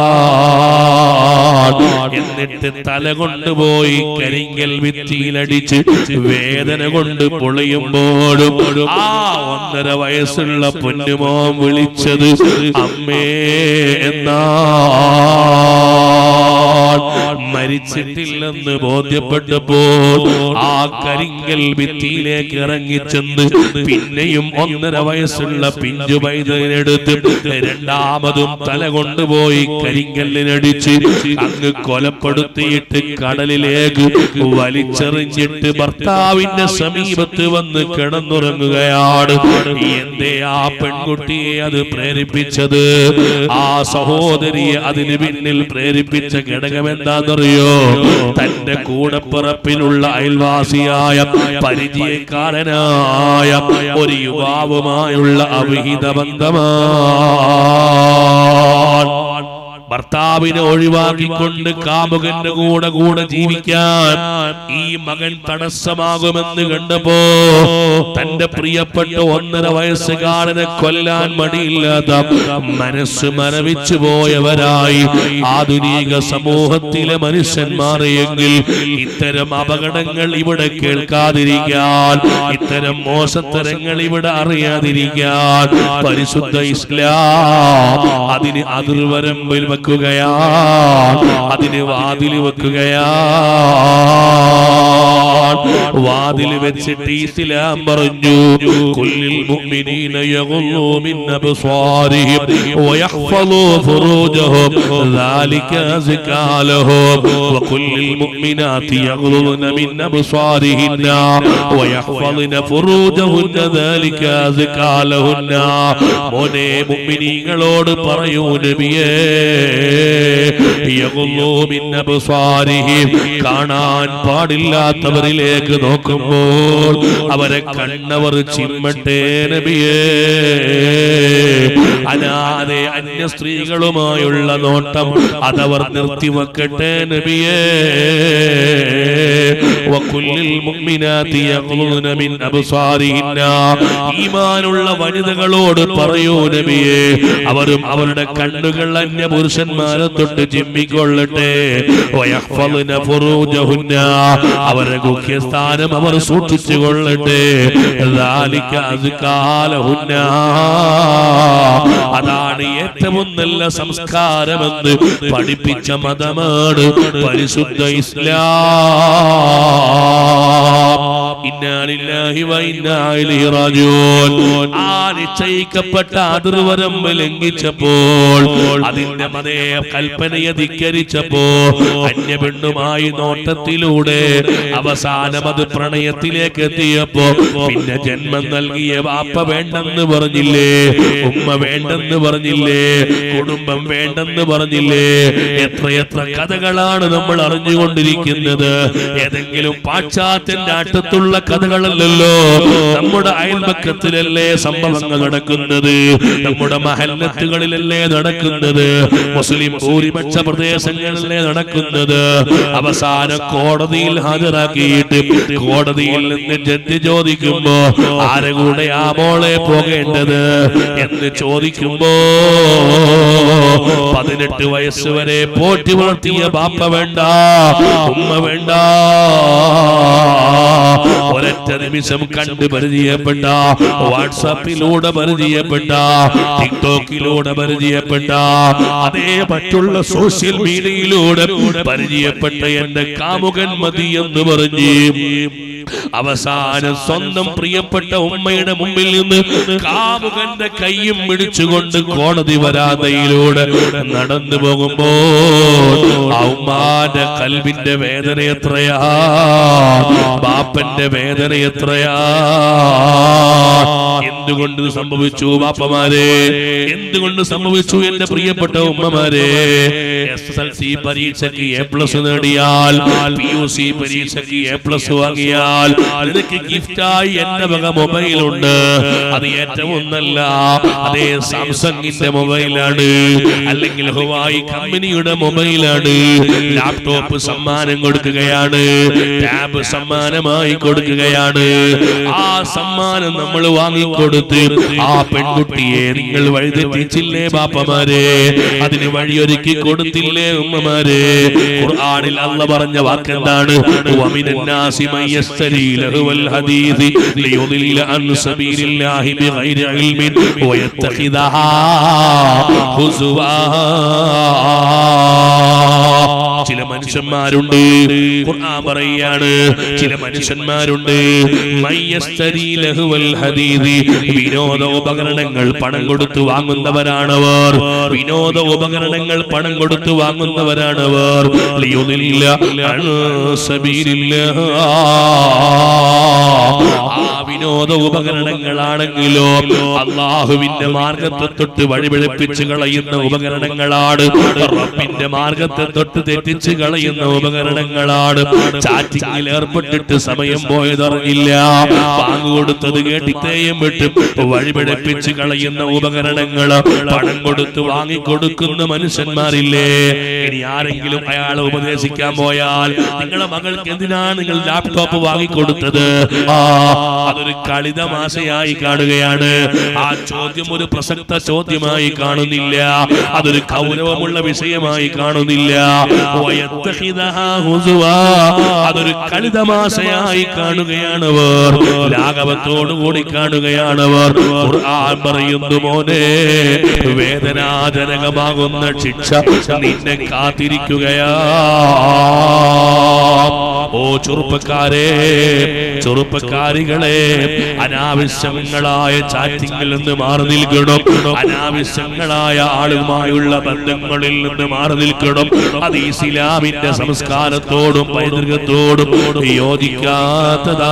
എന്നിട്ട് തല കൊണ്ടുപോയി കരിങ്കൽ ഭിത്തിയിലടിച്ച് വേദന കൊണ്ട് പൊളിയുമ്പോഴും ആ ഒന്നര വയസ്സുള്ള പൊന്നുമോൻ വിളിച്ചത് അമ്മേ എന്നാ മരിച്ചിട്ടില്ലെന്ന് ബോധ്യപ്പെട്ടപ്പോൾ ആ കരിങ്കൽ ഭിത്തിയിലേക്ക് ഇറങ്ങിച്ചെന്ന് പിന്നെയും ഒന്നര വയസ്സുള്ള പിഞ്ചു പൈതലിനെടുത്ത് രണ്ടാമതും തല കൊണ്ടുപോയി കരിങ്കല്ലിനടിച്ച് അങ്ങ് കൊലപ്പെടുത്തിയിട്ട് കടലിലേക്ക് വലിച്ചെറിഞ്ഞിട്ട് ഭർത്താവിന്റെ സമീപത്ത് വന്ന് കിടന്നുറങ്ങുകയാണ് എന്തേ ആ പെൺകുട്ടിയെ അത് പ്രേരിപ്പിച്ചത് ആ സഹോദരിയെ അതിന് പിന്നിൽ പ്രേരിപ്പിച്ച ഘടകം എന്താണെന്നറിയോ തന്റെ കൂടപ്പിറപ്പിലുള്ള അയൽവാസിയായ പരിചയക്കാരനായ ഒരു യുവാവുമായുള്ള അവിഹിത ബന്ധമാണ് ഭർത്താവിനെ ഒഴിവാക്കിക്കൊണ്ട് കാമുകന്റെ കൂടെ കൂടെ ജീവിക്കാൻ ഈ മകൻ തടസ്സമാകുമെന്ന് കണ്ടപ്പോ തന്റെ പ്രിയപ്പെട്ട ഒന്നര വയസ്സുകാരനെ കൊല്ലാൻ മടിയില്ലാത്ത മനസ്സ് മരവിച്ചു പോയവരായി ആധുനിക സമൂഹത്തിലെ മനുഷ്യന്മാരെയെങ്കിൽ ഇത്തരം അപകടങ്ങൾ ഇവിടെ കേൾക്കാതിരിക്കാൻ ഇത്തരം മോശത്തരങ്ങൾ ഇവിടെ അറിയാതിരിക്കാൻ പരിശുദ്ധ ഇസ്ലാം അതിന് അതിർവരമ്പിൽ വെക്കുകയാ അതിന് വാതിൽ വെക്കുകയാ വാതിൽ വെച്ചിട്ട് ഇസ്ലാം പറഞ്ഞു കുല്ലിൽ മുഅ്മിനീന യഗുല്ലൂ മിൻ അബ്സാരിഹിം വയഹ്ഫളൂ ഫുറൂജഹും ذلك أزكى لهم وكل المؤمنات يغضضن من أبصارهن ويحفظن فروجهن ذلك أزكى لهن മോനെ മുഅ്മിനീങ്ങളോട് പറയൂ നബിയേ യഗുല്ലൂ മിൻ അബ്സാരിഹിം കാണാൻ പാടില്ലാത്തവരിലേക്ക് നോക്കുമ്പോൾ അവരെ കണ്ണവർ ചിമ്മട്ടെ നബിയേ അനാതെ അന്യ സ്ത്രീകളുമായുള്ള നോട്ടം അതവർ നിർത്തിവെക്കട്ടെ നബിയേ വകുല്ലിൽ മുഅ്മിനാതി യഗ്ളുന മിൻ അബ്സാരിഹിന്ന ഈമാനുള്ള വനിതകളോട് പറയൂ നബിയേ അവരും അവരുടെ കണ്ണുകൾ അന്യ പുരുഷന്മാരെ തൊട്ട് ചിമ്മിക്കൊള്ളട്ടെ വയഹ്ഫളുന ഫുറൂജഹുന്ന അവരുടെ ഗുഹ്യസ്ഥാനം അവർ സൂക്ഷിച്ചു കൊള്ളട്ടെ ذلك أزكى لهن. അതാണ് ഏറ്റവും നല്ല സംസ്കാരമെന്ന് പഠിപ്പിച്ച മതമാണ് പരിശുദ്ധ ഇസ്ലാം ഇന്നാ ലില്ലാഹി വ ഇന്നാ ഇലൈഹി റാജിഊൻ ആ നിശ്ചയിക്കപ്പെട്ട അതിർവരമ്പ് ലംഘിച്ചപ്പോൾ അതിന്റെ മതേ കൽപ്പനയെ ധിക്കരിച്ചപ്പോ അന്യ പെണ്ണുമായി നോട്ടത്തിലൂടെ അവസാനം അത് പ്രണയത്തിലേക്ക് എത്തിയപ്പോ പിന്നെ ജന്മം നൽകിയ വാപ്പ വേണ്ടെന്ന് പറഞ്ഞില്ലേ ഉമ്മ വേണ്ടെന്ന് പറഞ്ഞില്ലേ കുടുംബം വേണ്ടെന്ന് പറഞ്ഞില്ലേ എത്രയെത്ര കഥകളാണ് നമ്മൾ അറിഞ്ഞുകൊണ്ടിരിക്കുന്നത് ഏതെങ്കിലും പാശ്ചാത്യന്റെ അട്ടത്തുള്ള കഥകളല്ലല്ലോ നമ്മുടെ അയൽപക്കത്തിലല്ലേ സംഭവങ്ങൾ നടക്കുന്നത് നമ്മുടെ മഹല്ലത്തുകളിലല്ലേ നടക്കുന്നത് മുസ്ലിം ഭൂരിപക്ഷ പ്രദേശങ്ങളിലല്ലേ നടക്കുന്നത് അവസാനം കോടതിയിൽ ഹാജരാക്കിയിട്ട് കോടതിയിൽ നിന്ന് ജഡ്ജി ചോദിക്കുമ്പോ ആരെ കൂടെ ആ മോളെ പോകേണ്ടത് എന്ന് ചോദിക്കുമ്പോ പതിനെട്ട് വയസ്സ് വരെ പോറ്റി വളർത്തിയ ബാപ്പ വേണ്ട ഉമ്മ വേണ്ട ഒരൊറ്റ നിമിഷം കണ്ട് പരിചയപ്പെട്ട വാട്സാപ്പിലൂടെ പരിചയപ്പെട്ട ടിക്ടോക്കിലൂടെ പരിചയപ്പെട്ട അതേ മറ്റുള്ള സോഷ്യൽ മീഡിയയിലൂടെ പരിചയപ്പെട്ട എന്റെ കാമുകൻ മതി എന്ന് പറഞ്ഞ് അവസാനം സ്വന്തം പ്രിയപ്പെട്ട ഉമ്മയുടെ മുമ്പിൽ നിന്ന് കാമുകന്റെ കൈയും പിടിച്ചുകൊണ്ട് കോടതി വരാതയിലൂടെ നടന്നു പോകുമ്പോ ആ ഉമ്മാന്റെ കൽവിന്റെ വേദന എത്രയാ ബാപ്പന്റെ വേദന എത്രയാ എന്തുകൊണ്ട് ഇത് സംഭവിച്ചു ബാപ്പമാരെ എന്തുകൊണ്ട് സംഭവിച്ചു എന്റെ പ്രിയപ്പെട്ട ഉമ്മമാരെ എസ് എസ് എൽ സി പരീക്ഷയ്ക്ക് എ പ്ലസ് നേടിയാൽ പി യു സി പരീക്ഷയ്ക്ക് എ പ്ലസ് വാങ്ങിയാൽ നിനക്ക് ഗിഫ്റ്റായി എന്റെ വക മൊബൈൽ ഉണ്ട് അത് ഏറ്റവും നല്ല അതേ സാംസങ്ങിന്റെ മൊബൈലാണ് അല്ലെങ്കിൽ ഹുവായി കമ്പനിയുടെ മൊബൈലാണ് ലാപ്ടോപ്പ് സമ്മാനം കൊടുക്കുകയാണ് ടാബ് സമ്മാനമായി കൊടുക്കുകയാണ് ആ സമ്മാനം നമ്മൾ വാങ്ങിക്കൊടുത്ത് ആ പെൺകുട്ടിയെ നിങ്ങൾ വഴിതെറ്റിച്ചില്ലേ ബാപ്പമാരെ അതിന് വഴിയൊരുക്കി കൊടുത്തില്ലേ ഉമ്മമാരെ ഖുർആനിൽ അല്ല പറഞ്ഞ വാക്കെന്താണ് വമിനന്നാസി മയ്യസ്തരി ലഹുവൽ ഹദീസി ലിയുദില്ല അൻ സബീലില്ലാഹി ബിഗൈരി ഇൽമിൻ വയത്തഖിദഹാ ഹുസുവാ ചില മനുഷ്യന്മാരുണ്ട് ഖുർആൻ പറയാണ് ചില മനുഷ്യന്മാരുണ്ട് മയ്യസ്തരി ലഹുവൽ ഹദീദി വിനോദ ഉപകരണങ്ങൾ പണം കൊടുത്തു വാങ്ങുന്നവരാണവർ വിനോദ ഉപകരണങ്ങൾ പണം കൊടുത്തു വാങ്ങുന്നവരാണവർ ലിയുദില്ല അൻ സബീലില്ലാഹ്. ആ വിനോദ ഉപകരണങ്ങളാണെങ്കിലോ അള്ളാഹുവിന്റെ മാർഗത്തെ തൊട്ട് വഴിപിഴപ്പിച്ച് കളയുന്ന ഉപകരണങ്ങളാണ് റബ്ബിന്റെ മാർഗത്തെ തൊട്ട് തെറ്റിച്ച് കളയുന്ന ഉപകരണങ്ങളാണ് ചാറ്റിങ്ങിൽ ഏർപ്പെട്ടിട്ട് സമയം പോയതറിഞ്ഞില്ല പാങ്ങ് കൊടുത്തത് കേട്ടിത്തേയും വിട്ട് വഴിപിഴപ്പിച്ച് കളയുന്ന ഉപകരണങ്ങൾ പണം കൊടുത്ത് വാങ്ങിക്കൊടുക്കുന്ന മനുഷ്യന്മാരില്ലേ ഇനി ആരെങ്കിലും അയാളെ ഉപദേശിക്കാൻ പോയാൽ നിങ്ങളുടെ മകൾക്ക് എന്തിനാണ് നിങ്ങൾ ലാപ്ടോപ്പ് വാങ്ങിക്കൊടുത്തത് ആ അതൊരു കളിതമാശയായി കാണുകയാണ് ആ ചോദ്യം ഒരു പ്രസക്ത ചോദ്യമായി കാണുന്നില്ല അതൊരു ഗൗരവമുള്ള വിഷയമായി കാണുന്നില്ല വയത്തഹിദഹാ ഹുസുവാ. അതൊരു കളിതമാശയായി കാണുകയാണവർ ലാഘവത്തോടുകൂടി കാണുകയാണവർ ഖുർആൻ പറയുന്നു മോനെ വേദനാജനകമാകുന്ന ശിക്ഷ നിന്നെ കാത്തിരിക്കുകയാ ഓ ചെറുപ്പക്കാരെ ചെറുപ്പക്കാരികളെ അനാവശ്യങ്ങളായ ചാറ്റിങ്ങിൽ നിന്ന് മാറി നിൽക്കണം അനാവശ്യങ്ങളായ ആളുമായുള്ള ബന്ധങ്ങളിൽ നിന്ന് മാറി നിൽക്കണം അത് ഇസ്ലാമിന്റെ സംസ്കാരത്തോടും പൈതൃകത്തോടും യോജിക്കാത്തതാ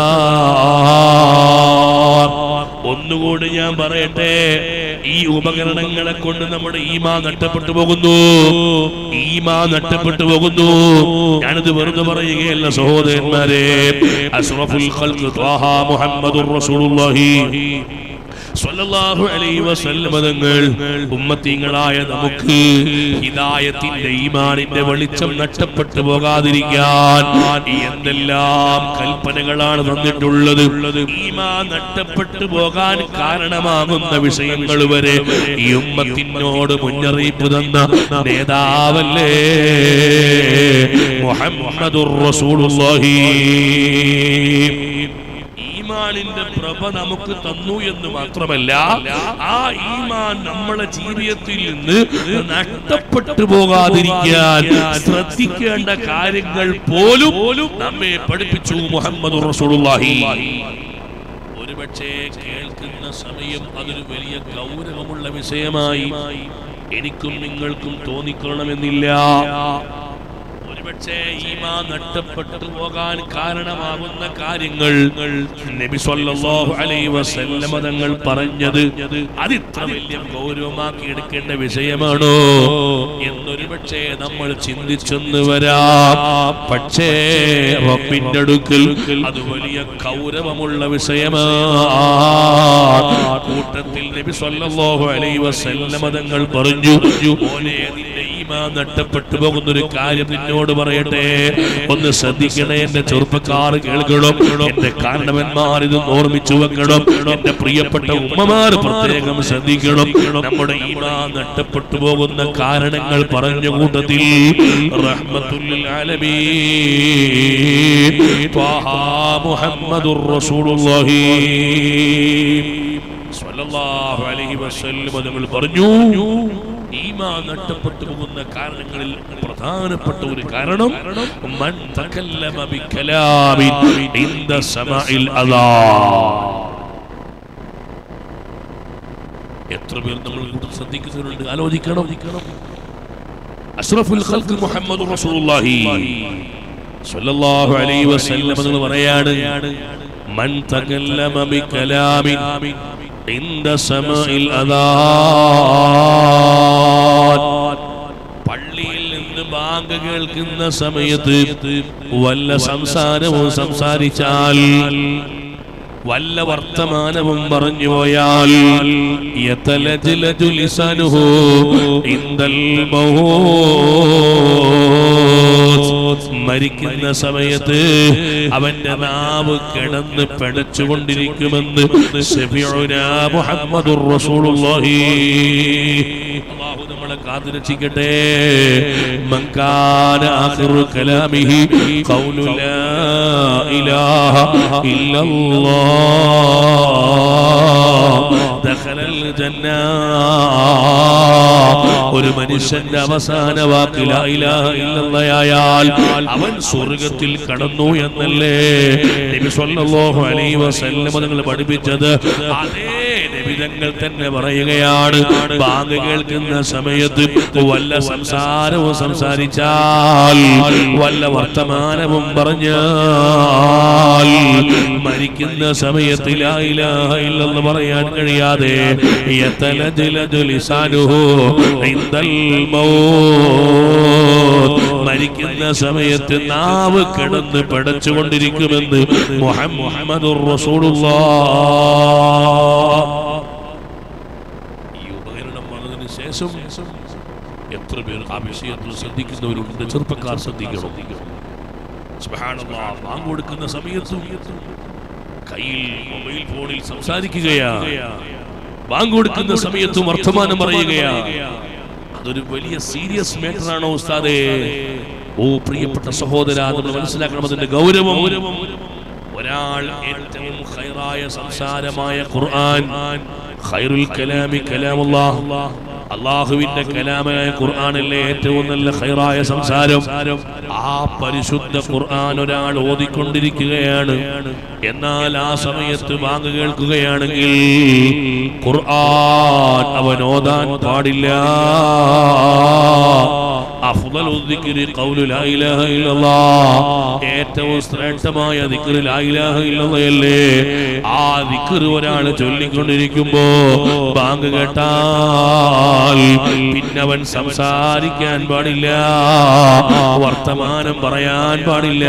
ഒന്നുകൂടി ഞാൻ പറയട്ടെ ഈ ഉപകരണങ്ങളെ കൊണ്ട് നമ്മുടെ ഈമാ നഷ്ടപ്പെട്ടു പോകുന്നു ഈമാ നഷ്ടപ്പെട്ടു പോകുന്നു ഞാനിത് വെറുതെ പറയുകയല്ല സഹോദരന്മാരെ അഷ്റഫുൽ ഖൽഖ് ത്വാഹ മുഹമ്മദുർ റസൂലുള്ളാഹി സ്വല്ലല്ലാഹു അലൈഹി വസല്ലം തങ്ങൾ ഉമ്മത്തീങ്ങളായ നമുക്ക് ഹിദായത്തിന്റെ ഈമാനിന്റെ വെളിച്ചം നഷ്ടപ്പെട്ടു പോകാതിരിക്കാൻ എന്തെല്ലാം കൽപ്പനകളാണ് തന്നിട്ടുള്ളത് ഈമാൻ നഷ്ടപ്പെട്ടു പോകാൻ കാരണമാകുന്ന വിഷയങ്ങൾ വരെ ഈ ഉമ്മത്തിനോട് മുന്നറിയിപ്പ് തന്ന നേതാവല്ലേ മുഹമ്മദുർ റസൂലുള്ളാഹി ഈമാൻ ഈമാനിന്റെ പ്രഭ നമുക്ക് തന്നു എന്ന് മാത്രമല്ല ആ ഈമാൻ നമ്മളെ ജീവിതത്തിൽ നിന്ന് നഷ്ടപ്പെട്ടു പോകാതിരിക്കാൻ ശ്രദ്ധിക്കേണ്ട കാര്യങ്ങൾ പോലും നമ്മെ പഠിപ്പിച്ചു മുഹമ്മദ് റസൂലുള്ളാഹി ഒരുപക്ഷേ കേൾക്കുന്ന സമയം അതൊരു വലിയ ഗൗരവമുള്ള വിഷയമായി എനിക്കും നിങ്ങൾക്കും തോന്നിക്കൊള്ളണമെന്നില്ല ഒരുപക്ഷേ ഈമാ നഷ്ടപ്പെട്ടു പോകാൻ കാരണമാകുന്ന കാര്യങ്ങൾ നബി സല്ലല്ലാഹു അലൈഹി വസല്ലമ തങ്ങൾ പറഞ്ഞത് അതിത്ര വലിയ ഗൗരവമാക്കി എടുക്കേണ്ട വിഷയമാണോ എന്നൊരു പക്ഷേ നമ്മൾ ചിന്തിച്ചെന്ന് വരാം പക്ഷേ റബ്ബിന്റെ അടുക്കൽ അത് വലിയ ഗൗരവമുള്ള വിഷയമാണ് കൂട്ടത്തിൽ നബി സല്ലല്ലാഹു അലൈഹി വസല്ലമ തങ്ങൾ പറഞ്ഞു മോനെ നിന്റെ ഈമാൻ നഷ്ടപ്പെട്ടു പോകുന്ന ഒരു കാര്യം നിന്നോട് പറയട്ടെ ഒന്ന് ശ്രദ്ധിക്കണേ എന്റെ ചെറുപ്പക്കാർ കേൾക്കണം എന്റെ കാരണവന്മാർ ഇത് ഓർമ്മിച്ചു വെക്കണം എന്റെ പ്രിയപ്പെട്ട ഉമ്മമാർ പ്രത്യേകം ശ്രദ്ധിക്കണം നമ്മുടെ ഈമാൻ നഷ്ടപ്പെട്ടു പോകുന്ന കാരണങ്ങൾ പറഞ്ഞ കൂട്ടത്തിൽ റഹ്മത്തുൽ ആലമീൻ ത്വാഹ മുഹമ്മദുർ റസൂലുള്ളാഹി സ്വല്ലല്ലാഹു അലൈഹി വസല്ലം തങ്ങൾ പറഞ്ഞു ഈമാൻ നഷ്ടപ്പെട്ടു പോകുന്ന കാരണങ്ങളിൽ പ്രധാനപ്പെട്ട ഒരു കാരണം മൻ തകല്ലമ ബികലാമിൻ ഇൻദ സമഇൽ അദാൻ എത്ര പേർ നമ്മൾ കൂടുതൽ ശ്രദ്ധിക്കുന്നവരുണ്ട് ആലോചിക്കണം അഷ്റഫുൽ ഖൽഖ് മുഹമ്മദ് റസൂലുള്ളാഹി സ്വല്ലല്ലാഹു അലൈഹി വസല്ലം എന്ന് പറയാണ് മൻ തകല്ലമ ബികലാമിൻ ഇൻദ സമഇൽ അദാൻ പള്ളിയിൽ നിന്ന് ബാങ്ക് കേൾക്കുന്ന സമയത്ത് വല്ല സംസാരവും സംസാരിച്ചാൽ വല്ല വർത്തമാനവും പറഞ്ഞു പോയാൽ യതലജ്ലജു ലിസാനുഹു ഇൻദൽ മൗത്ത് മരിക്കുന്ന സമയത്ത് അവന്റെ നാവ് കിടന്ന് പിടച്ചുകൊണ്ടിരിക്കുമെന്ന് ശഫീഉനാ മുഹമ്മദുർ റസൂലുള്ളാഹി അല്ലാഹു നമ്മളെ കാത്തുരക്ഷിക്കട്ടെ മങ്കാന ആഖിറു കലാമിഹി ഖൗലു ലാ ഇലാഹ ഇല്ലല്ലാഹ് ദഖലൽ ജന്ന ഒരു മനുഷ്യന്റെ അവസാന വാക്ക് ലാ ഇലാഹ ഇല്ലല്ലാഹയാൽ അവൻ സ്വർഗത്തിൽ കടന്നു എന്നല്ലേ നബി സല്ലല്ലാഹു അലൈഹി വസല്ലം നിങ്ങൾ പഠിപ്പിച്ചത് അതേ നബിതങ്ങൾ തന്നെ പറയുകയാണ് ബാങ്ക് കേൾക്കുന്ന സമയത്ത് വല്ല സംസാരവും സംസാരിച്ചാൽ വല്ല വർത്തമാനവും പറഞ്ഞാൽ മരിക്കുന്ന സമയത്ത് ലാ ഇലാഹ ഇല്ലെന്ന് പറയാൻ കഴിയാതെ യതലജ്ലജു ലിസാനുഹു ഇൻദൽ മൗത്ത് മരിക്കുന്ന സമയത്ത് നാവ് കിടന്ന് പടച്ചുകൊണ്ടിരിക്കുമെന്ന് മുഹമ്മദുർ റസൂലുള്ളാഹ് ഈ ഉപകരണം വന്നതിന് ശേഷം എത്ര പേർ ആ വിഷയത്തിൽ ശ്രദ്ധിക്കുന്നവരുണ്ട് ചെറുപ്പക്കാർ ശ്രദ്ധിക്കണം സുബ്ഹാനല്ലാഹ്, ബാങ്ക് കൊടുക്കുന്ന സമയത്തും കയ്യിൽ മൊബൈൽ ഫോണിൽ സംസാരിക്കുകയാ ബാങ്ക് കൊടുക്കുന്ന സമയത്തും വർത്തമാനം പറയുകയാ അതൊരു വലിയ സീരിയസ് മാറ്റർ ആണോ ഉസ്താദേ ഓ പ്രിയപ്പെട്ട സഹോദര നമ്മൾ മനസ്സിലാക്കണം അതിന്റെ ഗൗരവം ഒരാൾ ഏറ്റവും ഖൈറായ സംസാരമായ ഖുർആൻ ഖൈറുൽ കലാമി കലാമുല്ലാഹ് അള്ളാഹുവിന്റെ കലാമായ ഖുർആനല്ലേ ഏറ്റവും നല്ല ഖൈറായ സംസാരം ആ പരിശുദ്ധ ഖുർആൻ ഒരാൾ ഓതിക്കൊണ്ടിരിക്കുകയാണ് എന്നാൽ ആ സമയത്ത് വാങ്ങു കേൾക്കുകയാണെങ്കിൽ ഖുർആൻ അവൻ ഓതാൻ പാടില്ല അഫ്ദലു ദിക്രി ഖൗലു ലാ ഇലാഹ ഇല്ലല്ലാഹ് ഏറ്റവും ശ്രേഷ്ഠമായ ദിക്ർ ലാ ഇലാഹ ഇല്ലല്ലാഹല്ലേ ആ ദിക്ർ ഒരാൾ ചൊല്ലിക്കൊണ്ടിരിക്കുമ്പോ ബാങ്ക് കേട്ടാൽ പിന്നെ അവൻ സംസാരിക്കാൻ പാടില്ല വർത്തമാനം പറയാൻ പാടില്ല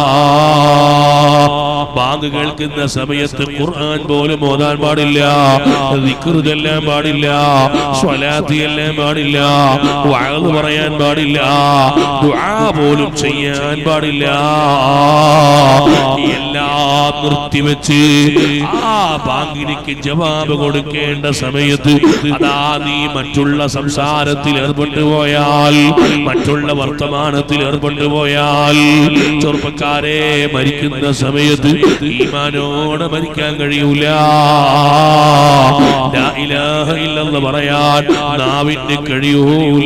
ബാങ്ക് കേൾക്കുന്ന സമയത്ത് ഖുർആൻ പോലും ഓതാൻ പാടില്ല ദിക്ർ ചൊല്ലാൻ പാടില്ല സ്വലാത്തി എല്ലാം പാടില്ല വഅദ് പറയാൻ പാടില്ല പാടില്ല ദുആ പോലും ചെയ്യാൻ പാടില്ല എല്ലാം നിർത്തിവെച്ച് ആ ബാങ്കിനിക്ക് ജവാബ് കൊടുക്കേണ്ട സമയത്ത് അതാ നീ മറ്റുള്ള സംസാരത്തിൽ ഏർപ്പെട്ടു പോയാൽ മറ്റുള്ള വർത്തമാനത്തിൽ ഏർപ്പെട്ടു പോയാൽ ചെറുപ്പക്കാരെ മരിക്കുന്ന സമയത്ത് ഈമാനോടെ മരിക്കാൻ കഴിയൂല ലാ ഇലാഹ ഇല്ലല്ലാഹ് പറയാൻ നാവിന് കഴിയൂല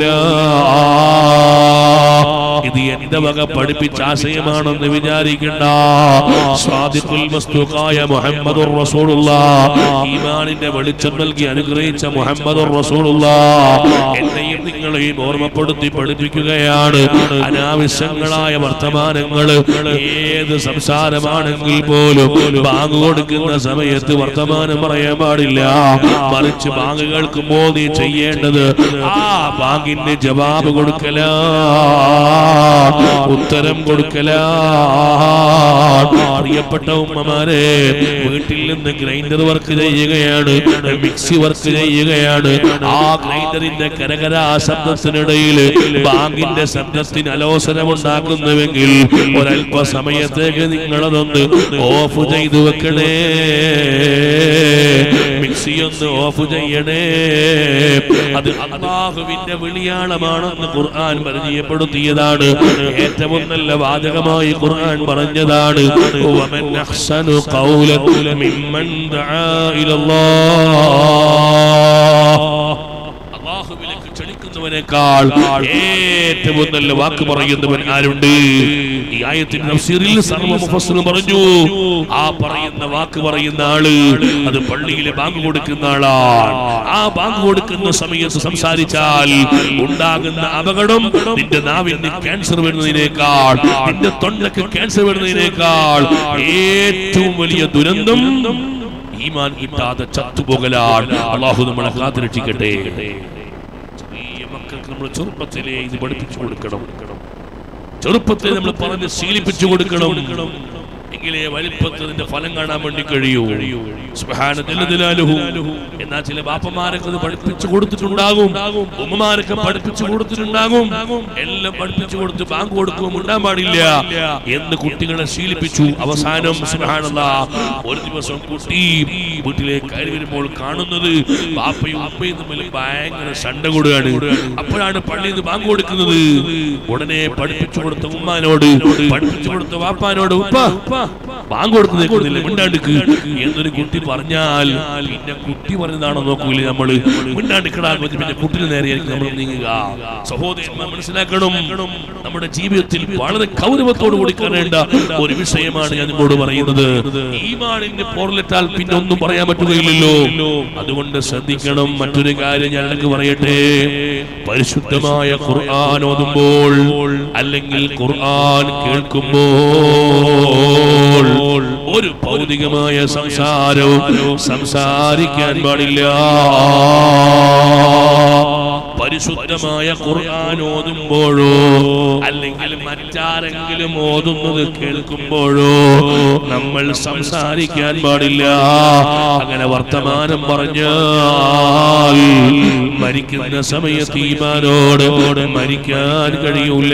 ഇത് എന്റെ വക പഠിപ്പിച്ച ആശയമാണെന്ന് വിചാരിക്കണ്ട സ്വാദിഖുൽ മസ്തൂഖായ മുഹമ്മദുർ റസൂലുള്ള ഈമാനിന്റെ വെളിച്ചം നൽകി അനുഗ്രഹിച്ച മുഹമ്മദുർ റസൂലുള്ള എന്നെയും നിങ്ങളെയും ഓർമ്മപ്പെടുത്തി പഠിപ്പിക്കുകയാണ് അനാവശ്യങ്ങളായ വർത്തമാനങ്ങൾ ഏത് സംസാരമാണെങ്കിൽ പോലും ബാങ്ക് കൊടുക്കുന്ന സമയത്ത് വർത്തമാനം പറയാൻ പാടില്ല മറിച്ച് ബാങ്ക് കേൾക്കുമ്പോൾ നീ ചെയ്യേണ്ടത് ആ ബാങ്കിന്റെ ജവാബ് കൊടുക്കല ഉത്തരം കൊടുക്കല പ്രിയപ്പെട്ട ഉമ്മമാരെ വീട്ടിൽ നിന്ന് ഗ്രൈൻഡർ വർക്ക് ചെയ്യുകയാണ് മിക്സി വർക്ക് ചെയ്യുകയാണ് ആ ഗ്രൈൻഡറിന്റെ കരകര ശബ്ദത്തിനിടയിൽ ബാങ്കിന്റെ ശബ്ദത്തിന് അലോസരമുണ്ടാക്കുന്നുവെങ്കിൽ ഒരല്പ സമയത്തേക്ക് നിങ്ങളതൊന്ന് ഓഫ് ചെയ്തു വെക്കണേ മിക്സി ഒന്ന് ഓഫ് ചെയ്യണേ അത് അള്ളാഹുവിന്റെ വിളിയാളമാണെന്ന് ഖുർആൻ പരിചയപ്പെടുത്തിയതാണ് ഏറ്റവും നല്ല വാചകമായി ഖുർആൻ പറഞ്ഞതാണ് ومن أحسن قولا ممن دعا إلى الله അള്ളാഹുവിലേക്ക് ക്ഷണിക്കുന്നവനേക്കാൾ ഏറ്റവും നല്ല വാക്ക് പറയുന്നവൻ ആരുണ്ട് ഈ ആയത്തിന്റെ തഫ്സീറിൽ സർവ്വ മുഫസ്സിറും പറഞ്ഞു ആ പറയുന്ന വാക്ക് പറയുന്ന ആള് അത് പള്ളിയിലെ ബാങ്ക് കൊടുക്കുന്ന ആളാണ് ആ ബാങ്ക് കൊടുക്കുന്ന സമയത്ത് സംസാരിച്ചാൽ ഉണ്ടാകുന്ന അപകടം നിന്റെ നാവിന് ക്യാൻസർ വരുന്നതിനേക്കാൾ നിന്റെ തൊണ്ടക്ക് ക്യാൻസർ വരുന്നതിനേക്കാൾ ഏറ്റവും വലിയ ദുരന്തം ഈമാൻ കിട്ടാതെ ചത്തുപോകലാണ് അള്ളാഹു നമ്മളെ കാത്തിരക്ഷിക്കട്ടെ ചെറിയ മക്കൾക്ക് നമ്മൾ ചെറുപ്പത്തിലേ ഇത് പഠിപ്പിച്ചു കൊടുക്കണം ചെറുപ്പത്തിൽ നമ്മൾ പറഞ്ഞ് ശീലിപ്പിച്ചു കൊടുക്കണം എങ്കിലേ വലിപ്പത്തിൽ അതിന്റെ ഫലം കാണാൻ വേണ്ടി കഴിയൂ സുബ്ഹാന ജല്ല ജലാലുഹു. എന്നാൽ ചില ബാപ്പമാരൊക്കെ അത് പഠിപ്പിച്ചു കൊടുത്തിട്ടുണ്ടാകും ഉമ്മമാരൊക്കെ പഠിപ്പിച്ചു കൊടുത്തിട്ടുണ്ടാകും എല്ലാം പഠിപ്പിച്ചു കൊടുത്ത് ബാങ്ക് കൊടുക്കുമ്പോൾ ഉണ്ടാൻ പാടില്ല എന്ന് കുട്ടികളെ ശീലിപ്പിച്ചു അവസാനം സുബ്ഹാനല്ലാ ഒരു ദിവസം കുട്ടി വീട്ടിലേക്ക് കയറി വരുമ്പോൾ കാണുന്നത് ബാപ്പയും ഉമ്മയും തമ്മിൽ ഭയങ്കര ശണ്ട കൂടുകയാണ് അപ്പോഴാണ് പള്ളിയിൽ നിന്ന് ബാങ്ക് കൊടുക്കുന്നത് ഉടനെ പഠിപ്പിച്ചു കൊടുത്ത ഉമ്മാനോട് പഠിപ്പിച്ചു കൊടുത്ത വാപ്പാനോട് ഉപ്പ ബാങ്ക് കൊടുത്ത് നിൽക്കുന്നില്ല മിണ്ടാണ്ടിക്ക് എന്നൊരു കുട്ടി പറഞ്ഞാൽ പിന്നെ കുട്ടി പറഞ്ഞതാണോ നോക്കൂലേ നമ്മള് മിണ്ടാണ്ടിക്കടാൻ പറ്റി പിന്നെ കുട്ടിന് നേരെയായിരിക്കും നമ്മൾ നീങ്ങുക സഹോദരന്മാർ മനസ്സിലാക്കണം നമ്മുടെ ജീവിതത്തിൽ വളരെ കൗരവത്തോടു കൂടി കാണേണ്ട ഒരു വിഷയമാണ് ഞാൻ നിങ്ങളോട് പറയുന്നത് ഈമാനിന്റെ പോർലെറ്റാൽ പിന്നെ ഒന്നും പറയാൻ പറ്റുകയില്ലല്ലോ അതുകൊണ്ട് ശ്രദ്ധിക്കണം മറ്റൊരു കാര്യം ഞാൻ എനിക്ക് പറയട്ടെ പരിശുദ്ധമായ ഖുർആൻ ഓതുമ്പോൾ അല്ലെങ്കിൽ ഖുർആൻ കേൾക്കുമ്പോൾ ഒരു ഭൗതികമായ സംസാരവും സംസാരിക്കാൻ പാടില്ല പരിശുദ്ധമായ ഖുർആൻ ഓതുമ്പോഴോ അല്ലെങ്കിൽ മറ്റാരെങ്കിലും ഓതുന്നത് കേൾക്കുമ്പോഴോ നമ്മൾ സംസാരിക്കാൻ പാടില്ല അങ്ങനെ വർത്തമാനം പറഞ്ഞാൽ മരിക്കുന്ന സമയത്ത് ഈമാനോട് മരിക്കാൻ കഴിയൂല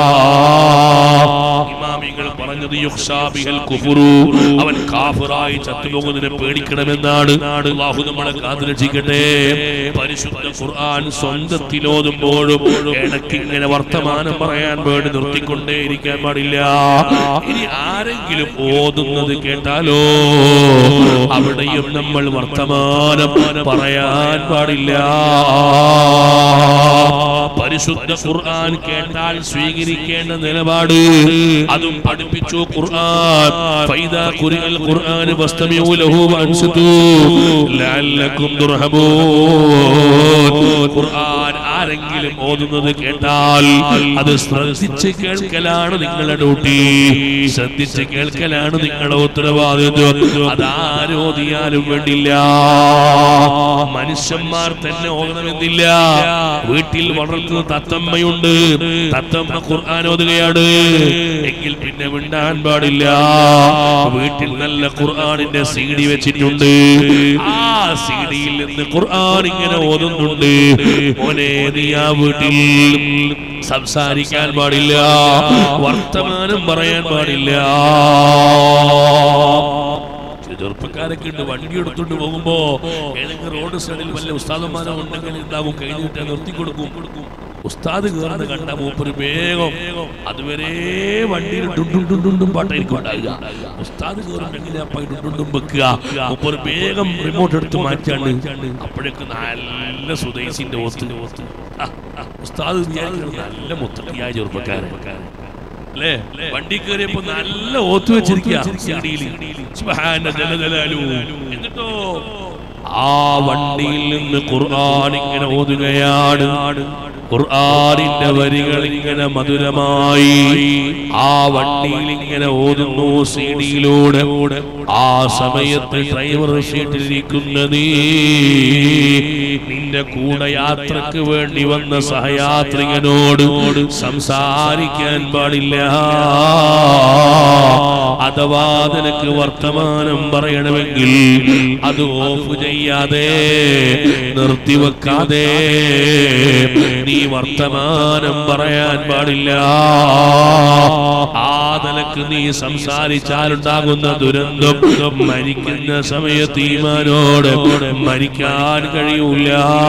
ഇമാമിങ്ങൾ പറഞ്ഞത് യുഖ്ശാ ബിഹൽ കുഫുറു അവൻ കാഫിറായി ചത്തുപോകുന്നതിനെ പേടിക്കണമെന്നാണ് അല്ലാഹു നമ്മളെ കാത്തുരക്ഷിക്കട്ടെ പരിശുദ്ധ ഖുർആൻ സ്വന്തത്തിൽ ഓതുമ്പോഴും ഇടയ്ക്ക് ഇങ്ങനെ വർത്തമാനം പറയാൻ വേണ്ടി നിർത്തിക്കൊണ്ടേയിരിക്കാൻ പാടില്ല ഇനി ആരെങ്കിലും ഓതുന്നത് കേട്ടാലോ അവിടെയും നമ്മൾ വർത്തമാനം പറയാൻ പാടില്ല പരിശുദ്ധ ഖുർആൻ കേട്ടാൽ സ്വീകരിക്കേണ്ട നിലപാട് അതും പഠിപ്പിച്ചു ഖുർആൻ ഫൈദാ ഖുരിഅൽ ഖുർആൻ വസ്തമിഉ ലഹു വഅൻസിതു ലഅല്ലക്കും തുർഹമൂൻ ഖുർആൻ ആരെങ്കിലും ഓതുന്നത് കേട്ടാൽ അത് ശ്രദ്ധിച്ച് കേൾക്കലാണ് നിങ്ങളുടെ ഡ്യൂട്ടി ശ്രദ്ധിച്ച് കേൾക്കലാണ് നിങ്ങളുടെ ഉത്തരവാദിത്വം അതാരോദിയാലും വേണ്ടില്ല മനുഷ്യന്മാർ തന്നെ ഓതണമെന്നില്ല വീട്ടിൽ വളർത്തുന്ന തത്തമ്മയുണ്ട് തത്തമ്മ ഖുർആൻ ഓതുകയാണ് എങ്കിൽ പിന്നെ മിണ്ടാൻ പാടില്ല വീട്ടിൽ നല്ല ഖുർആനിന്റെ സി ഡി വെച്ചിട്ടുണ്ട് ആ സി ഡിയിൽ നിന്ന് ഖുർആൻ ഇങ്ങനെ ഓതുന്നുണ്ട് മോനെ നീ ആ വീട്ടിൽ സംസാരിക്കാൻ പാടില്ല വർത്തമാനം പറയാൻ പാടില്ല ചില ചെറുപ്പക്കാരൊക്കെ ഉണ്ട് വണ്ടി എടുത്തോണ്ട് പോകുമ്പോ ഏതെങ്കിലും റോഡ് സൈഡിൽ വല്ല ഉസ്താദന്മാരോ ഉണ്ടെങ്കിൽ ഉണ്ടാകും കഴിഞ്ഞിട്ട് നിർത്തി കൊടുക്കും ഉസ്താദ് കയറുന്ന കണ്ട മൂപ്പര് വേഗം അതുവരെ വണ്ടിയിൽ ഡുണ്ടും ഡുണ്ടും ഡുണ്ടും പാട്ടായിരിക്കും ഉണ്ടാകുക ഉസ്താദ് കയറുന്നെങ്കിൽ അപ്പൊ ഈ ഡുണ്ടും വെക്കുക മൂപ്പര് വേഗം റിമോട്ട് എടുത്ത് മാറ്റാണ് അപ്പോഴേക്ക് നല്ല സുദേശിന്റെ ഓത്ത് ആ, ആ, ഉസ്താദ് വിചാരിക്കുന്നത് നല്ല മുത്തക്കിയായ ചെറുപ്പക്കാരൻ അല്ലേ വണ്ടി കയറിയപ്പോ നല്ല ഓത്ത് വെച്ചിരിക്കുക സീഡിയിൽ. സുബ്ഹാന ജലജലാലു. എന്നിട്ടോ ആ വണ്ടിയിൽ നിന്ന് ഖുർആൻ ഇങ്ങനെ ഓതുകയാണ് ഖുർആനിന്റെ വരികൾ ഇങ്ങനെ മധുരമായി ആ വണ്ടിയിൽ ഇങ്ങനെ ഓതുന്നു സീഡിയിലൂടെ ആ സമയത്ത് ഡ്രൈവർ സീറ്റിലിരിക്കുന്ന നീ നിന്റെ കൂടെ യാത്രക്ക് വേണ്ടി വന്ന സഹയാത്രികനോട് സംസാരിക്കാൻ പാടില്ല അഥവാ നിനക്ക് വർത്തമാനം പറയണമെങ്കിൽ അത് ഓഫ് ചെയ്യാതെ നിർത്തിവെക്കാതെ നീ വർത്തമാനം പറയാൻ പാടില്ല ആ നിലക്ക് നീ സംസാരിച്ചാലുണ്ടാകുന്ന ദുരന്തം മരിക്കുന്ന സമയത്ത് ഈമാനോട് മരിക്കാൻ കഴിയൂല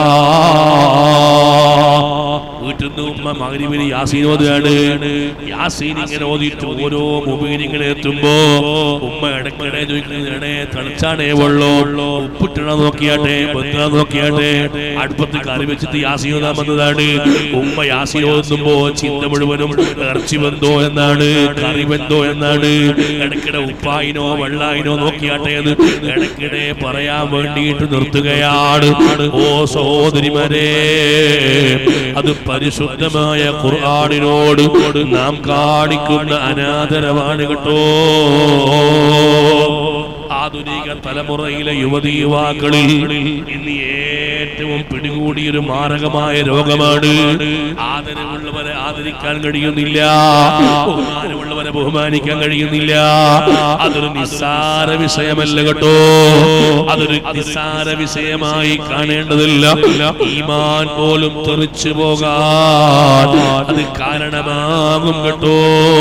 വീട്ടിൽ നിന്ന് ഉമ്മ മകരിവിന് യാസീൻ ഓതുകയാണ് യാസീൻ ഇങ്ങനെ ഓതിയിട്ട് ഓരോ മൊബൈൽ ഇങ്ങനെ എത്തുമ്പോ ഉമ്മ ഇടയ്ക്കിടെ ചോദിക്കുന്നത് എടേ തളിച്ചാണേ വെള്ളോ ഉപ്പിട്ടണ നോക്കിയാട്ടെ ബന്ധ നോക്കിയാട്ടെ അടുപ്പത്ത് കറി വെച്ചിട്ട് യാസീൻ ഓതാൻ വന്നതാണ് ഉമ്മ യാസീൻ ഓതുമ്പോ ചിന്ത മുഴുവനും ഇറച്ചി ബന്ധോ എന്നാണ് കറി ബന്ധോ എന്നാണ് ഇടയ്ക്കിടെ ഉപ്പായിനോ വെള്ളായിനോ നോക്കിയാട്ടെ എന്ന് ഇടയ്ക്കിടെ പറയാൻ വേണ്ടിയിട്ട് നിർത്തുകയാണ് ഓ സഹോദരിമാരെ അത് പരിശുദ്ധമായ ഖുർആാനിനോട് നാം കാണിക്കുന്ന അനാദരവാണ് കേട്ടോ ആധുനിക തലമുറയിലെ യുവതി യുവാക്കളിൽ ഇന്ന് ഏറ്റവും പിടികൂടിയൊരു മാരകമായ രോഗമാണ് ആദരവുള്ളവരെ ആദരിക്കാൻ കഴിയുന്നില്ല ബഹുമാനമുള്ളവരെ ബഹുമാനിക്കാൻ കഴിയുന്നില്ല അതൊരു നിസ്സാര വിഷയമല്ല കേട്ടോ അതൊരു നിസ്സാര വിഷയമായി കാണേണ്ടതില്ല ഈമാൻ പോലും തെറിച്ചു പോകാൻ അത് കാരണമാകും കേട്ടോ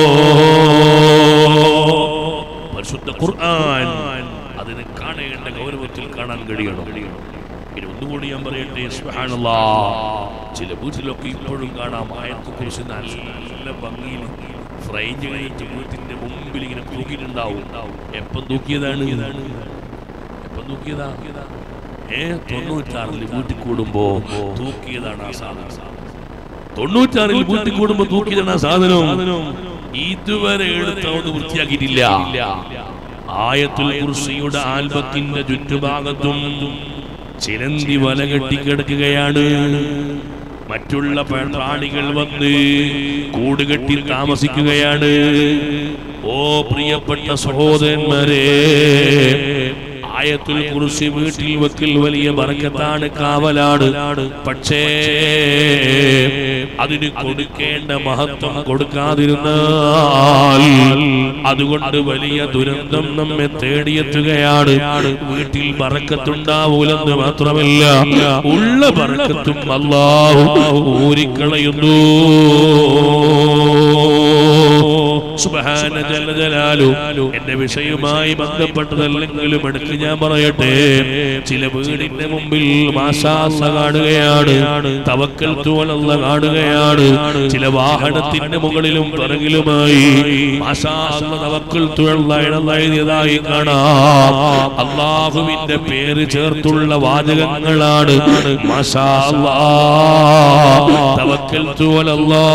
പരിശുദ്ധ ഖുർആൻ അതിന് കാണേണ്ട ഗൗരവത്തിൽ കാണാൻ കഴിയണം ഇനി ഒന്നുകൂടി ഞാൻ പറയട്ടെ സുബ്ഹാനല്ലാ. ചില വീട്ടിലൊക്കെ ഇപ്പോഴും കാണാം ആയത്തെ കുറിച്ച് നല്ല ഭംഗിയിൽ ഫ്രൈഞ്ച് കഴിഞ്ഞിട്ട് വീട്ടിന്റെ മുമ്പിൽ ഇങ്ങനെ തൂക്കിയിട്ടുണ്ടാവും എപ്പം തൂക്കിയതാണ് എപ്പം തൂക്കിയതാ ഏ തൊണ്ണൂറ്റാറിൽ വീട്ടിൽ കൂടുമ്പോ തൂക്കിയതാണ് ആ സാധനം തൊണ്ണൂറ്റാറിൽ വീട്ടിൽ കൂടുമ്പോ തൂക്കിയതാണ് ആ സാധനം ഇതുവരെ എടുത്തൊന്ന് വൃത്തിയാക്കിയിട്ടില്ല ആയത്തുൽ കുർസിയുടെ ആൽബത്തിന്റെ ചുറ്റുഭാഗത്തും ചിലന്തി വല കെട്ടിക്കിടക്കുകയാണ് മറ്റുള്ള പ- പ്രാണികൾ വന്ന് കൂടുകെട്ടി താമസിക്കുകയാണ് ഓ പ്രിയപ്പെട്ട സഹോദരന്മാരെ ആയത്തുൽ കുറിച്ച് വീട്ടിൽ വെക്കൽ വലിയ ബറക്കത്താണ് കാവലാണ് പക്ഷേ അതിന് കൊടുക്കേണ്ട മഹത്വം കൊടുക്കാതിരുന്നാൽ അതുകൊണ്ട് വലിയ ദുരന്തം നമ്മെ തേടിയെത്തുകയാണ് വീട്ടിൽ ബറക്കത്തുണ്ടാവൂലെന്ന് മാത്രമല്ല ഉള്ള ബറക്കത്തും അല്ലാഹു ഊരിക്കളയുന്നു സുബ്ഹാന ജല്ല ജലാലു എന്റെ വിഷയവുമായി ബന്ധപ്പെട്ടതല്ലെങ്കിലും എടുക്ക് ഞാൻ പറയട്ടെ ചില വീടിന്റെ മുമ്പിൽ മാഷാല്ല കാണുകയാണ് തവക്കൽ തോലല്ല കാണുകയാണ് ചില വാഹനത്തിന്റെ മുകളിലും പിറകിലുമായി മാഷാല്ല തവക്കൽ തുഴതായി കാണാം അള്ളാഹുവിന്റെ പേര് ചേർത്തുള്ള വാചകങ്ങളാണ് മാഷാ തവക്കൽ തോലല്ലാ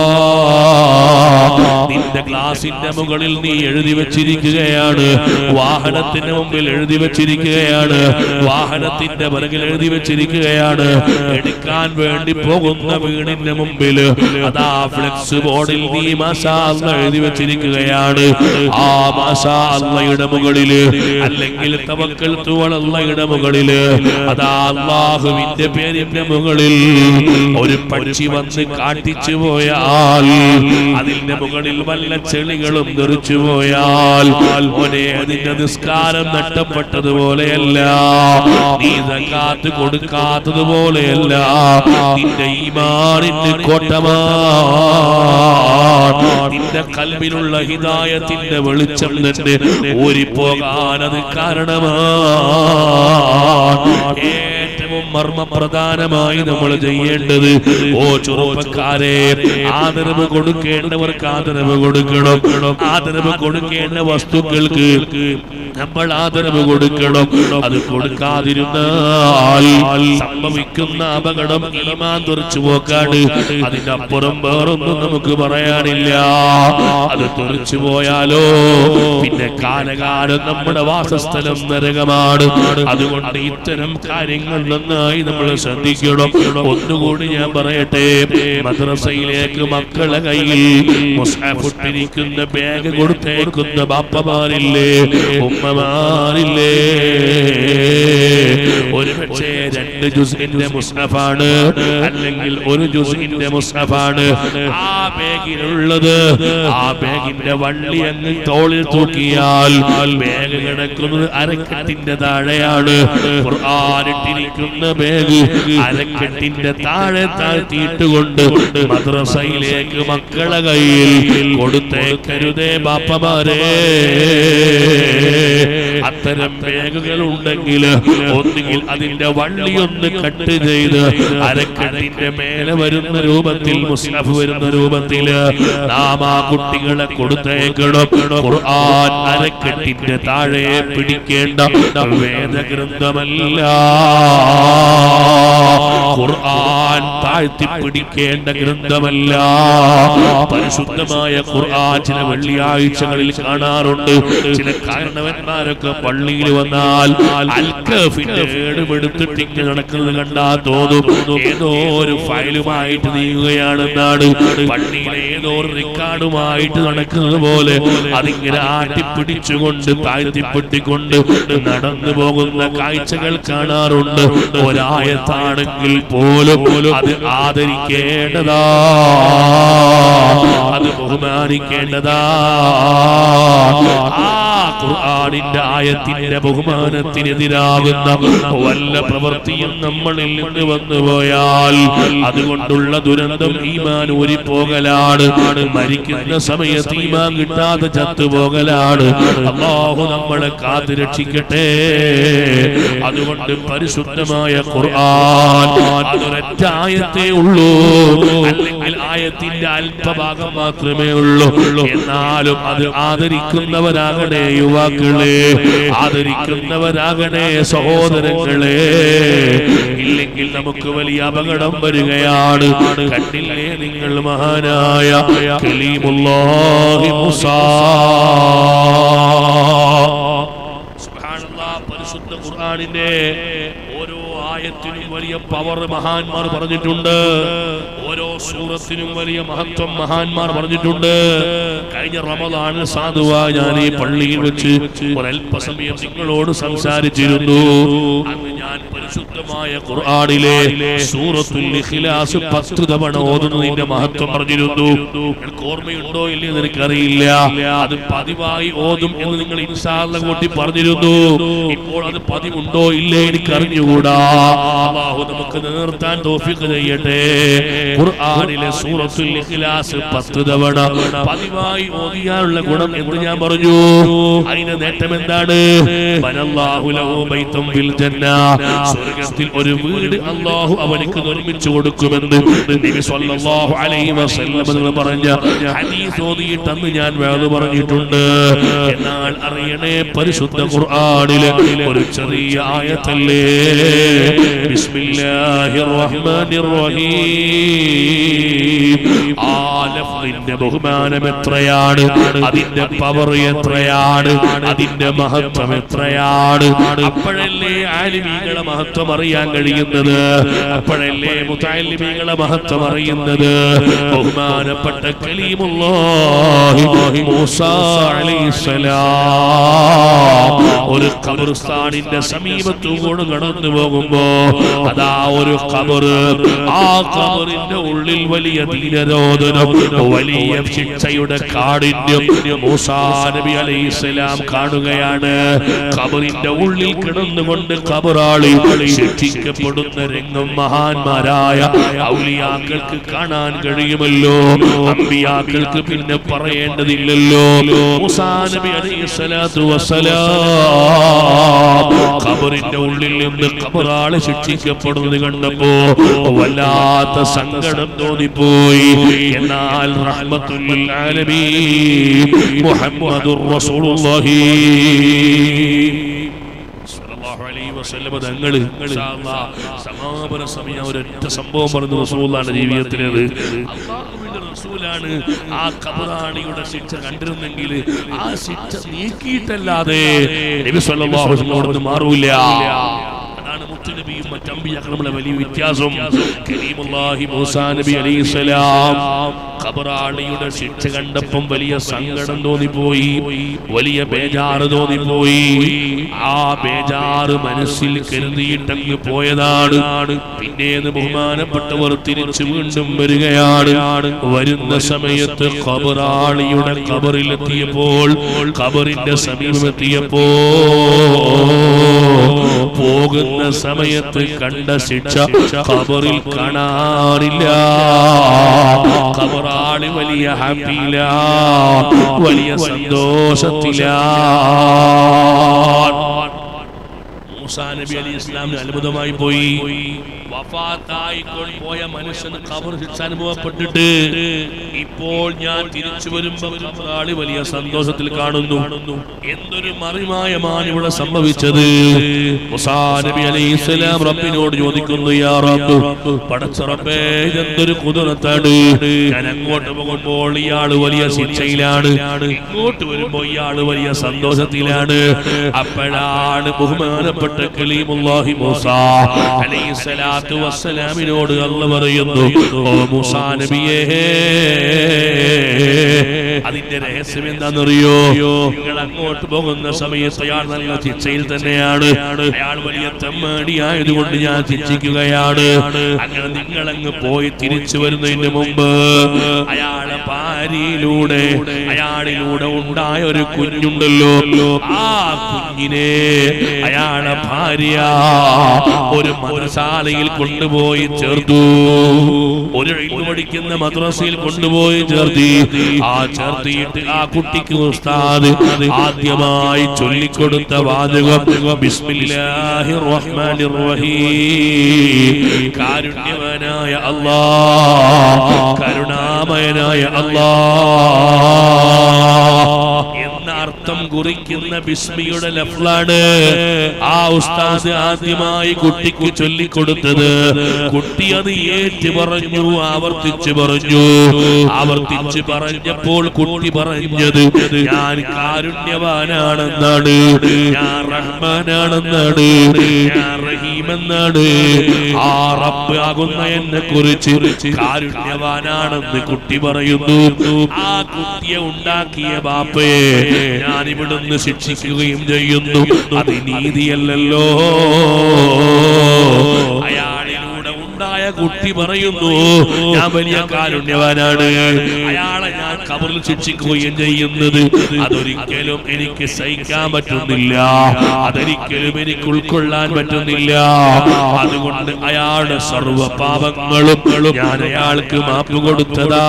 നിന്റെ ഗ്ലാസിന്റെ മുകളിൽ നീ എഴുതി വെച്ചിരിക്കുകയാണ് വാഹനത്തിന്റെ മുമ്പിൽ എഴുതി വെച്ചിരിക്കുകയാണ് വാഹനത്തിന്റെ പിറകിൽ എഴുതി വെച്ചിരിക്കുകയാണ് എടുക്കാൻ വേണ്ടി പോകുന്ന വീടിന്റെ മുമ്പിൽ അതാ ഫ്ലെക്സ് ബോർഡിൽ നീ മാഷാ അല്ല എഴുതി വെച്ചിരിക്കുകയാണ് ആ മാഷാ അല്ലയുടെ മുകളില് അല്ലെങ്കിൽ തവക്കൽ തുവളല്ലയുടെ മുകളില് അതാ അള്ളാഹുവിന്റെ പേരിന്റെ മുകളിൽ ഒരു പക്ഷി വന്ന് കാട്ടിച്ചു പോയാൽ അതിന്റെ മുകളിൽ വല്ല വല്ല ചെളികളും തെറിച്ചു പോയാൽ മോനെ അതിന്റെ നിസ്കാരം നഷ്ടപ്പെട്ടതുപോലെയല്ല നീ സക്കാത്ത് കൊടുക്കാത്തതുപോലെയല്ല നിന്റെ ഈമാനിന്റെ കോട്ടമാ നിന്റെ കൽവിലുള്ള ഹിതായത്തിന്റെ വെളിച്ചം തന്നെ ഊരിപ്പോകാൻ അത് കാരണമാണ് ഏറ്റവും മർമ്മപ്രധാനമായി നമ്മൾ ചെയ്യേണ്ടത് ഓ ചെറുപ്പക്കാരെ ആദരവ് കൊടുക്കേണ്ടവർക്ക് ആദരവ് കൊടുക്കണം ആദരവ് കൊടുക്കേണ്ട വസ്തുക്കൾക്ക് നമ്മൾ ആദരവ് കൊടുക്കണം അത് കൊടുക്കാതിരുന്നാൽ സംഭവിക്കുന്ന അപകടം ഈമാൻ തുറച്ചു പോക്കാണ് അതിന്റെ അപ്പുറം വേറൊന്നും നമുക്ക് പറയാനില്ല അത് തുറച്ചു പോയാലോ പിന്നെ കാലകാലം നമ്മുടെ വാസസ്ഥലം നരകമാണ് അതുകൊണ്ട് ഇത്തരം കാര്യങ്ങൾ നന്നായി നമ്മൾ ശ്രദ്ധിക്കണം ഒന്നുകൂടി ഞാൻ പറയട്ടെ മദ്രസയിലേക്ക് മക്കളെ കയ്യിൽ മുസ്ഹഫ് ഇട്ടിരിക്കുന്ന ബാഗ് കൊടുത്തേക്കുന്ന ബാപ്പമാരില്ലേ ഉമ്മമാരില്ലേ ഒരു പക്ഷേ രണ്ട് ജുസിന്റെ മുസ്ഹഫാണ് അല്ലെങ്കിൽ ഒരു ജുസിന്റെ മുസ്ഹഫാണ് ആ ബാഗിലുള്ളത് ആ ബാഗിന്റെ വള്ളി അങ്ങ് തോളിൽ തൂക്കിയാൽ ബാഗ് കിടക്കുന്നത് അരക്കെട്ടിന്റെ താഴെയാണ് ഖുർആാനിട്ടിരിക്കുന്ന ബാഗ് അരക്കെട്ടിന്റെ താഴെ താഴ്ത്തിയിട്ടുകൊണ്ട് മദ്രസയിലേക്ക് മക്കളെ കയ്യിൽ കൊടുത്തേക്കരുതേ ബാപ്പമാരെ അത്തരം ബാഗുകൾ ഉണ്ടെങ്കിൽ ഒന്നുകിൽ അതിന്റെ വള്ളി ഒന്ന് കട്ട് ചെയ്ത് അരക്കെട്ടിന്റെ മേലെ വരുന്ന രൂപത്തിൽ മുസ്ലഫ് വരുന്ന രൂപത്തിൽ നാം ആ കുട്ടികളെ കൊടുത്തേക്കണം ഖുർആൻ അരക്കെട്ടിന്റെ താഴെ പിടിക്കേണ്ട വേദഗ്രന്ഥമല്ല ഖുർആൻ താഴ്ത്തി പിടിക്കേണ്ട ഗ്രന്ഥമല്ല പരിശുദ്ധമായ ഖുർആൻ ചില വെള്ളിയാഴ്ചകളിൽ കാണാറുണ്ട് ചില കാരണവന്മാരൊക്കെ പള്ളിയിൽ വന്നാൽ അൽക്കഫിന്റെ ഏടുമെടുത്തിട്ട് ഇങ്ങനെ നടക്കുന്നത് കണ്ടാ തോന്നും ഏതോ ഒരു ഫയലുമായിട്ട് നീങ്ങുകയാണെന്നാണ് പള്ളിയിലെ ഏതോ ഒരു റിക്കാർഡുമായിട്ട് നടക്കുന്നത് പോലെ അതിങ്ങനെ ആട്ടിപ്പിടിച്ചുകൊണ്ട് താഴ്ത്തിപ്പെട്ടിക്കൊണ്ട് നടന്നു പോകുന്ന കാഴ്ചകൾ കാണാറുണ്ട് ഒരായത്താണെങ്കിൽ പോലും അത് ആദരിക്കേണ്ടതാ അത് ബഹുമാനിക്കേണ്ടതാ ആ ഖുർആനിന്റെ ആയത്തിന്റെ ബഹുമാനത്തിനെതിരാകുന്ന വല്ല പ്രവൃത്തിയും നമ്മളിൽ നിന്ന് വന്നു പോയാൽ അതുകൊണ്ടുള്ള ദുരന്തം ഈമാൻ ഊരിപ്പോകലാണ് മരിക്കുന്ന സമയത്ത് ഈമാൻ കിട്ടാതെ ചത്തുപോകലാണ് അള്ളാഹു നമ്മളെ കാത്തു രക്ഷിക്കട്ടെ അതുകൊണ്ട് പരിശുദ്ധമായ ഖുർആൻ അതൊരൊറ്റ ആയത്തേ ഉള്ളൂ അല്ലെങ്കിൽ ആയത്തിന്റെ അല്പഭാഗം മാത്രമേ ഉള്ളൂ എന്നാലും അത് ആദരിക്കുന്നവരാകണേ യുവാക്കളെ ആദരിക്കുന്നവരാകണേ സഹോദരങ്ങളെ ഇല്ലെങ്കിൽ നമുക്ക് വലിയ അപകടം വരികയാണ് കണ്ടില്ലേ നിങ്ങൾ മഹാനായ കലീമുല്ലാഹി മുസാ സുബ്ഹാനല്ലാഹ്, പരിശുദ്ധ ഖുർആനിന്റെ ഓരോ ആയത്തിനും വലിയ പവർ മഹാന്മാർ പറഞ്ഞിട്ടുണ്ട് ഓരോ സൂറത്തിനും വലിയ മഹത്വം മഹാന്മാർ പറഞ്ഞിട്ടുണ്ട് കഴിഞ്ഞ റമദാന് സാധുവാ ഞാൻ ഈ പള്ളിയിൽ വെച്ച് ഒരല്പസമയം നിങ്ങളോട് സംസാരിച്ചിരുന്നു അന്ന് ഞാൻ പരിശുദ്ധമായ ഖുർആനിലെ സൂറത്തുൽ ഇഖ്ലാസ് പത്ത് തവണ ഓതുന്നതിന്റെ മഹത്വം പറഞ്ഞിരുന്നു നിങ്ങൾക്ക് ഓർമ്മയുണ്ടോ ഇല്ലയോ എന്ന് എനിക്കറിയില്ല അത് പതിവായി ഓതും എന്ന് നിങ്ങൾ ഇൻഷാല്ല കൂട്ടി പറഞ്ഞിരുന്നു ഇപ്പോൾ അത് പതിവുണ്ടോ ഇല്ലേ എനിക്ക് അറിഞ്ഞുകൂടാ അള്ളാഹു നമുക്ക് നിർത്താൻ തോഫിക്ക് ചെയ്യട്ടെ ഖുർആനിലെ സൂറത്തുൽ ഇഖ്ലാസ് പത്ത് തവണ പതിവായി ഓതിയാനുള്ള ഗുണം എന്ന് ഞാൻ പറഞ്ഞു അതിന്റെ നേട്ടം എന്താണ് ബനല്ലാഹു ലഹു ബൈത്തും ഫിൽ ജന്ന സ്വർഗ്ഗത്തിൽ ഒരു വീട് അള്ളാഹു അവനിക്ക് നിർമ്മിച്ചു കൊടുക്കുമെന്ന് നബി സല്ലല്ലാഹു അലൈഹി വസല്ലം നിങ്ങൾ പറഞ്ഞ ഹദീസ് ഓതിയിട്ട് അന്ന് ഞാൻ വേദ പറഞ്ഞിട്ടുണ്ട് എന്നാൽ അറിയണേ പരിശുദ്ധ ഖുർആനിലെ ഒരു ചെറിയ ആയത്തല്ലേ ബിസ്മില്ലാഹിർ റഹ്മാനിർ റഹീം ആ ലഫ്ദിന്റെ ബഹുമാനം എത്രയാണ് അതിന്റെ പവർ എത്രയാണ് അതിന്റെ മഹത്വം എത്രയാണ് അപ്പോഴല്ലേ ആലിമീകളെ മഹത്വം അറിയാൻ കഴിയുന്നത് അപ്പോഴല്ലേ മുത്താലിമീകളെ മഹത്വം അറിയുന്നത് ബഹുമാനപ്പെട്ട കലീമുല്ലാഹി മൂസാ അലൈഹിസ്സലാം ഒരു ഖബർസ്ഥാനിന്റെ സമീപത്തുകൂടെ കടന്നു പോകുമ്പോ അതാ ഒരു ഖബർ ആ ഖബറിന്റെ ഉള്ളിൽ ഉള്ളിൽ വലിയ ധീരരോധനം വലിയ ശിക്ഷയുടെ കാഠിന്യം മൂസാ നബി അലൈഹിസ്സലാം കാണുകയാണ് ഖബറിന്റെ ഉള്ളിൽ കിടന്നുകൊണ്ട് ഖബറാളി ശിക്ഷിക്കപ്പെടുന്ന രംഗം മഹാന്മാരായ ഔലിയാക്കൾക്ക് കാണാൻ കഴിയുമല്ലോ അമ്പിയാക്കൾക്ക് പിന്നെ പറയേണ്ടതില്ലല്ലോ മൂസാ നബി അലൈഹിസ്സലാത്തു വസ്സലാം ഖബറിന്റെ ഉള്ളിൽ നിന്ന് ഖബറാളെ ശിക്ഷിക്കപ്പെടുന്നത് കണ്ടപ്പോ വല്ലാത്ത സങ്കടം തോന്നിപ്പോയി എന്നാൽ റഹ്മത്തുൽ ആലമീൻ മുഹമ്മദുർ റസൂലുള്ളാഹി സ്വല്ലല്ലാഹു അലൈഹി വസല്ലമ തങ്ങള് ഇൻഷാ അല്ലാഹ് സമാപന സമയം ഒരൊറ്റ സംഭവം പറഞ്ഞു റസൂലുള്ളാഹിന്റെ ജീവിതത്തിലേത് അല്ലാഹുവിന്റെ റസൂലാണ് ആ ഖബറാണിയുടെ ശിക്ഷ കണ്ടിരുന്നെങ്കിൽ ആ ശിക്ഷ നീക്കിയിട്ടല്ലാതെ നബി സല്ലല്ലാഹു അലൈഹി വസല്ലം അവിടുന്ന് മാറൂല അതാണ് മുത്തുനബിയും മറ്റമ്പിയാക്കളും തമ്മിലുള്ള വലിയ വ്യത്യാസം കരീമുല്ലാഹി മൂസാ നബി അലൈഹിസ്സലാം ഖബറാളിയുടെ ശിക്ഷ കണ്ടപ്പം വലിയ സങ്കടം തോന്നിപ്പോയി വലിയ ബേജാറ് തോന്നിപ്പോയി ആ ബേജാറ് മനസ്സിൽ കരുതിയിട്ടങ്ങ് പോയതാണ് പിന്നേന്ന് ബഹുമാനപ്പെട്ടവർ തിരിച്ചു വീണ്ടും വരികയാണ് വരുന്ന സമയത്ത് ഖബറാളിയുടെ ഖബറിലെത്തിയപ്പോൾ ഖബറിന്റെ സമീപമെത്തിയപ്പോ പോകുന്ന സമയത്ത് കണ്ട ശിക്ഷ ഖബറിൽ കാണാറില്ല ഖബറാളി വലിയ ഹാപ്പിയില വലിയ സന്തോഷത്തില മൂസാ നബി അലി ഇസ്ലാമിന് അത്ഭുതമായി പോയി വഫാത്തായി പോയ മനുഷ്യന് ഖബർ ശിക്ഷ അനുഭവപ്പെട്ടിട്ട് ഇപ്പോൾ ഞാൻ തിരിച്ചു വരുമ്പോ ഖബറാളി വലിയ സന്തോഷത്തിൽ കാണുന്നു എന്തൊരു മറിമായമാണ് ഇവിടെ സംഭവിച്ചത് മൂസാ നബി അലൈഹി സ്വലാം റബ്ബിനോട് ചോദിക്കുന്നു യാ റബ്ബ് പടച്ച റബ്ബേ ഇതെന്തൊരു കുതിരത്താണ് ഞാൻ അങ്ങോട്ട് പോകുമ്പോൾ ഇയാള് വലിയ ശിക്ഷയിലാണ് ഇങ്ങോട്ട് വരുമ്പോ ഇയാള് വലിയ സന്തോഷത്തിലാണ് അപ്പോഴാണ് ബഹുമാനപ്പെട്ട കലീമുല്ലാഹി മൂസ അലൈഹി സ്വലാത്തു വസ്സലാമിനോട് അല്ല പറയുന്നു ഓ മൂസാ നബിയേ അതിന്റെ രഹസ്യം എന്താണെന്നറിയോ നിങ്ങൾ അങ്ങോട്ട് പോകുന്ന സമയത്ത് അയാൾ നല്ല ശിക്ഷയിൽ തന്നെയാണ് അയാൾ വലിയ തെമ്മാടിയായതുകൊണ്ട് ഞാൻ ശിക്ഷിക്കുകയാണ് അങ്ങനെ നിങ്ങൾ അങ്ങ് പോയി തിരിച്ചു വരുന്നതിന് മുമ്പ് അയാളെ ഭാര്യയിലൂടെ അയാളിലൂടെ ഉണ്ടായ ഒരു കുഞ്ഞുണ്ടല്ലോ ആ കുഞ്ഞിനെ അയാളെ ഭാര്യ ഒരു മദ്രസാലയിൽ കൊണ്ടുപോയി ചേർത്തു ഒരു ഇൽമു പഠിക്കുന്ന മദ്രസയിൽ കൊണ്ടുപോയി ചേർത്തി ആ ചേർത്തിയിട്ട് ആ കുട്ടിക്ക് ഉസ്താദ് ആദ്യമായി ചൊല്ലിക്കൊടുത്ത വാചകം ബിസ്മില്ലാഹിർ റഹ്മാനിർ റഹീം കാരുണ്യവാനായ അല്ലാ കരുണാമയനായ അല്ലാ എന്ന അർത്ഥം കുറിക്കുന്ന ബിസ്മിയുടെ ലഫ്ലാണ് ആ ഉസ്താദ് ആദ്യമായി കുട്ടിക്ക് ചൊല്ലിക്കൊടുത്തത് കുട്ടി അത് ഏറ്റു പറഞ്ഞു ആവർത്തിച്ചു പറഞ്ഞു ആവർത്തിച്ച് പറഞ്ഞപ്പോൾ കുട്ടി പറഞ്ഞത് ഞാൻ കാരുണ്യവാനാണെന്നാണ് ഞാൻ റഹ്മാനാണെന്നാണ് ഞാൻ റഹീമെന്നാണ് ആ റബ്ബ് ആകുന്ന എന്നെ കുറിച്ച് കാരുണ്യവാനാണെന്ന് കുട്ടി പറയുന്നു ആ കുട്ടിയെ ഉണ്ടാക്കിയ ബാപ്പയെ ഞാൻ ഇവിടുന്ന് ശിക്ഷിക്കുകയും ചെയ്യുന്നു അത് നീതിയല്ലല്ലോ അയാളിലൂടെ ഉണ്ടായ കുട്ടി പറയുന്നു ഞാൻ വലിയ കാരുണ്യവാനാണ് അയാളെ ഞാൻ കബറിൽ ശിക്ഷിക്കുകയും ചെയ്യുന്നത് അതൊരിക്കലും എനിക്ക് സഹിക്കാൻ പറ്റുന്നില്ല അതൊരിക്കലും എനിക്ക് ഉൾക്കൊള്ളാൻ പറ്റുന്നില്ല അതുകൊണ്ട് അയാളുടെ സർവ പാപങ്ങളും ഞാൻ അയാൾക്ക് മാപ്പ് കൊടുത്തതാ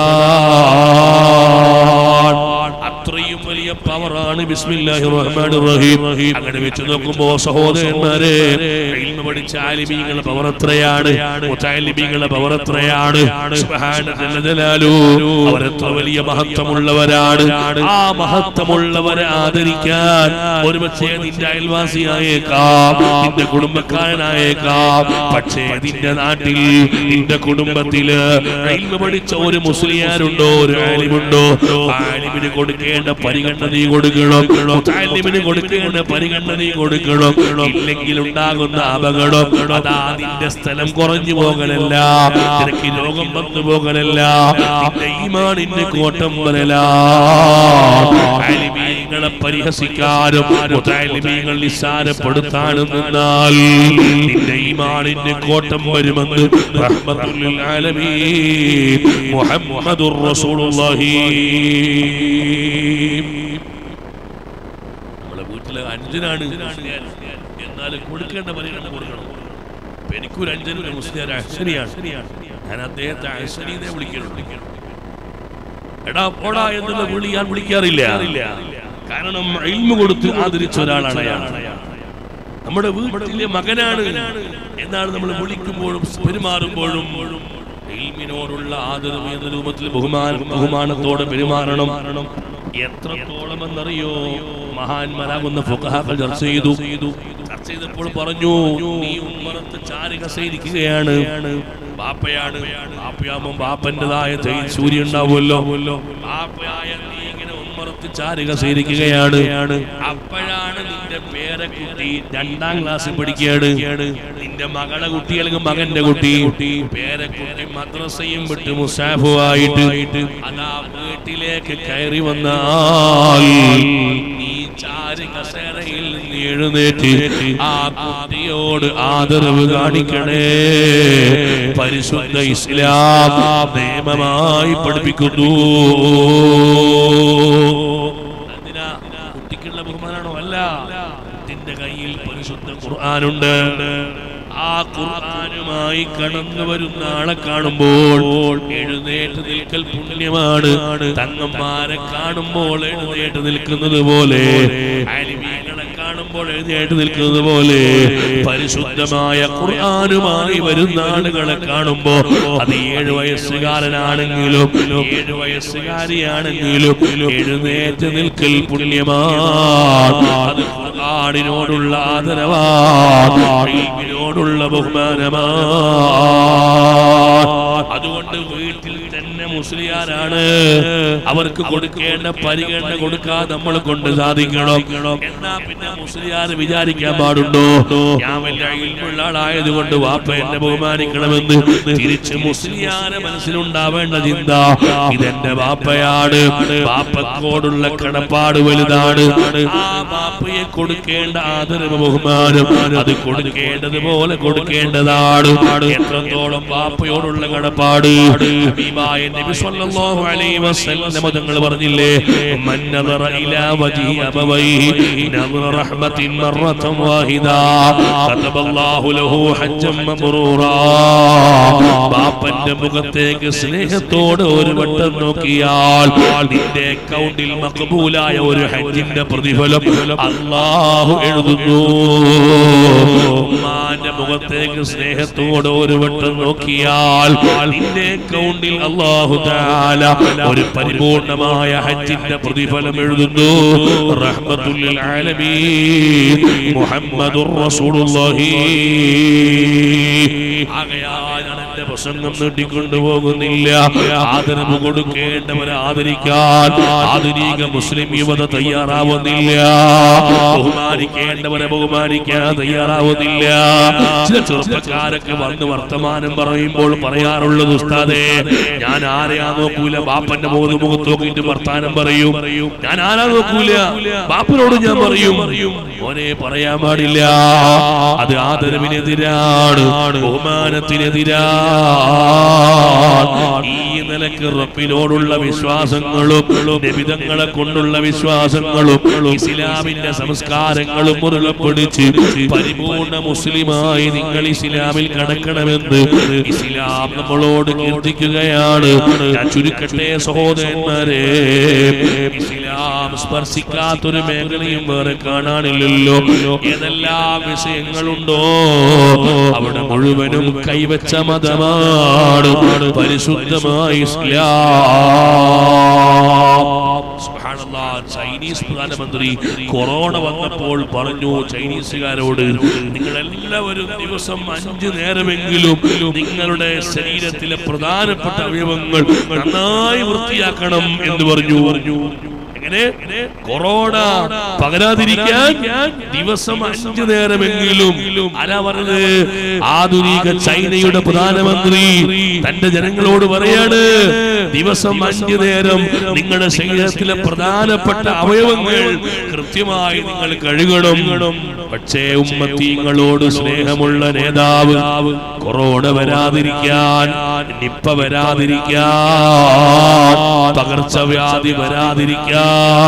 അത്രയും വലിയ പവറാണ് ബിസ്മില്ലാഹി റഹ്മാൻ റഹീം അങ്ങനെ വെച്ച് നോക്കുമ്പോ സഹോദരന്മാരെ ഇൽമ പഠിച്ച ആലിമീങ്ങളുടെ പവർ എത്രയാണ് മുത്താലിമീങ്ങളുടെ പവർ എത്രയാണ് സുബ്ഹാന ജല്ല ജലാലു അവരെത്ര വലിയ മഹത്വമുള്ളവരാണ് ആ മഹത്വമുള്ളവരെ ആദരിക്കാൻ ഒരുപക്ഷെ നിന്റെ അയൽവാസിയായേക്കാം നിന്റെ കുടുംബക്കാരനായേക്കാം പക്ഷേ നിന്റെ നാട്ടിൽ നിന്റെ കുടുംബത്തില് ഇൽമ പഠിച്ച ഒരു മുസ്ലിയാരുണ്ടോ ഒരു ആലിമുണ്ടോ ആലിമിന് കൊടുക്കേണ്ട പരിഗണന നീ കൊടുക്കണം മുത്താലിമിന് കൊടുക്കേണ്ട പരിഗണന നീ കൊടുക്കണം ഇല്ലെങ്കിൽ ഉണ്ടാകുന്ന അപകടം അതാ നിന്റെ സ്ഥലം കുറഞ്ഞു പോകലല്ല നിനക്ക് രോഗം വന്നു പോകലല്ല നിന്റെ ഈമാനിന്റെ കോട്ടം വരല ആലിമീങ്ങൾ മുത്താലിമീങ്ങളെ പരിഹസിക്കാനും മുത്താലിമീങ്ങൾ നിസ്സാരപ്പെടുത്താനും നിന്നാൽ നിന്റെ ഈമാനിന്റെ കോട്ടം വരുമെന്ന് റഹ്മത്തുൽ ആലമീൻ മുഹമ്മദുർ റസൂലുള്ളാഹി നമ്മളെ വീട്ടിലെ അഞ്ചനാണ് എന്നാലും കൊടുക്കേണ്ട പരിഗണന കൊടുക്കണം ഇപ്പൊ എനിക്കൊരു അഞ്ചനൊരു മുസ്ലിം അഹ്സനിയാണ് ഞാൻ അദ്ദേഹത്തെ അഹ്സനീനെ വിളിക്കുന്നുണ്ട് എടാ പോടാ എന്നുള്ള വിളി ഞാൻ വിളിക്കാറില്ല കാരണം ഇൽമു കൊടുത്ത് ആദരിച്ച ഒരാളാണ് അയാൾ നമ്മുടെ വീട്ടിലെ മകനാണ് എന്നാണ് നമ്മൾ വിളിക്കുമ്പോഴും പെരുമാറുമ്പോഴും ഇൽമിനോടുള്ള ആദരവ് എന്ന രൂപത്തിൽ ബഹുമാന ബഹുമാനത്തോടെ പെരുമാറണം എത്രത്തോളം എന്നറിയോ മഹാന്മാരാകുന്ന ഫുഖഹാക്കൾ ചർച്ച ചെയ്തു ചർച്ച ചെയ്തപ്പോൾ പറഞ്ഞു നീ ഉമ്മറത്ത് ചാരികസയിരിക്കുകയാണ് ബാപ്പയാണ് ബാപ്പയാകുമ്പോൾ ബാപ്പന്റേതായ സൂര്യ ഉണ്ടാവുമല്ലോ ബാപ്പയായ നീ ഇങ്ങനെ ഉമ്മറത്ത് ചാരുക സേരിക്കുകയാണ് അപ്പോഴാണ് നിന്റെ പേരക്കുട്ടി രണ്ടാം ക്ലാസ്സിൽ പഠിക്കുകയാണ് നിന്റെ മകളെ കുട്ടി അല്ലെങ്കിൽ മകന്റെ കുട്ടി പേരക്കുട്ടി മദ്രസയും വിട്ട് മുസാഫുമായിട്ട് അതാ വീട്ടിലേക്ക് കയറി വന്നാൽ നീ ചാരി കസേരയിൽ നിന്ന് എഴുന്നേറ്റ് ആ കുട്ടിയോട് ആദരവ് കാണിക്കണേ പരിശുദ്ധ ഇസ്ലാം നിയമമായി പഠിപ്പിക്കുന്നു എന്തിനാ കുട്ടിക്കുള്ള ബഹുമാനാണോ അല്ല കുട്ടിന്റെ കയ്യിൽ പരിശുദ്ധ ഖുർആാനുണ്ട് ആ ഖുർആാനുമായി കടന്നു വരുന്ന ആളെ കാണുമ്പോൾ എഴുന്നേറ്റ് നിൽക്കൽ പുണ്യമാണ് തങ്ങന്മാരെ കാണുമ്പോൾ എഴുന്നേറ്റ് നിൽക്കുന്നത് പോലെ അലിമീങ്ങളെ കാണുമ്പോൾ എഴുന്നേറ്റ് നിൽക്കുന്നത് പോലെ പരിശുദ്ധമായ ഖുർആാനുമായി വരുന്ന ആളുകളെ കാണുമ്പോ അത് ഏഴ് വയസ്സുകാരനാണെങ്കിലും ഏഴ് വയസ്സുകാരിയാണെങ്കിലും എഴുന്നേറ്റ് നിൽക്കൽ പുണ്യമാണ് അത് ഖുർആാനിനോടുള്ള ആദരവാണ് ഇൽമിനോടുള്ള ബഹുമാനമാണ് അതുകൊണ്ട് വീട്ടിൽ തന്നെ മുസ്ലിയാരാണ് അവർക്ക് കൊടുക്കേണ്ട പരിഗണന കൊടുക്കാൻ നമ്മൾ കൊണ്ട് സാധിക്കണം എന്നാ പിന്നെ മുസ്ലിയാർ വിചാരിക്കാൻ പാടുണ്ടോ ഞാൻ വലിയ ഇൽമുള്ള ആളായതുകൊണ്ട് വാപ്പ എന്നെ ബഹുമാനിക്കണമെന്ന് തിരിച്ച് മുസ്ലിയാരെ മനസ്സിലുണ്ടാവേണ്ട ചിന്ത ഇതെന്റെ വാപ്പയാണ് വാപ്പക്കോടുള്ള കടപ്പാട് വലുതാണ് ആ വാപ്പയെ കൊടുക്കേണ്ട ആദരവ് ബഹുമാനം അത് കൊടുക്കേണ്ടത് പോലെ കൊടുക്കേണ്ടതാണ് എത്രത്തോളം വാപ്പയോടുള്ള കടപ്പാട് ഹബീബായ നബി സല്ലല്ലാഹു അലൈഹി വസല്ലം തങ്ങൾ പറഞ്ഞില്ലേ മൻ നദറ ഇലാ വജ്ഹി അബവൈഹി നദറ റഹ്മത്തിൻ മറത്തൻ വാഹിദ കതബല്ലാഹു ലഹു ഹജ്ജൻ മബ്റൂറാ ബാപ്പന്റെ മുഖത്തേക്ക് സ്നേഹത്തോടെ ഒരു വട്ടം നോക്കിയാൽ നിന്റെ അക്കൗണ്ടിൽ മഖബൂലായ ഒരു ഹജ്ജിന്റെ പ്രതിഫലം അല്ലാഹു എഴുതുന്നു ഉമ്മാന്റെ മുഖത്തേക്ക് സ്നേഹത്തോടെ ഒരു വട്ടം നോക്കിയാൽ നിന്റെ അക്കൗണ്ടിൽ അല്ലാഹു തആല ഒരു പരിപൂർണമായ ഹജ്ജിന്റെ പ്രതിഫലം എഴുതുന്നു റഹ്മത്തുൽ ആലമീൻ മുഹമ്മദുർ റസൂലുള്ളാഹി ആകയാൽ ഞാൻ എന്റെ പ്രസംഗം നീട്ടിക്കൊണ്ടുപോകുന്നില്ല ആദരവ് കൊടുക്കേണ്ടവരെ ആദരിക്കാൻ ആധുനിക മുസ്ലിം യുവത തയ്യാറാവുന്നില്ല ബഹുമാനിക്കേണ്ടവരെ ബഹുമാനിക്കാൻ തയ്യാറാവുന്നില്ല ചില ചെറുപ്പക്കാരൊക്കെ വന്ന് വർത്തമാനം പറയുമ്പോൾ പറയാറുള്ളത് ഉസ്താദേ ഞാൻ ആരെയാ നോക്കൂല ബാപ്പന്റെ മുഖത്ത് മുഖത്ത് നോക്കിയിട്ട് വർത്താനം പറയും ഞാൻ ആരാ നോക്കൂല ബാപ്പനോട് ഞാൻ പറയും മോനെ പറയാൻ പാടില്ല അത് ആദരവിനെതിരാണ് ബഹുമാനത്തിനെതിരാണ് ഈ നിലക്ക് റബ്ബിനോടുള്ള വിശ്വാസങ്ങളും നിബിതങ്ങളെ കൊണ്ടുള്ള വിശ്വാസങ്ങളും ഇസ്ലാമിന്റെ സംസ്കാരങ്ങളും മുറുകെ പിടിച്ച് പരിപൂർണ മുസ്ലിമായി നിങ്ങൾ ഇസ്ലാമിൽ കടക്കണമെന്ന് ഇസ്ലാം നമ്മളോട് കീർത്തിക്കുകയാണ് ഞാൻ ചുരുക്കട്ടെ സഹോദരന്മാരെ ഇസ്ലാം സ്പർശിക്കാത്തൊരു മേഖലയും വേറെ കാണാനില്ലല്ലോ ഏതെല്ലാം വിഷയങ്ങളുണ്ടോ അവിടെ മുഴുവനും കൈവച്ച മതമാണ് പരിശുദ്ധമായ ഇസ്ലാം സുബ്ഹാനല്ലാഹ്, ചൈനീസ് പ്രധാനമന്ത്രി കൊറോണ വന്നപ്പോൾ പറഞ്ഞു ചൈനീസുകാരോട് നിങ്ങൾ എല്ലാവരും ദിവസം അഞ്ചു നേരമെങ്കിലും നിങ്ങളുടെ ശരീരത്തിലെ പ്രധാനപ്പെട്ട അവയവങ്ങൾ നന്നായി വൃത്തിയാക്കണം എന്ന് പറഞ്ഞു എങ്ങനെ കൊറോണ പകരാതിരിക്കാൻ ദിവസം അഞ്ചു നേരമെങ്കിലും ആരാ പറഞ്ഞത് ആധുനിക ചൈനയുടെ പ്രധാനമന്ത്രി തന്റെ ജനങ്ങളോട് പറയാണ് ദിവസം അഞ്ചു നേരം നിങ്ങളുടെ ശരീരത്തിലെ പ്രധാനപ്പെട്ട അവയവങ്ങൾ കൃത്യമായി നിങ്ങൾ കഴുകണം പക്ഷേ ഉമ്മത്തീങ്ങളോട് സ്നേഹമുള്ള നേതാവ് കൊറോണ വരാതിരിക്കാൻ നിപ്പ വരാതിരിക്കാൻ പകർച്ചവ്യാധി വരാതിരിക്കാൻ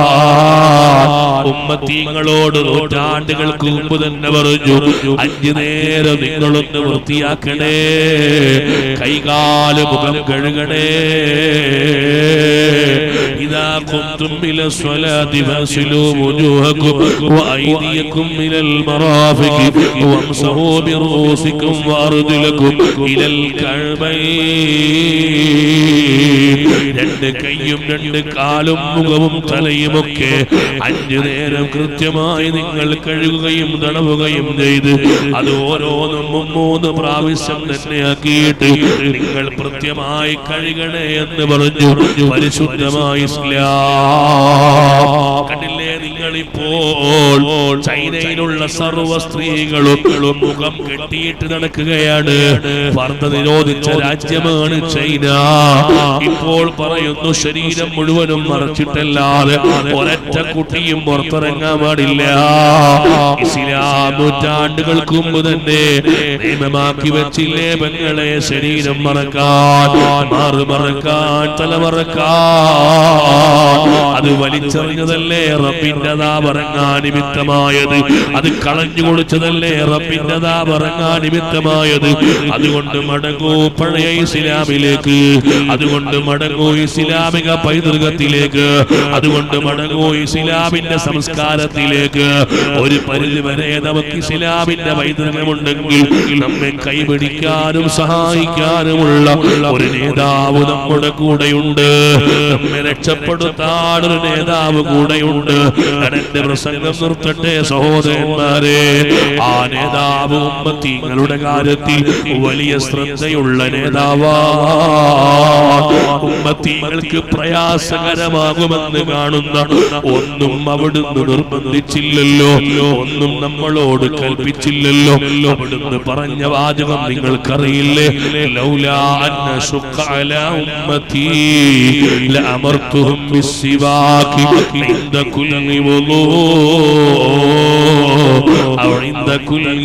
ഉമ്മത്തീങ്ങളോട് നൂറ്റാണ്ടുകൾക്ക് മുമ്പ് തന്നെ പറഞ്ഞു അഞ്ചു നേരം നിങ്ങളൊന്ന് വൃത്തിയാക്കണേ കൈകാല് മുഖം കഴുകണേ إذا قمتم إلى الصلاة فاغسلوا وجوهكم وأيديكم إلى المرافق وامسحوا برؤوسكم وأرجلكم إلى الكعبين രണ്ട് കൈയും രണ്ട് കാലും മുഖവും തലയുമൊക്കെ അഞ്ചു നേരം കൃത്യമായി നിങ്ങൾ കഴുകുകയും തടവുകയും ചെയ്ത് അത് ഓരോന്നും മൂന്ന് പ്രാവശ്യം തന്നെ ആക്കിയിട്ട് നിങ്ങൾ കൃത്യമായി കഴുകണേ എന്ന് പറഞ്ഞു പരിശുദ്ധമായ ഇസ്ലാം കണ്ടില്ലേ നിങ്ങളിപ്പോൾ ചൈനയിലുള്ള സർവ സ്ത്രീകളും മുഖം കെട്ടിയിട്ട് നടക്കുകയാണ് വർദ്ധ നിരോധിച്ച രാജ്യമാണ് ചൈന ഇപ്പോൾ പറയുന്നു ശരീരം മുഴുവനും മറച്ചിട്ടല്ലാതെ ഒരൊറ്റ കുട്ടിയും പുറത്തിറങ്ങാൻ പാടില്ല ഇസ്ലാം നൂറ്റാണ്ടുകൾക്ക് മുമ്പ് തന്നെ നിയമമാക്കി വെച്ചില്ലേ പെങ്ങളെ ശരീരം മറക്കാൻ മാറ് മറക്കാൻ തല മറക്കാൻ അത് വലിച്ചെറിഞ്ഞതല്ലേ റബ്ബിൻ്റെതാ പറങ്ങാൻ നിമിത്തമായത് അത് കളഞ്ഞു കൊടുത്തതല്ലേ റബ്ബിൻ്റെതാ പറങ്ങാൻ നിമിത്തമായത് അതുകൊണ്ട് മടങ്ങൂ പഴയ ഇസ്ലാമിലേക്ക് അതുകൊണ്ട് മടങ്ങൂ ഇസ്ലാമിക പൈതൃകത്തിലേക്ക് അതുകൊണ്ട് മടങ്ങൂ ഇസ്ലാമിന്റെ സംസ്കാരത്തിലേക്ക് ഒരു പരിധി വരെ നമുക്ക് ഇസ്ലാമിന്റെ പൈതൃകമുണ്ടെങ്കിൽ നമ്മെ കൈപിടിക്കാനും സഹായിക്കാനുമുള്ള ഒരു നേതാവ് നമ്മുടെ കൂടെയുണ്ട് നമ്മെ രക്ഷപ്പെടുത്താൻ ഒരു നേതാവ് കൂടെയുണ്ട് ഞാൻ എന്റെ പ്രസംഗം നിർത്തട്ടെ സഹോദരന്മാരെ ആ നേതാവ് ഉമ്മത്തീങ്ങളുടെ കാര്യത്തിൽ വലിയ ശ്രദ്ധയുള്ള നേതാവാ ഉമ്മത്തീങ്ങൾക്ക് പ്രയാസകരമാകുമെന്ന് കാണുന്ന ഒന്നും അവിടുന്ന് നിർബന്ധിച്ചില്ലല്ലോ ഒന്നും നമ്മളോട് കൽപ്പിച്ചില്ലല്ലോ അവിടുന്ന് പറഞ്ഞ വാചകം നിങ്ങൾക്കറിയില്ലേ ലൗലാ അന്ന ശുക്ക അലാ ഉമ്മത്തി ലഅമർത്തുഹും ബിസ്സിവാകി عند كل وضوء أو عند كل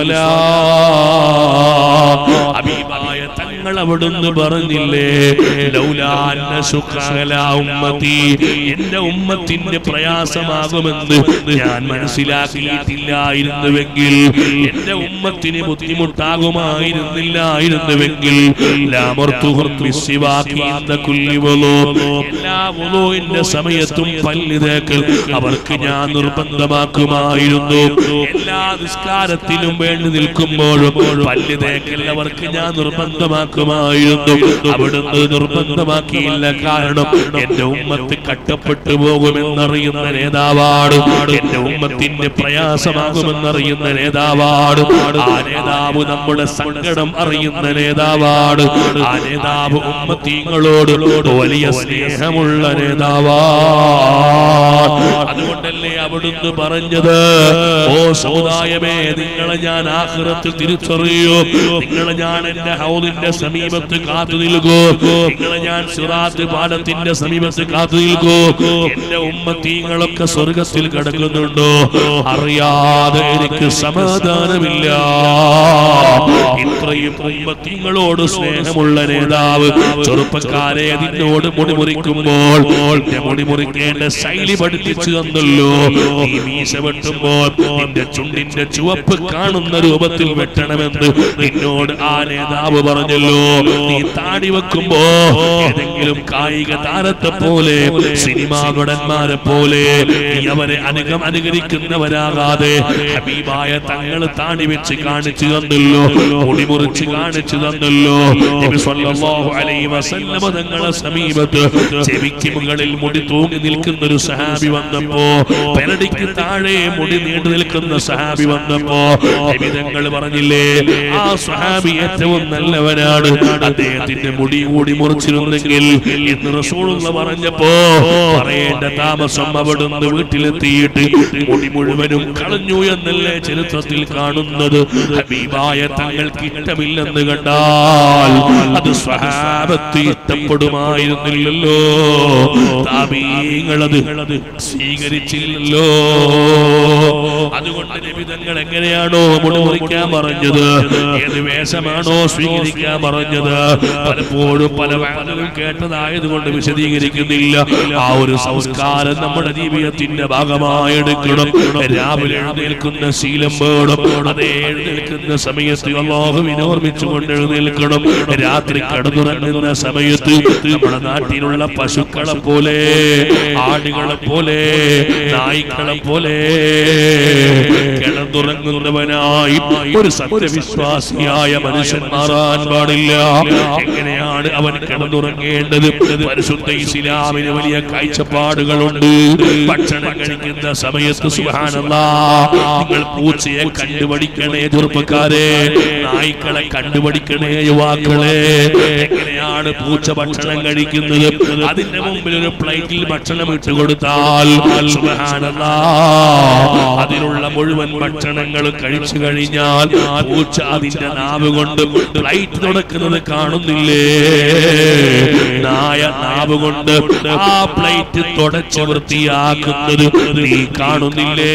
صلاة ഹബീബായ തങ്ങൾ അവിടുന്ന് പറഞ്ഞില്ലേ ലൗലാന്ന ശുക്രല ഉമ്മത്തി എന്റെ ഉമ്മത്തിന്റെ പ്രയാസമാകുമെന്ന് ഞാൻ മനസ്സിലാക്കിയിട്ടില്ലായിരുന്നുവെങ്കിൽ എന്റെ ഉമ്മത്തിന് ബുദ്ധിമുട്ടാകുമായിരുന്നില്ലായിരുന്നുവെങ്കിൽ ലാമർത്തുഹും ബിസ്സിവാക്കി ഇന്ന കുല്ലി വളൂ. എല്ലാ വുളൂഇന്റെ സമയത്തും പല്ല് തേക്കൽ അവർക്ക് ഞാൻ നിർബന്ധമാക്കുമായിരുന്നു എല്ലാ നിസ്കാരത്തിലും വേണ്ടി നിൽക്കുമ്പോഴും പല്ല് തേക്കൽ അവർക്ക് ഞാൻ നിർബന്ധമാക്കുമായിരുന്നു അവിടുന്ന് നിർബന്ധമാക്കിയില്ല കാരണം എന്റെ ഉമ്മത്ത് കട്ടപ്പെട്ടു പോകുമെന്നറിയുന്ന നേതാവാണ് എന്റെ ഉമ്മത്തിന്റെ പ്രയാസമാകുമെന്നറിയുന്ന നേതാവാണ് ആ നേതാവ് നമ്മുടെ സങ്കടം അറിയുന്ന നേതാവാണ് ആ നേതാവ് ഉമ്മത്തീങ്ങളോട് വലിയ സ്നേഹമുള്ള നേതാവാ അതുകൊണ്ടല്ലേ അവിടുന്ന് പറഞ്ഞത് ഓ സമുദായമേ നിങ്ങളെ ഞാൻ ആഹ്റത്തിൽ തിരിച്ചറിയൂ നിങ്ങളെ ഞാൻ എന്റെ ഹൗദിന്റെ സമീപത്ത് കാത്തു നിൽക്കൂ നിങ്ങളെ ഞാൻ സിറാത്ത് പാലത്തിന്റെ സമീപത്ത് കാത്തു നിൽക്കൂ എന്റെ ഉമ്മത്തീങ്ങളൊക്കെ സ്വർഗത്തിൽ കിടക്കുന്നുണ്ടോ അറിയാതെ എനിക്ക് സമാധാനമില്ല ഇത്രയും ഉമ്മത്തീങ്ങളോട് സ്നേഹമുള്ള നേതാവ് ചെറുപ്പക്കാരെ നിന്നോട് മുടിമുറിക്കുമ്പോൾ നിന്റെ മുടിമുറിക്കേണ്ട ശൈലി പഠിപ്പിച്ചു തന്നല്ലോ നീ മീശ വെട്ടുമ്പോൾ നിന്റെ ചുണ്ടിന്റെ ചുവപ്പ് കാണുന്ന രൂപത്തിൽ വെട്ടണമെന്ന് നിന്നോട് ആ നേതാവ് പറഞ്ഞല്ലോ നീ താടി വെക്കുമ്പോ ഏതെങ്കിലും കായിക താരത്തെ പോലെ സിനിമാ നടന്മാരെ പോലെ നീ അവരെ അനുഗം അനുകരിക്കുന്നവരാകാതെ ഹബീബായ തങ്ങൾ താടി വെച്ച് കാണിച്ചു തന്നല്ലോ മുടിമുറിച്ച് കാണിച്ചു തന്നല്ലോ നബി സല്ലല്ലാഹു അലൈഹി വസല്ലമ തങ്ങളെ സമീപത്ത് ചെവിക്ക് മുകളിൽ മുടി തൂങ്ങി നിൽക്കുന്ന ഒരു സഹാബി വന്നപ്പോ വന്നപ്പോ പെരടിക്ക് താഴെ മുടി നീണ്ടു നിൽക്കുന്ന സഹാബി വന്നപ്പോ നിബിതങ്ങൾ പറഞ്ഞില്ലേ ആ സഹാബി ഏറ്റവും നല്ലവനാണ് അദ്ദേഹത്തിന്റെ മുടി കൂടി മുറിച്ചിരുന്നെങ്കിൽ എന്ന് റസൂലുള്ള പറഞ്ഞപ്പോ പറയേണ്ട താമസം അവിടുന്ന് വീട്ടിലെത്തിയിട്ട് മുടി മുഴുവനും കളഞ്ഞു എന്നല്ലേ ചരിത്രത്തിൽ കാണുന്നത് ഹബീബായ തങ്ങൾക്ക് ഇഷ്ടമില്ലെന്ന് കണ്ടാൽ അത് സ്വഹാബത്ത് ഇഷ്ടപ്പെടുമായിരുന്നില്ലല്ലോ താപീങ്ങളത് സ്വീകരിച്ചില്ലല്ലോ അതുകൊണ്ട് നിബിതങ്ങൾ എങ്ങനെയാണോ മുടി മുറിക്കാൻ പറഞ്ഞത് ഏത് വേഷമാണോ സ്വീകരിക്കാൻ പറഞ്ഞത് പലപ്പോഴും പല വാദവും കേട്ടതായത് കൊണ്ട് വിശദീകരിക്കുന്നില്ല ആ ഒരു സംസ്കാരം നമ്മുടെ ജീവിതത്തിന്റെ ഭാഗമായി എടുക്കണം രാവിലെ എഴുന്നേൽക്കുന്ന ശീലം വേണം അതേ എഴുന്നേൽക്കുന്ന സമയത്ത് അള്ളാഹുവിനെ ഓർമ്മിച്ചുകൊണ്ട് എഴുന്നേൽക്കണം രാത്രി കടന്നുറങ്ങുന്ന സമയത്ത് നമ്മുടെ നാട്ടിലുള്ള പശുക്കളെ പോലെ ആടുകളെ പോലെ നായ്ക്കളെ പോലെ കിടന്നുറങ്ങുന്നവനായി ഒരു സത്യവിശ്വാസിയായ മനുഷ്യൻ മാറാൻ പാടില്ല എങ്ങനെയാണ് അവൻ കിടന്നുറങ്ങേണ്ടത് പരിശുദ്ധ ഇസ്ലാമിന് വലിയ കാഴ്ചപ്പാടുകളുണ്ട് ഭക്ഷണം കഴിക്കുന്ന സമയത്ത് സുഹാനല്ലാ നിങ്ങൾ പൂച്ചയെ കണ്ടുപഠിക്കണേ ചെറുപ്പക്കാരെ നായ്ക്കളെ കണ്ടുപഠിക്കണേ യുവാക്കളെ എങ്ങനെയാണ് പൂച്ച ഭക്ഷണം കഴിക്കുന്നത് അതിന്റെ മുമ്പിൽ ഒരു പ്ലേറ്റിൽ ഭക്ഷണം ഇട്ട് കൊടുത്താൽ സുബ്ഹാനല്ലാ അതിലുള്ള മുഴുവൻ ഭക്ഷണങ്ങളും കഴിച്ചു കഴിഞ്ഞാൽ പൂച്ച അതിന്റെ നാവ് കൊണ്ട് പ്ലേറ്റ് തുടക്കുന്നത് കാണുന്നില്ലേ നായ നാവ് കൊണ്ട് ആ പ്ലേറ്റ് തുടച്ച് വൃത്തിയാക്കുന്നത് നീ കാണുന്നില്ലേ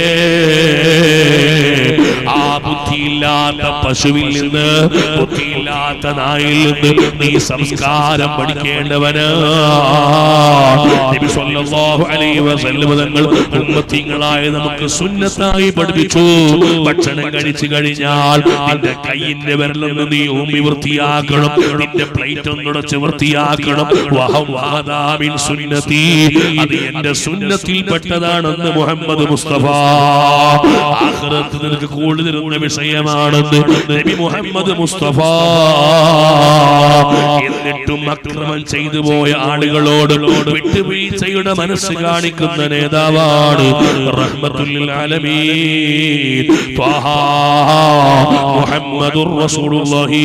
ആ ബുദ്ധിയില്ലാത്ത പശുവിൽ നിന്ന് ബുദ്ധിയില്ലാത്ത നായിൽ നിന്ന് നീ സംസ്കാരം പഠിക്കേണ്ടവന് നബി സല്ലല്ലാഹു അലൈഹി വസല്ലം തങ്ങൾ ഉമ്മത്തിങ്ങളായ നമുക്ക് സുന്നത്തായി പഠിപ്പിച്ചു ഭക്ഷണം കഴിച്ചു കഴിഞ്ഞാൽ നിന്റെ കൈയിന്റെ വിരലൊന്ന് നീ ഊമി വൃത്തിയാക്കണം നിന്റെ പ്ലേറ്റ് ഒന്നുടച്ച് വൃത്തിയാക്കണം വഹം വഹദാ മിൻ സുന്നതി അത് എന്റെ സുന്നത്തിൽ പെട്ടതാണെന്ന് മുഹമ്മദ് മുസ്തഫ ആഖിറത്ത് നിനക്ക് കൂടുതലുള്ള വിഷയമാണെന്ന് നബി മുഹമ്മദ് മുസ്തഫ എന്നിട്ടും അക്രമം ചെയ്തു പോയ ആളുകളോട് വിട്ടുവീഴ്ചയുടെ മനസ്സ് കാണിക്കുന്ന നേതാവാണ് റഹ്മത്തുൽ ആലമീൻ ത്വാഹ മുഹമ്മദുർ റസൂലുള്ളാഹി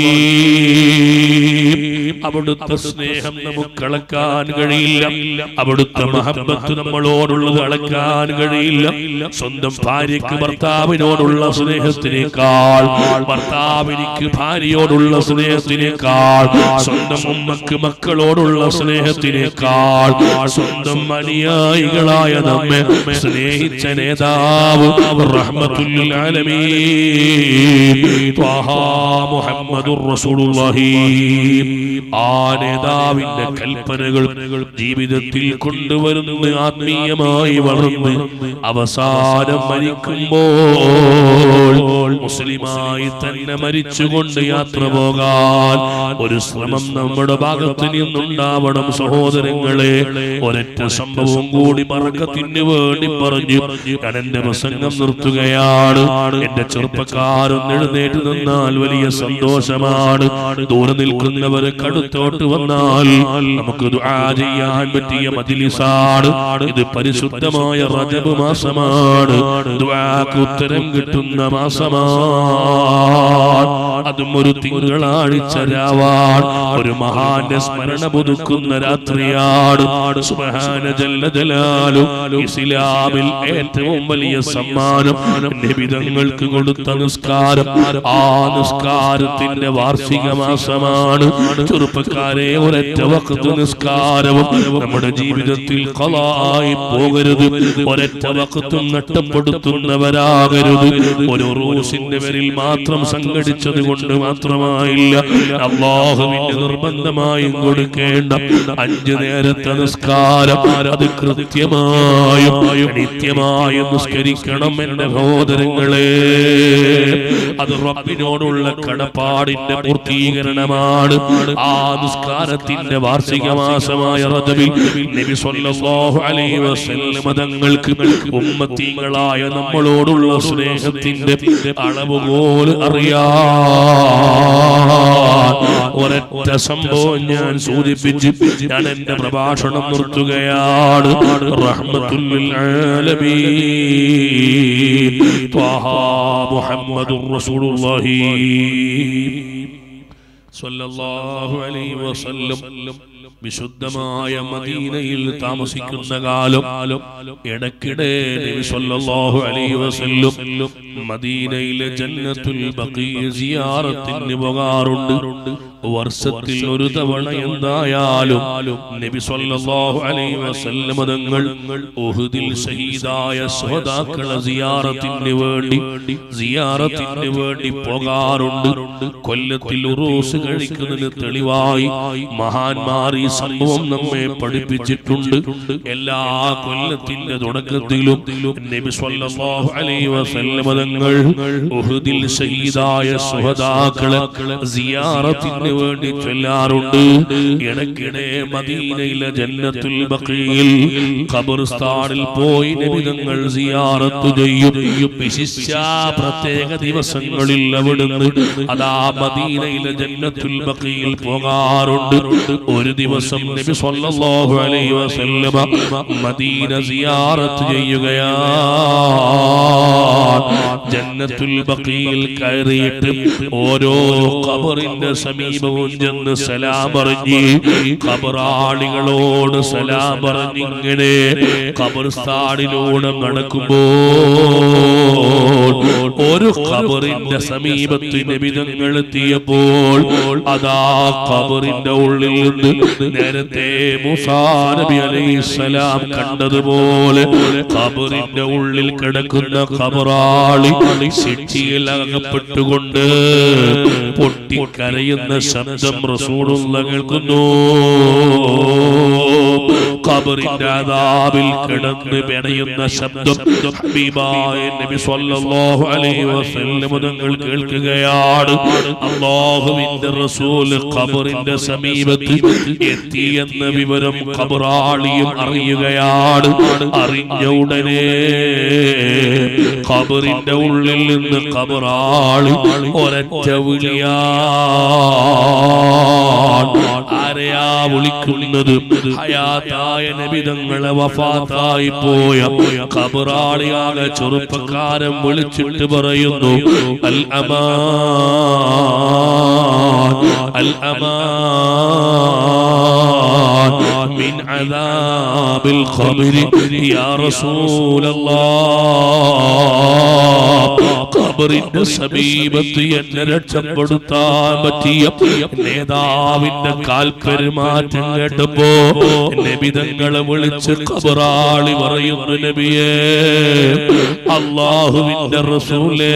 അവിടുത്തെ സ്നേഹം നമുക്ക് അളക്കാൻ കഴിയില്ല അവിടുത്തെ മഹബത്ത് നമ്മളോടുള്ളത് അളക്കാൻ കഴിയില്ല സ്വന്തം ഭാര്യയ്ക്ക് ഭർത്താവിനോടുള്ള സ്നേഹത്തിനേക്കാൾ ഭർത്താവിനിക്ക് ഭാര്യയോടുള്ള സ്നേഹത്തിനേക്കാൾ സ്വന്തം ഉമ്മക്ക് മക്കളോടുള്ള സ്നേഹത്തിനേക്കാൾ സ്വന്തം അനുയായികളായ നമ്മെ സ്നേഹിച്ച നേതാവ് റഹ്മത്തുൽ ആലമീൻ ത്വാഹ മുഹമ്മദുർ റസൂലുള്ളാഹി ആ നേതാവിന്റെ കൽപ്പനകൾ ജീവിതത്തിൽ കൊണ്ടുവരുന്ന ആത്മീയമായി വളർന്ന് അവസാനം മരിക്കുമ്പോൾ മുസ്ലിമായി തന്നെ മരിച്ചുകൊണ്ട് യാത്ര പോകാൻ ഒരു ശ്രമം നമ്മുടെ ഭാഗത്ത് നിന്നുണ്ടാവണം സഹോദരങ്ങളെ ഒരൊറ്റ സംഭവം കൂടി പറക്കത്തിന് വേണ്ടി പറഞ്ഞു ഞാൻ എന്റെ പ്രസംഗം നിർത്തുകയാണ് എന്റെ ചെറുപ്പക്കാരൊന്ന് എഴുന്നേറ്റ് നിന്നാൽ വലിയ സന്തോഷമാണ് ദൂരെ നിൽക്കുന്നവര് കടുത്തോട്ട് വന്നാൽ നമുക്ക് ദുആ ചെയ്യാൻ പറ്റിയ മജിലിസാണ് ഇത് പരിശുദ്ധമായ റജബ് മാസമാണ് ദുആക്ക് ഉത്തരം കിട്ടുന്ന മാസമാണ് അതും ഒരു തിങ്കളാഴ്ച രാവാണ് ഒരു മഹാന്റെ സ്മരണ പുതുക്കുന്ന രാത്രിയാണ് സുബ്ഹാന ജല്ല ജലാലു ഇസ്ലാമിൽ ഏറ്റവും വലിയ സമ്മാനം നിബിതങ്ങൾക്ക് കൊടുത്ത നിസ്കാരം ആ നിസ്കാരത്തിന്റെ വാർഷിക മാസമാണ് ചെറുപ്പക്കാരെ ഒരൊറ്റ വക്കത്ത് നിസ്കാരവും നമ്മുടെ ജീവിതത്തിൽ കളായി പോകരുത് ഒരൊറ്റ വക്കത്തും നഷ്ടപ്പെടുത്തുന്നവരാകരുത് ഒരു റൂസിന്റെ പേരിൽ മാത്രം സംഘടിച്ചത് കൊണ്ട് മാത്രമായില്ല അള്ളാഹുവിന്റെ നിർബന്ധമായും കൊടുക്കേണ്ട അഞ്ചു നേരത്തെ നിസ്കാരം അത് കൃത്യമായും നിത്യമായും നിസ്കരിക്കണം എന്റെ സഹോദരങ്ങളെ അത് റബ്ബിനോടുള്ള കടപ്പാടിന്റെ പൂർത്തീകരണമാണ് ആ നിസ്കാരത്തിന്റെ വാർഷിക മാസമായ റജബിൽ നബി സല്ലല്ലാഹു അലൈഹി വസല്ലം തങ്ങൾക്ക് ഉമ്മത്തീങ്ങളായ നമ്മളോടുള്ള സ്നേഹത്തിന്റെ അളവ് പോലും അറിയാം ഒരൊറ്റ സംഭവം ഞാൻ സൂചിപ്പിച്ച് ഞാൻ എന്റെ പ്രഭാഷണം നിർത്തുകയാണ് റഹ്മത്തുൽ ആലമീൻ ത്വാഹ മുഹമ്മദുർ റസൂലുള്ളാഹി സ്വല്ലല്ലാഹു അലൈഹി വസല്ലം വിശുദ്ധമായ മദീനയിൽ താമസിക്കുന്ന കാലം ഇടയ്ക്കിടെ നബി സല്ലല്ലാഹു അലൈഹി വസല്ലം മദീനയിലെ ജന്നത്തുൽ ബഖീ സിയാറത്തിന് പോകാറുണ്ട് വർഷത്തിൽ ഒരു തവണ എന്തായാലും നബി സല്ലല്ലാഹു അലൈഹി വസല്ലം തങ്ങൾ ഉഹുദിൽ ഷഹീദായ സ്വദാക്കളെ സിയാറത്തിന് വേണ്ടി സിയാറത്തിന് വേണ്ടി പോകാറുണ്ട് കൊല്ലത്തിൽ ഉറൂസ് കഴിക്കുന്നതിന് തെളിവായി മഹാന്മാർ ഈ സംഭവം നമ്മെ പഠിപ്പിച്ചിട്ടുണ്ട് എല്ലാ കൊല്ലത്തിന്റെ തുടക്കത്തിലും നബി സല്ലല്ലാഹു അലൈഹി വസല്ലം തങ്ങൾ ഉഹുദിൽ ഷഹീദായ സുഹദാക്കളെ സിയാറത്തിന് വേണ്ടി ചൊല്ലാറുണ്ട് ഇടയ്ക്കിടെ മദീനയിലെ ജന്നത്തുൽ ബഖീൽ ഖബർസ്ഥാനിൽ പോയി നബി തങ്ങൾ സിയാറത്ത് ചെയ്യും വിശിഷ്ട പ്രത്യേക ദിവസങ്ങളിൽ അവിടുന്ന് അതാ മദീനയിലെ ജന്നത്തുൽ ബഖീൽ പോകാറുണ്ട് ഒരു ദിവസം നബി സല്ലല്ലാഹു അലൈഹി വസല്ലമ മദീന സിയാറത്ത് ചെയ്യുകയാണ് ജന്നത്തുൽ ബഖീൽ കയറിയിട്ട് ഓരോ ഖബറിന്റെ സമീപവും ചെന്ന് സലാം പറഞ്ഞ് ഖബറാളികളോട് സലാം പറഞ്ഞിങ്ങനെ ഖബർസ്ഥാനിലൂടെ നടക്കുമ്പോൾ ഒരു ഖബറിന്റെ സമീപത്ത് നബിതങ്ങൾ എത്തിയപ്പോൾ അതാ ഖബറിന്റെ ഉള്ളിൽ നിന്ന് നേരത്തെ മുസാ നബി അലൈഹിസ്സലാം കണ്ടതുപോലെ ഖബറിന്റെ ഉള്ളിൽ കിടക്കുന്ന ഖബറാളി ശിക്ഷയിൽ അകപ്പെട്ടുകൊണ്ട് പൊട്ടിക്കരയുന്ന ശബ്ദം റസൂലുള്ള കേൾക്കുന്നു ഖബറിന്റെ അതാബിൽ കിടന്ന് പിടയുന്ന ശബ്ദം ഹബീബായ നബി സല്ലല്ലാഹു അലൈഹി വസല്ലം തങ്ങൾ കേൾക്കുകയാണ് അല്ലാഹുവിന്റെ റസൂൽ ഖബറിന്റെ സമീപത്ത് എത്തി എന്ന വിവരം ഖബറാളിയും അറിയുകയാണ് അറിഞ്ഞ ഉടനെ ഖബറിന്റെ ഉള്ളിൽ നിന്ന് ഖബറാളി ഒരൊറ്റ വിളിയാ ആരെയാ വിളിക്കുന്നത് ഹയാത്തായ നബിതങ്ങളെ വഫാത്തായി പോയ ഖബറാളിയാകെ ചെറുപ്പക്കാരൻ വിളിച്ചിട്ട് പറയുന്നു അൽ അമാൻ അൽ അമാൻ മിൻ അദാബിൽ ഖബരി യാ റസൂലല്ലാഹ് ഖബറിന്റെ സമീപത്ത് എന്നെ രക്ഷപ്പെടുത്താൻ പറ്റിയ നേതാവിന്റെ കാൽപെരുമാറ്റം കേട്ടപ്പോ നബിതങ്ങളെ വിളിച്ച് ഖബറാളി പറയുന്നു നബിയേ അള്ളാഹുവിന്റെ റസൂലേ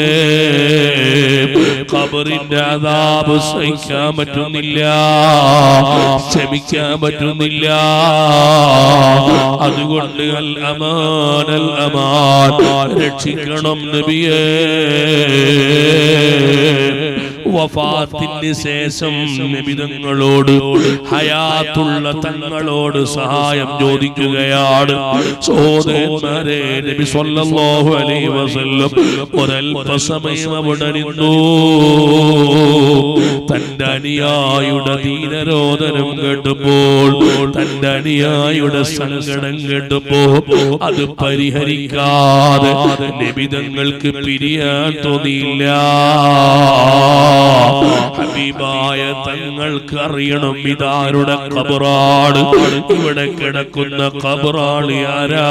ഖബറിന്റെ അതാബ് സഹിക്കാൻ പറ്റുന്നില്ല ക്ഷമിക്കാൻ പറ്റുന്നില്ല അതുകൊണ്ട് അൽ അമാൻ അൽ അമാൻ രക്ഷിക്കണം നബിയേ വഫാത്തിന് ശേഷം നബിതങ്ങളോട് ഹയാത്തുള്ള തങ്ങളോട് സഹായം ചോദിക്കുകയാണ് സഹോദരന്മാരെ നബി സല്ലല്ലാഹു അലൈഹി വസല്ലം ഒരല്പസമയം അവിടെ നിന്നു തന്റെ അനുയായുടെ ദീനരോധനം കേട്ടപ്പോൾ തന്റെ അനുയായുടെ സങ്കടം കേട്ടപ്പോ അത് പരിഹരിക്കാതെ നബിതങ്ങൾക്ക് പിരിയാൻ തോന്നിയില്ല ഹബീബായ തങ്ങൾക്ക് അറിയണം ഇതാരുടെ കബറാണ് ഇവിടെ കിടക്കുന്ന കബറാളി ആരാ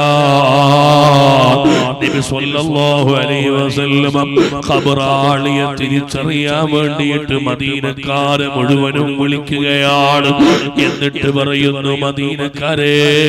നബി സല്ലല്ലാഹു അലൈഹി വസല്ലം ഖബറാളിയെ തിരിച്ചറിയാൻ വേണ്ടിയിട്ട് മദീനക്കാരെ മുഴുവനും വിളിക്കുകയാണ് എന്നിട്ട് പറയുന്നു മദീനക്കാരെ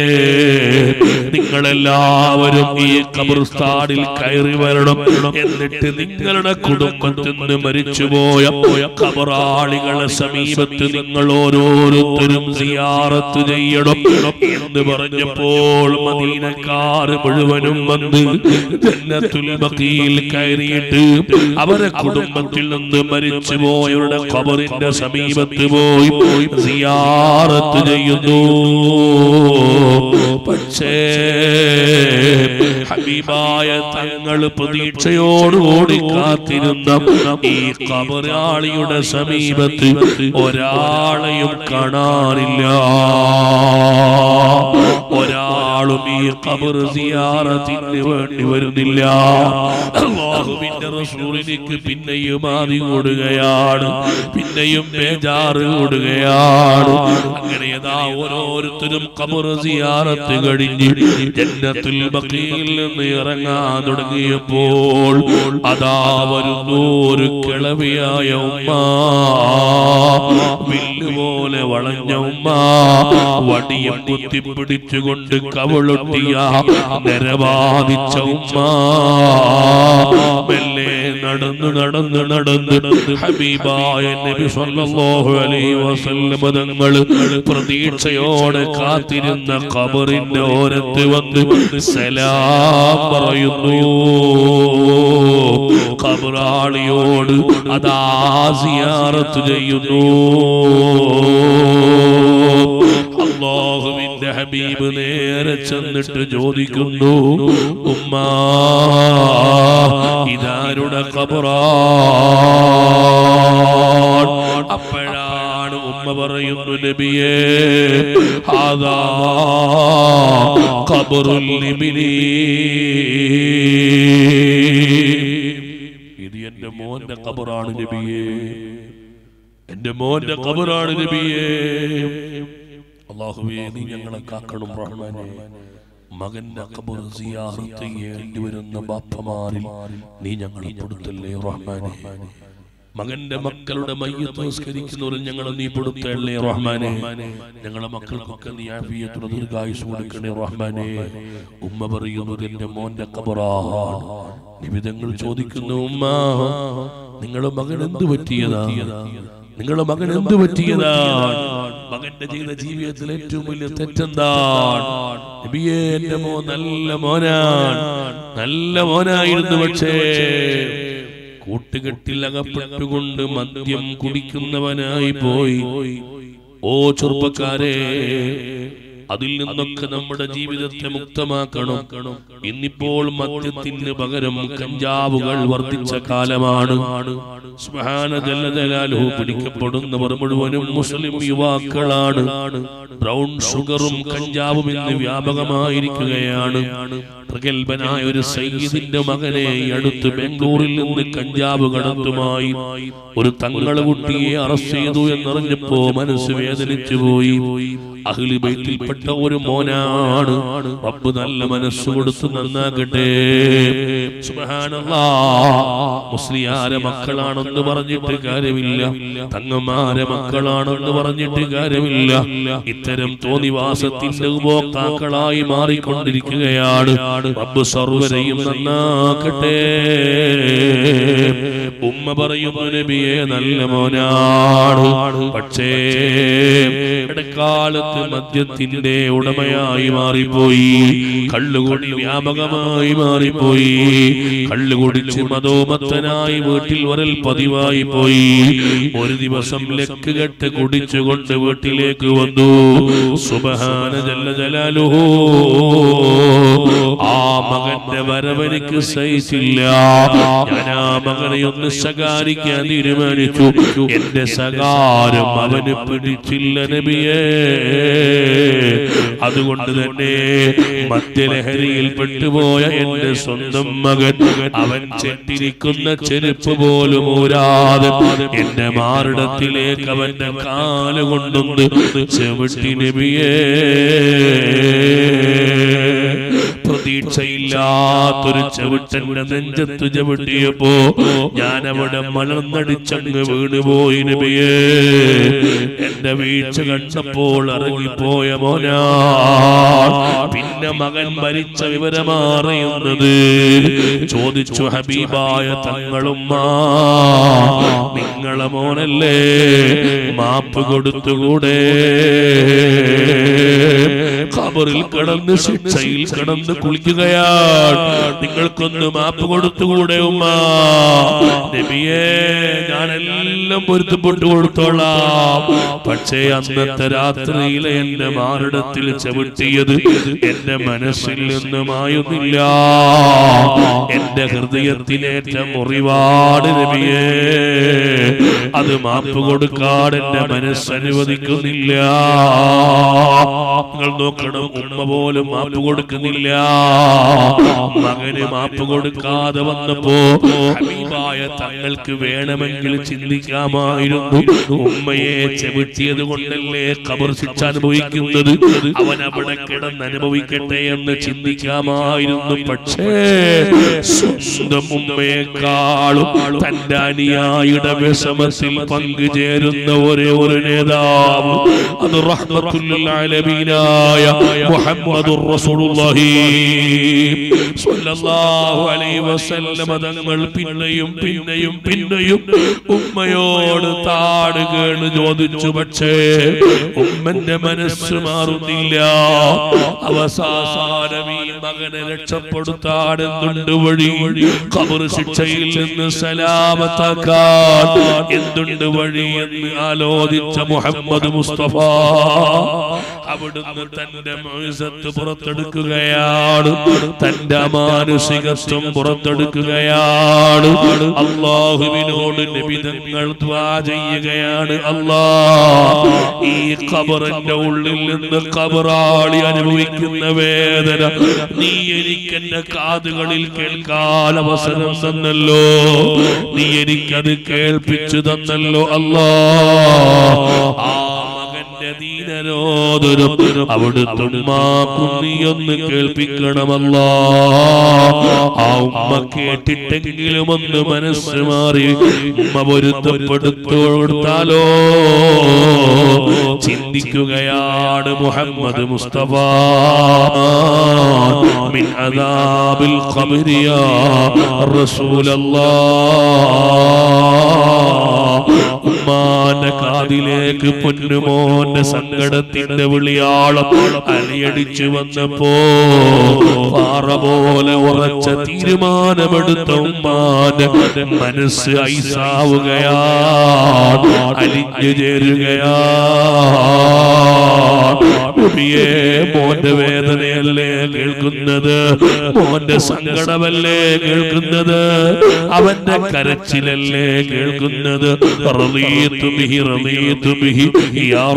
നിങ്ങളെല്ലാവരും ഈ ഖബർസ്ഥാനിൽ കയറി വരണം എന്നിട്ട് നിങ്ങളുടെ കുടുംബത്തിൽ നിന്ന് മരിച്ചുപോയ കബറാളികളെ സമീപത്ത് നിങ്ങൾ ഓരോരുത്തരും സിയാറത്ത് ചെയ്യണം എന്ന് പറഞ്ഞപ്പോൾ മദീനക്കാർ മുഴുവനും വന്ന് ജന്നത്തുൽ ബഖീൽ കയറിയിട്ട് അവരെ കുടുംബത്തിൽ നിന്ന് മരിച്ചു പോയവരുടെ ഖബറിന്റെ സമീപത്ത് പോയി സിയാറത്ത് ചെയ്യുന്നു പക്ഷേ ഹബീബായ തങ്ങൾ പ്രതീക്ഷയോടുകൂടി കാത്തിരുന്ന ഈ കബറാളിയുടെ സമീപത്ത് ഒരാളെയും കാണാനില്ല ഒരാളും ഈ കബർ സിയാറത്തിന് വേണ്ടി വരുന്നില്ല അള്ളാഹുവിന്റെ റസൂലിനിക്ക് പിന്നെയും ആദി കൂടുകയാണ് പിന്നെയും ബേജാറ് കൂടുകയാണ് അങ്ങനെ ഏതാ ഓരോരുത്തരും കബർ സിയാറത്ത് കഴിഞ്ഞ് ജന്നത്തുൽ ബഖീൽ നിന്ന് ഇറങ്ങാൻ തുടങ്ങിയപ്പോൾ അതാ വരുന്നു ഒരു കിളവിയായ ഉമ്മ വില്ലുപോലെ വളഞ്ഞ ഉമ്മ വടിയം കുത്തിപ്പിടിച്ചുകൊണ്ട് കവളൊട്ടിയ നിരവാദിച്ച ഉമ്മ മെല്ലെ നടന്നു നടന്നു നടന്ന് ഹബീബായ നബി സല്ലല്ലാഹു അലൈഹി വസല്ലം തങ്ങൾ പ്രതീക്ഷയോടെ കാത്തിരുന്ന ഖബറിന്റെ ഓരത്ത് വന്ന് സലാം പറയുന്നു ഖബറാളിയോട് അതാ സിയാറത്ത് ചെയ്യുന്നു അള്ളാഹുവിന്റെ ഹബീബ് നേരെ ചെന്നിട്ട് ചോദിക്കുന്നു ഉമ്മ ഇതാരുടെ ഖബറാ അപ്പോഴാണ് ഉമ്മ പറയുന്നു നബിയേ ആദാ ഖബറുൽ ഇബ്ലീ ഇത് എന്റെ മോന്റെ ഖബറാണ് നബിയേ എന്റെ മോന്റെ ഖബറാണ് നബിയേ അള്ളാഹുവേ നീ ഞങ്ങളെ കാക്കണം റഹ്മാനെ മകന്റെ ഖബർ സിയാറത്ത് ചെയ്യേണ്ടി വരുന്ന ബാപ്പമാരിൽ നീ ഞങ്ങളെ പെടുത്തല്ലേ റഹ്മാനെ മകന്റെ മക്കളുടെ മയ്യത്ത് നിസ്കരിക്കുന്നവരിൽ ഞങ്ങളെ നീ പെടുത്തല്ലേ റഹ്മാനെ ഞങ്ങളെ മക്കൾക്കൊക്കെ നീ ആഫിയത്തുള്ള ദീർഘായുസ് കൊടുക്കണേ റഹ്മാനെ ഉമ്മ പറയുന്നത് എന്റെ മോന്റെ ഖബറാണ് നിബിധങ്ങൾ ചോദിക്കുന്നു ഉമ്മ നിങ്ങളുടെ മകൻ എന്ത് പറ്റിയതാ നിങ്ങളുടെ മകൻ എന്ത് പറ്റിയതാണ് മകന്റെ ചെയ്ത ജീവിതത്തിൽ ഏറ്റവും വലിയ തെറ്റെന്താണ് നബിയേ എന്റെ മോൻ നല്ല മോനാണ് നല്ല മോനായിരുന്നു പക്ഷേ കൂട്ടുകെട്ടിൽ അകപ്പെട്ടുകൊണ്ട് മദ്യം കുടിക്കുന്നവനായി പോയി ഓ ചെറുപ്പക്കാരെ അതിൽ നിന്നൊക്കെ നമ്മുടെ ജീവിതത്തെ മുക്തമാക്കണം ഇന്നിപ്പോൾ മദ്യത്തിന് പകരം കഞ്ചാവുകൾ വർദ്ധിച്ച കാലമാണ് സുബ്ഹാന ജല്ല ജലാലുഹു പിടിക്കപ്പെടുന്നവർ മുഴുവനും മുസ്ലിം യുവാക്കളാണ് ബ്രൗൺ ഷുഗറും കഞ്ചാവും ഇന്ന് വ്യാപകമായിരിക്കുകയാണ് പ്രഗത്ഭനായ ഒരു സയ്യിദിന്റെ മകനെ ഈ അടുത്ത് ബാംഗ്ലൂരിൽ നിന്ന് കഞ്ചാവ് കടത്തുമായി ഒരു തങ്ങളെ കുട്ടിയെ അറസ്റ്റ് ചെയ്തു എന്നറിഞ്ഞപ്പോ മനസ്സ് വേദനിച്ചു പോയി അഹ്ലി ബൈത്തിൽപ്പെട്ട ഒരു മോനാണ് റബ്ബ് നല്ല മനസ്സ് കൊടുത്ത് നന്നാക്കട്ടെ സുബ്ഹാനല്ലാ മുസ്ലിയാരെ മക്കളാണെന്ന് പറഞ്ഞിട്ട് കാര്യമില്ല തങ്ങന്മാരെ മക്കളാണെന്ന് പറഞ്ഞിട്ട് കാര്യമില്ല ഇത്തരം തോന്നിവാസത്തിന്റെ ഉപഭോക്താക്കളായി മാറിക്കൊണ്ടിരിക്കുകയാണ് റബ്ബ് സർവരെയും നന്നാക്കട്ടെ ഉമ്മ പറയുന്നു നബിയെ നല്ല മോനാണ് പക്ഷേ ഇടക്കാലത്ത് മദ്യത്തിന്റെ ഉടമയായി മാറിപ്പോയി കള്ളുകുടി വ്യാപകമായി മാറിപ്പോയി കള്ളുകുടിച്ച് മതോമത്തനായി വീട്ടിൽ വരൽ പതിവായി പോയി ഒരു ദിവസം ലക്ക് കെട്ട് കുടിച്ചുകൊണ്ട് വീട്ടിലേക്ക് വന്നു സുബഹാന ജല്ല ജലാലുഹോ ആ മകന്റെ വരവനിക്ക് സഹിച്ചില്ല ഞാൻ ആ മകനെ ഒന്ന് ശകാരിക്കാൻ തീരുമാനിച്ചു എന്റെ സകാരം അവന് പിടിച്ചില്ല നബിയേ അതുകൊണ്ട് തന്നെ മദ്യലഹരിയിൽ പെട്ടുപോയ എന്റെ സ്വന്തം മകൻ അവൻ ചെട്ടിരിക്കുന്ന ചെരുപ്പ് പോലും ഊരാതെ എന്റെ മാറിടത്തിലേക്ക് അവന്റെ കാല് കൊണ്ടൊന്ന് ചെവിട്ടി നബിയേ പ്രതീക്ഷയില്ലാത്തൊരു ചവിട്ടന്റെ നെഞ്ചത്ത് ചവിട്ടിയപ്പോ ഞാൻ അവിടെ മലർന്നടിച്ചങ്ങ് വീണുപോയി നബിയേ എന്റെ വീഴ്ച കണ്ടപ്പോൾ ഇറങ്ങിപ്പോയ മോനാ പിന്നെ മകൻ മരിച്ച വിവരമറിയുന്നത് ചോദിച്ചു ഹബീബായ തങ്ങളുമ്മ നിങ്ങളെ മോനല്ലേ മാപ്പ് കൊടുത്തുകൂടെ ഖബറിൽ കടന്ന് ശിക്ഷയിൽ കടന്ന് കുളിക്കുകയാണ് നിങ്ങൾക്കൊന്ന് മാപ്പ് കൊടുത്തുകൂടെ ഉമ്മ നബിയേ ഞാനെല്ലാം പൊരുത്തപ്പെട്ടു കൊടുത്തോളാം പക്ഷേ അന്നത്തെ രാത്രിയിലെ എന്റെ മാറിടത്തിൽ ചവിട്ടിയത് എന്റെ മനസ്സിൽ നിന്ന് മായുന്നില്ല എന്റെ ഹൃദയത്തിലേറ്റ മുറിവാട് നബിയേ അത് മാപ്പ് കൊടുക്കാൻ എന്റെ മനസ്സ് അനുവദിക്കുന്നില്ല നിങ്ങൾ നോക്കണം ഉമ്മ പോലും മാപ്പ് കൊടുക്കുന്നില്ല മകന് മാപ്പ് കൊടുക്കാതെ വന്നപ്പോ ഹബീബായ തങ്ങൾക്ക് വേണമെങ്കിൽ ചിന്തിക്കാമായിരുന്നു ഉമ്മയെ ചെവിട്ടിയത് കൊണ്ടല്ലേ കബർ ശിക്ഷ അനുഭവിക്കുന്നത് അവൻ അവിടെ കിടന്ന് അനുഭവിക്കട്ടെ എന്ന് ചിന്തിക്കാമായിരുന്നു പക്ഷേ സ്വന്തം ഉമ്മയെക്കാളും തന്റെ അനുയായിയുടെ വിഷമത്തിൽ പങ്കുചേരുന്ന ഒരേ ഒരു നേതാവ് അത് റഹ്മത്തുൽ ആലമീനായ മുഹമ്മദുർ റസൂലുള്ളാഹി സ്വല്ലല്ലാഹു അലൈഹി വസല്ലമ തങ്ങൾ പിന്നെയും പിന്നെയും പിന്നെയും ഉമ്മയോട് താടുകേണ് ചോദിച്ചു പക്ഷേ ഉമ്മന്റെ മനസ്സ് മാറുന്നില്ല അവസാനം ഈ മകനെ രക്ഷപ്പെടുത്താനെന്തുണ്ട് വഴി ഖബർ ശിക്ഷയിൽ നിന്ന് സലാമത്താക്കാൻ എന്തുണ്ട് വഴി എന്ന് ആലോചിച്ച മുഹമ്മദ് മുസ്തഫ അവിടുന്ന് തന്റെ മോസത്ത് പുറത്തെടുക്കുകയാണ് തന്റെ മാനസികത്വം പുറത്തെടുക്കുകയാണ് അള്ളാഹുവിനോട് നിബിതങ്ങൾ ദ്വാ ചെയ്യുകയാണ് അല്ലാ ഈ ഖബറിന്റെ ഉള്ളിൽ നിന്ന് ഖബറാളി അനുഭവിക്കുന്ന വേദന നീ എനിക്ക് എന്റെ കാതുകളിൽ കേൾക്കാൻ അവസരം തന്നല്ലോ നീ എനിക്കത് കേൾപ്പിച്ചു തന്നല്ലോ അല്ലാ ആ മകന്റെ ദീനരോധനം അവിടുത്തെ ഉമ്മാക്കും നീ ഒന്ന് കേൾപ്പിക്കണമല്ല ആ ഉമ്മ കേട്ടിട്ടെങ്കിലും ഒന്ന് മനസ്സ് മാറി ഉമ്മ പൊരുത്തപ്പെടുത്തു കൊടുത്താലോ ചിന്തിക്കുകയാണ് മുഹമ്മദ് മുസ്തഫ മിൻ അദാബിൽ ഖബരി യാ റസൂലല്ലാഹ് ഉമ്മാന്റെ കാതിലേക്ക് പൊന്നുമോന്റെ സങ്കടത്തിന്റെ വിളിയാളം അലയടിച്ചു വന്നപ്പോ പാറ പോലെ ഉറച്ച തീരുമാനമെടുത്ത ഉമ്മാന്റെ മനസ്സ് ഐസാവുകയാ അലിഞ്ഞു ചേരുകയാ നബിയേ, മോന്റെ വേദനയല്ലേ കേൾക്കുന്നത് മോന്റെ സങ്കടമല്ലേ കേൾക്കുന്നത് അവന്റെ കരച്ചിലല്ലേ കേൾക്കുന്നത് റളീതു ബിഹി റളീതു ബിഹി യാ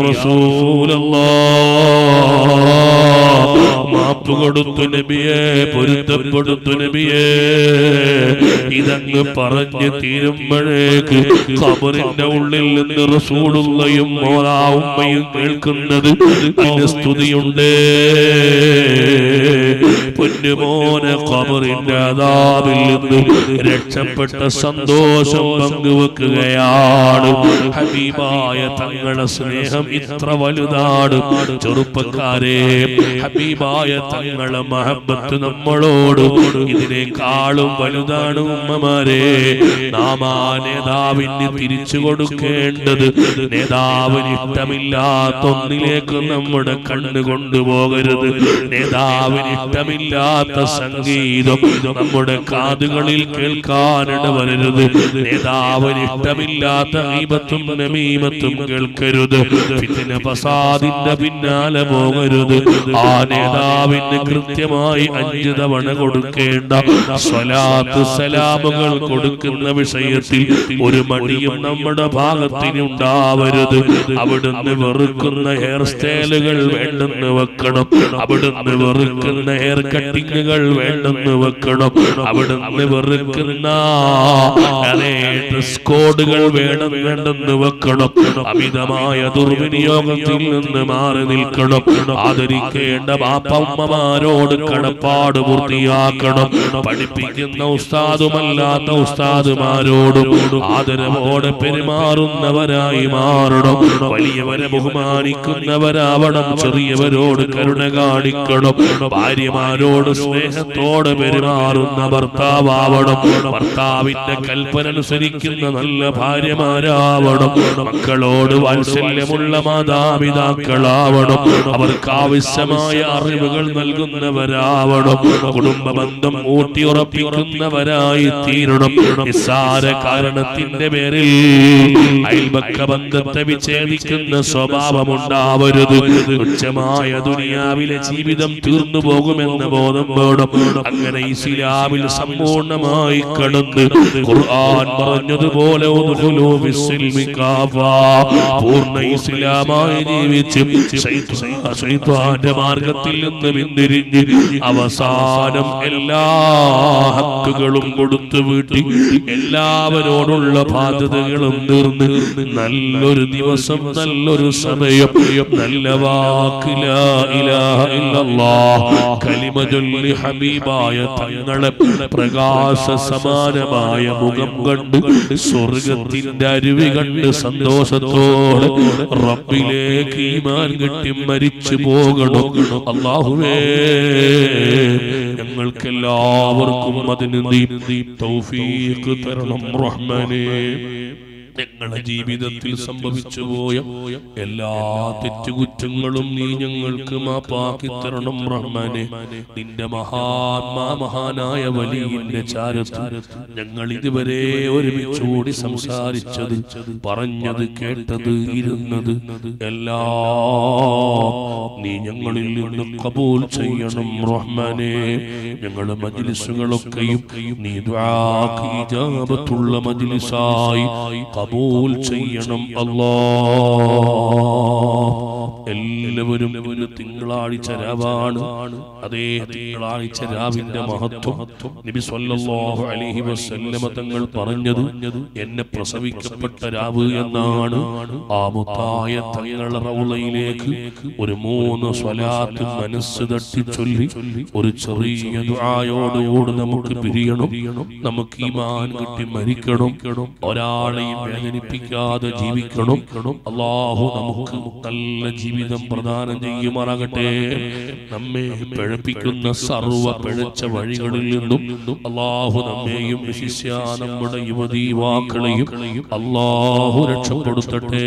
റസൂലല്ലാഹ് മാപ്പ് കൊടുത്തു നബിയെ പൊരുത്തപ്പെടുത്തു നബിയെ ഇതങ്ങ് പറഞ്ഞു തീരുമ്പോഴേക്ക് ഖബറിന്റെ ഉള്ളിൽ നിന്ന് റസൂലുള്ളയും മോളാ ഉമ്മയും കേൾക്കുന്നത് അതിന് സ്തുതിയുണ്ട് പൊന്നുമോനെ ഖബറിന്റെ അതാവിൽ നിന്ന് രക്ഷപ്പെട്ട സന്തോഷം പങ്കുവെക്കുകയാണ് ഹബീബായ തങ്ങളുടെ സ്നേഹം ഇത്ര വലുതാണ് ചെറുപ്പക്കാരെ ഹബീബായ തങ്ങളെ മഹബത്ത് നമ്മളോട് ഇതിനേക്കാളും വലുതാണ് ഉമ്മമാരെ നാം ആ നേതാവിന് തിരിച്ചു കൊടുക്കേണ്ടത് നേതാവിന് ഇഷ്ടമില്ലാത്ത ഒന്നിലേക്ക് നമ്മുടെ കണ്ണ് കൊണ്ടുപോകരുത് നേതാവിന് ഇഷ്ടമില്ലാത്ത സംഗീതം നമ്മുടെ കാതുകളിൽ കേൾക്കാനിട വരരുത് നേതാവിന് ഇഷ്ടമില്ലാത്ത ഈപത്തും നമീമത്തും കേൾക്കരുത് ഫിത്തിന ഫസാദിന്റെ പിന്നാലെ പോകരുത് ആ നേതാവിന് കൃത്യമായി അഞ്ച് തവണ കൊടുക്കേണ്ട സ്വലാത്ത് സലാമുകൾ കൊടുക്കുന്ന വിഷയത്തിൽ ഒരു മടിയും നമ്മുടെ ഭാഗത്തിന് ഉണ്ടാവരുത് അവിടുന്ന് വെറുക്കുന്ന ഹെയർ സ്റ്റൈലുകൾ വേണ്ടെന്ന് വെക്കണം അവിടുന്ന് വെറുക്കുന്ന ഹെയർ കട്ടിങ്ങുകൾ വേണ്ടെന്ന് വെക്കണം അവിടുന്ന് വെറുക്കുന്ന ഡ്രസ് കോഡുകൾ വേണം വേണ്ട വേണ്ടെന്ന് വെക്കണം അമിതമായ ദുർവിനിയോഗത്തിൽ നിന്ന് മാറി നിൽക്കണം ആദരിക്കേണ്ട ബാപ്പമ്മമാരോട് കടപ്പാട് പൂർത്തിയാക്കണം പഠിപ്പിക്കുന്ന ഉസ്താദുമല്ലാത്ത ഉസ്താദുമാരോടും ആദരവോടെ പെരുമാറുന്നവരായി മാറണം വലിയവരെ ബഹുമാനിക്കുന്നവരാവണം ചെറിയവരോട് കരുണ കാണിക്കണം ഭാര്യമാരോട് സ്നേഹത്തോടെ പെരുമാറുന്ന ഭർത്താവണം ഭർത്താവിന്റെ കൽപ്പന അനുസരിക്കുന്ന നല്ല ഭാര്യമാരാവണം മക്കളോട് വാത്സല്യമുള്ള മാതാപിതാക്കളാവണം അവർക്ക് ആവശ്യമായ അറിവുകൾ നൽകുന്നവരാവണം കുടുംബ ബന്ധം ഊട്ടിയുറപ്പിക്കുന്നവരായി തീരണം നിസ്സാര കാരണത്തിന്റെ പേരിൽ അയൽപക്ക ബന്ധത്തെ വിച്ഛേദിക്കുന്ന സ്വഭാവമുണ്ടാവരുത് തുച്ഛമായ ദുനിയാവിലെ ജീവിതം തീർന്നു പോകുമെന്ന ബോധം വേണം അങ്ങനെ ഇസ്ലാമിൽ സമ്പൂർണമായി കടന്ന് ഖുർആൻ പറഞ്ഞതുപോലെ ഉദ്ഖുലൂ ഫിസ്സിൽമി കാഫാ. പൂർണ്ണ ഇസ്ലാമായി ജീവിച്ച് ശൈത്വാ- ശൈത്വാന്റെ മാർഗത്തിൽ നിന്ന് പിന്തിരിഞ്ഞ് അവസാനം എല്ലാ ഹക്കുകളും കൊടുത്തു വീട്ടി എല്ലാവരോടുള്ള ബാധ്യതകളും തീർന്ന് നല്ലൊരു ദിവസം നല്ലൊരു സമയം നല്ല വാക്കില ഇലാഹ ഇല്ലല്ലാഹ് കലിമ ചൊല്ലി ഹബീബായ തങ്ങളെ പ്രകാശ സമാനമായ മുഖം കണ്ട് സ്വർഗത്തിന്റെ അരുവി കണ്ട് സന്തോഷത്തോടെ റബ്ബിലേക്ക് ഈമാൻ കെട്ടി മരിച്ചു പോകണം അള്ളാഹുവേ ഞങ്ങൾക്കെല്ലാവർക്കും അതിന് നീ തൗഫീഖ് തരണം റഹ്മാനേ ഞങ്ങളുടെ ജീവിതത്തിൽ സംഭവിച്ചു പോയ എല്ലാ തെറ്റുകുറ്റങ്ങളും നീ ഞങ്ങൾക്ക് മാപ്പാക്കി തരണം റഹ്മാനെ നിന്റെ മഹാത്മാ മഹാനായ വലിയ ചാരത്ത് ഞങ്ങൾ ഇതുവരെ ഒരുമിച്ചുകൂടി സംസാരിച്ചത് പറഞ്ഞത് കേട്ടത് ഇരുന്നത് എല്ലാം നീ ഞങ്ങളിൽ നിന്ന് കബൂൽ ചെയ്യണം റഹ്മാനെ ഞങ്ങളുടെ മജിലിസുകളൊക്കെയും നീ ദുആക്ക് ഇജാബത്തുള്ള മജിലിസായി കബൂൽ ചെയ്യണം അല്ലാ എല്ലാവരും ഇന്ന് തിങ്കളാഴ്ച രാവാണ് അതേ തിങ്കളാഴ്ച രാവിന്റെ മഹത്വം നബി സല്ലല്ലാഹു അലൈഹി വസല്ലമ തങ്ങൾ പറഞ്ഞത് എന്നെ പ്രസവിക്കപ്പെട്ട രാവ് എന്നാണ് ആ മുത്തായ തങ്ങളുടെ റൗളയിലേക്ക് ഒരു മൂന്ന് സ്വലാത്ത് മനസ്സ് തട്ടി ചൊല്ലി ഒരു ചെറിയ ദുആയോടുകൂടി നമുക്ക് പിരിയണം നമുക്ക് ഈമാൻ കിട്ടി മരിക്കണം ഒരാളെയും വേദനിപ്പിക്കാതെ ജീവിക്കണം അള്ളാഹു നമുക്ക് നല്ല ജീവിതം പ്രദാനം ചെയ്യുമാറാകട്ടെ നമ്മെ പിഴപ്പിക്കുന്ന സർവ പിഴച്ച വഴികളിൽ നിന്നും അള്ളാഹു നമ്മെയും വിശിഷ്യ നമ്മുടെ യുവതീ വാക്കളെയും അള്ളാഹു രക്ഷപ്പെടുത്തട്ടെ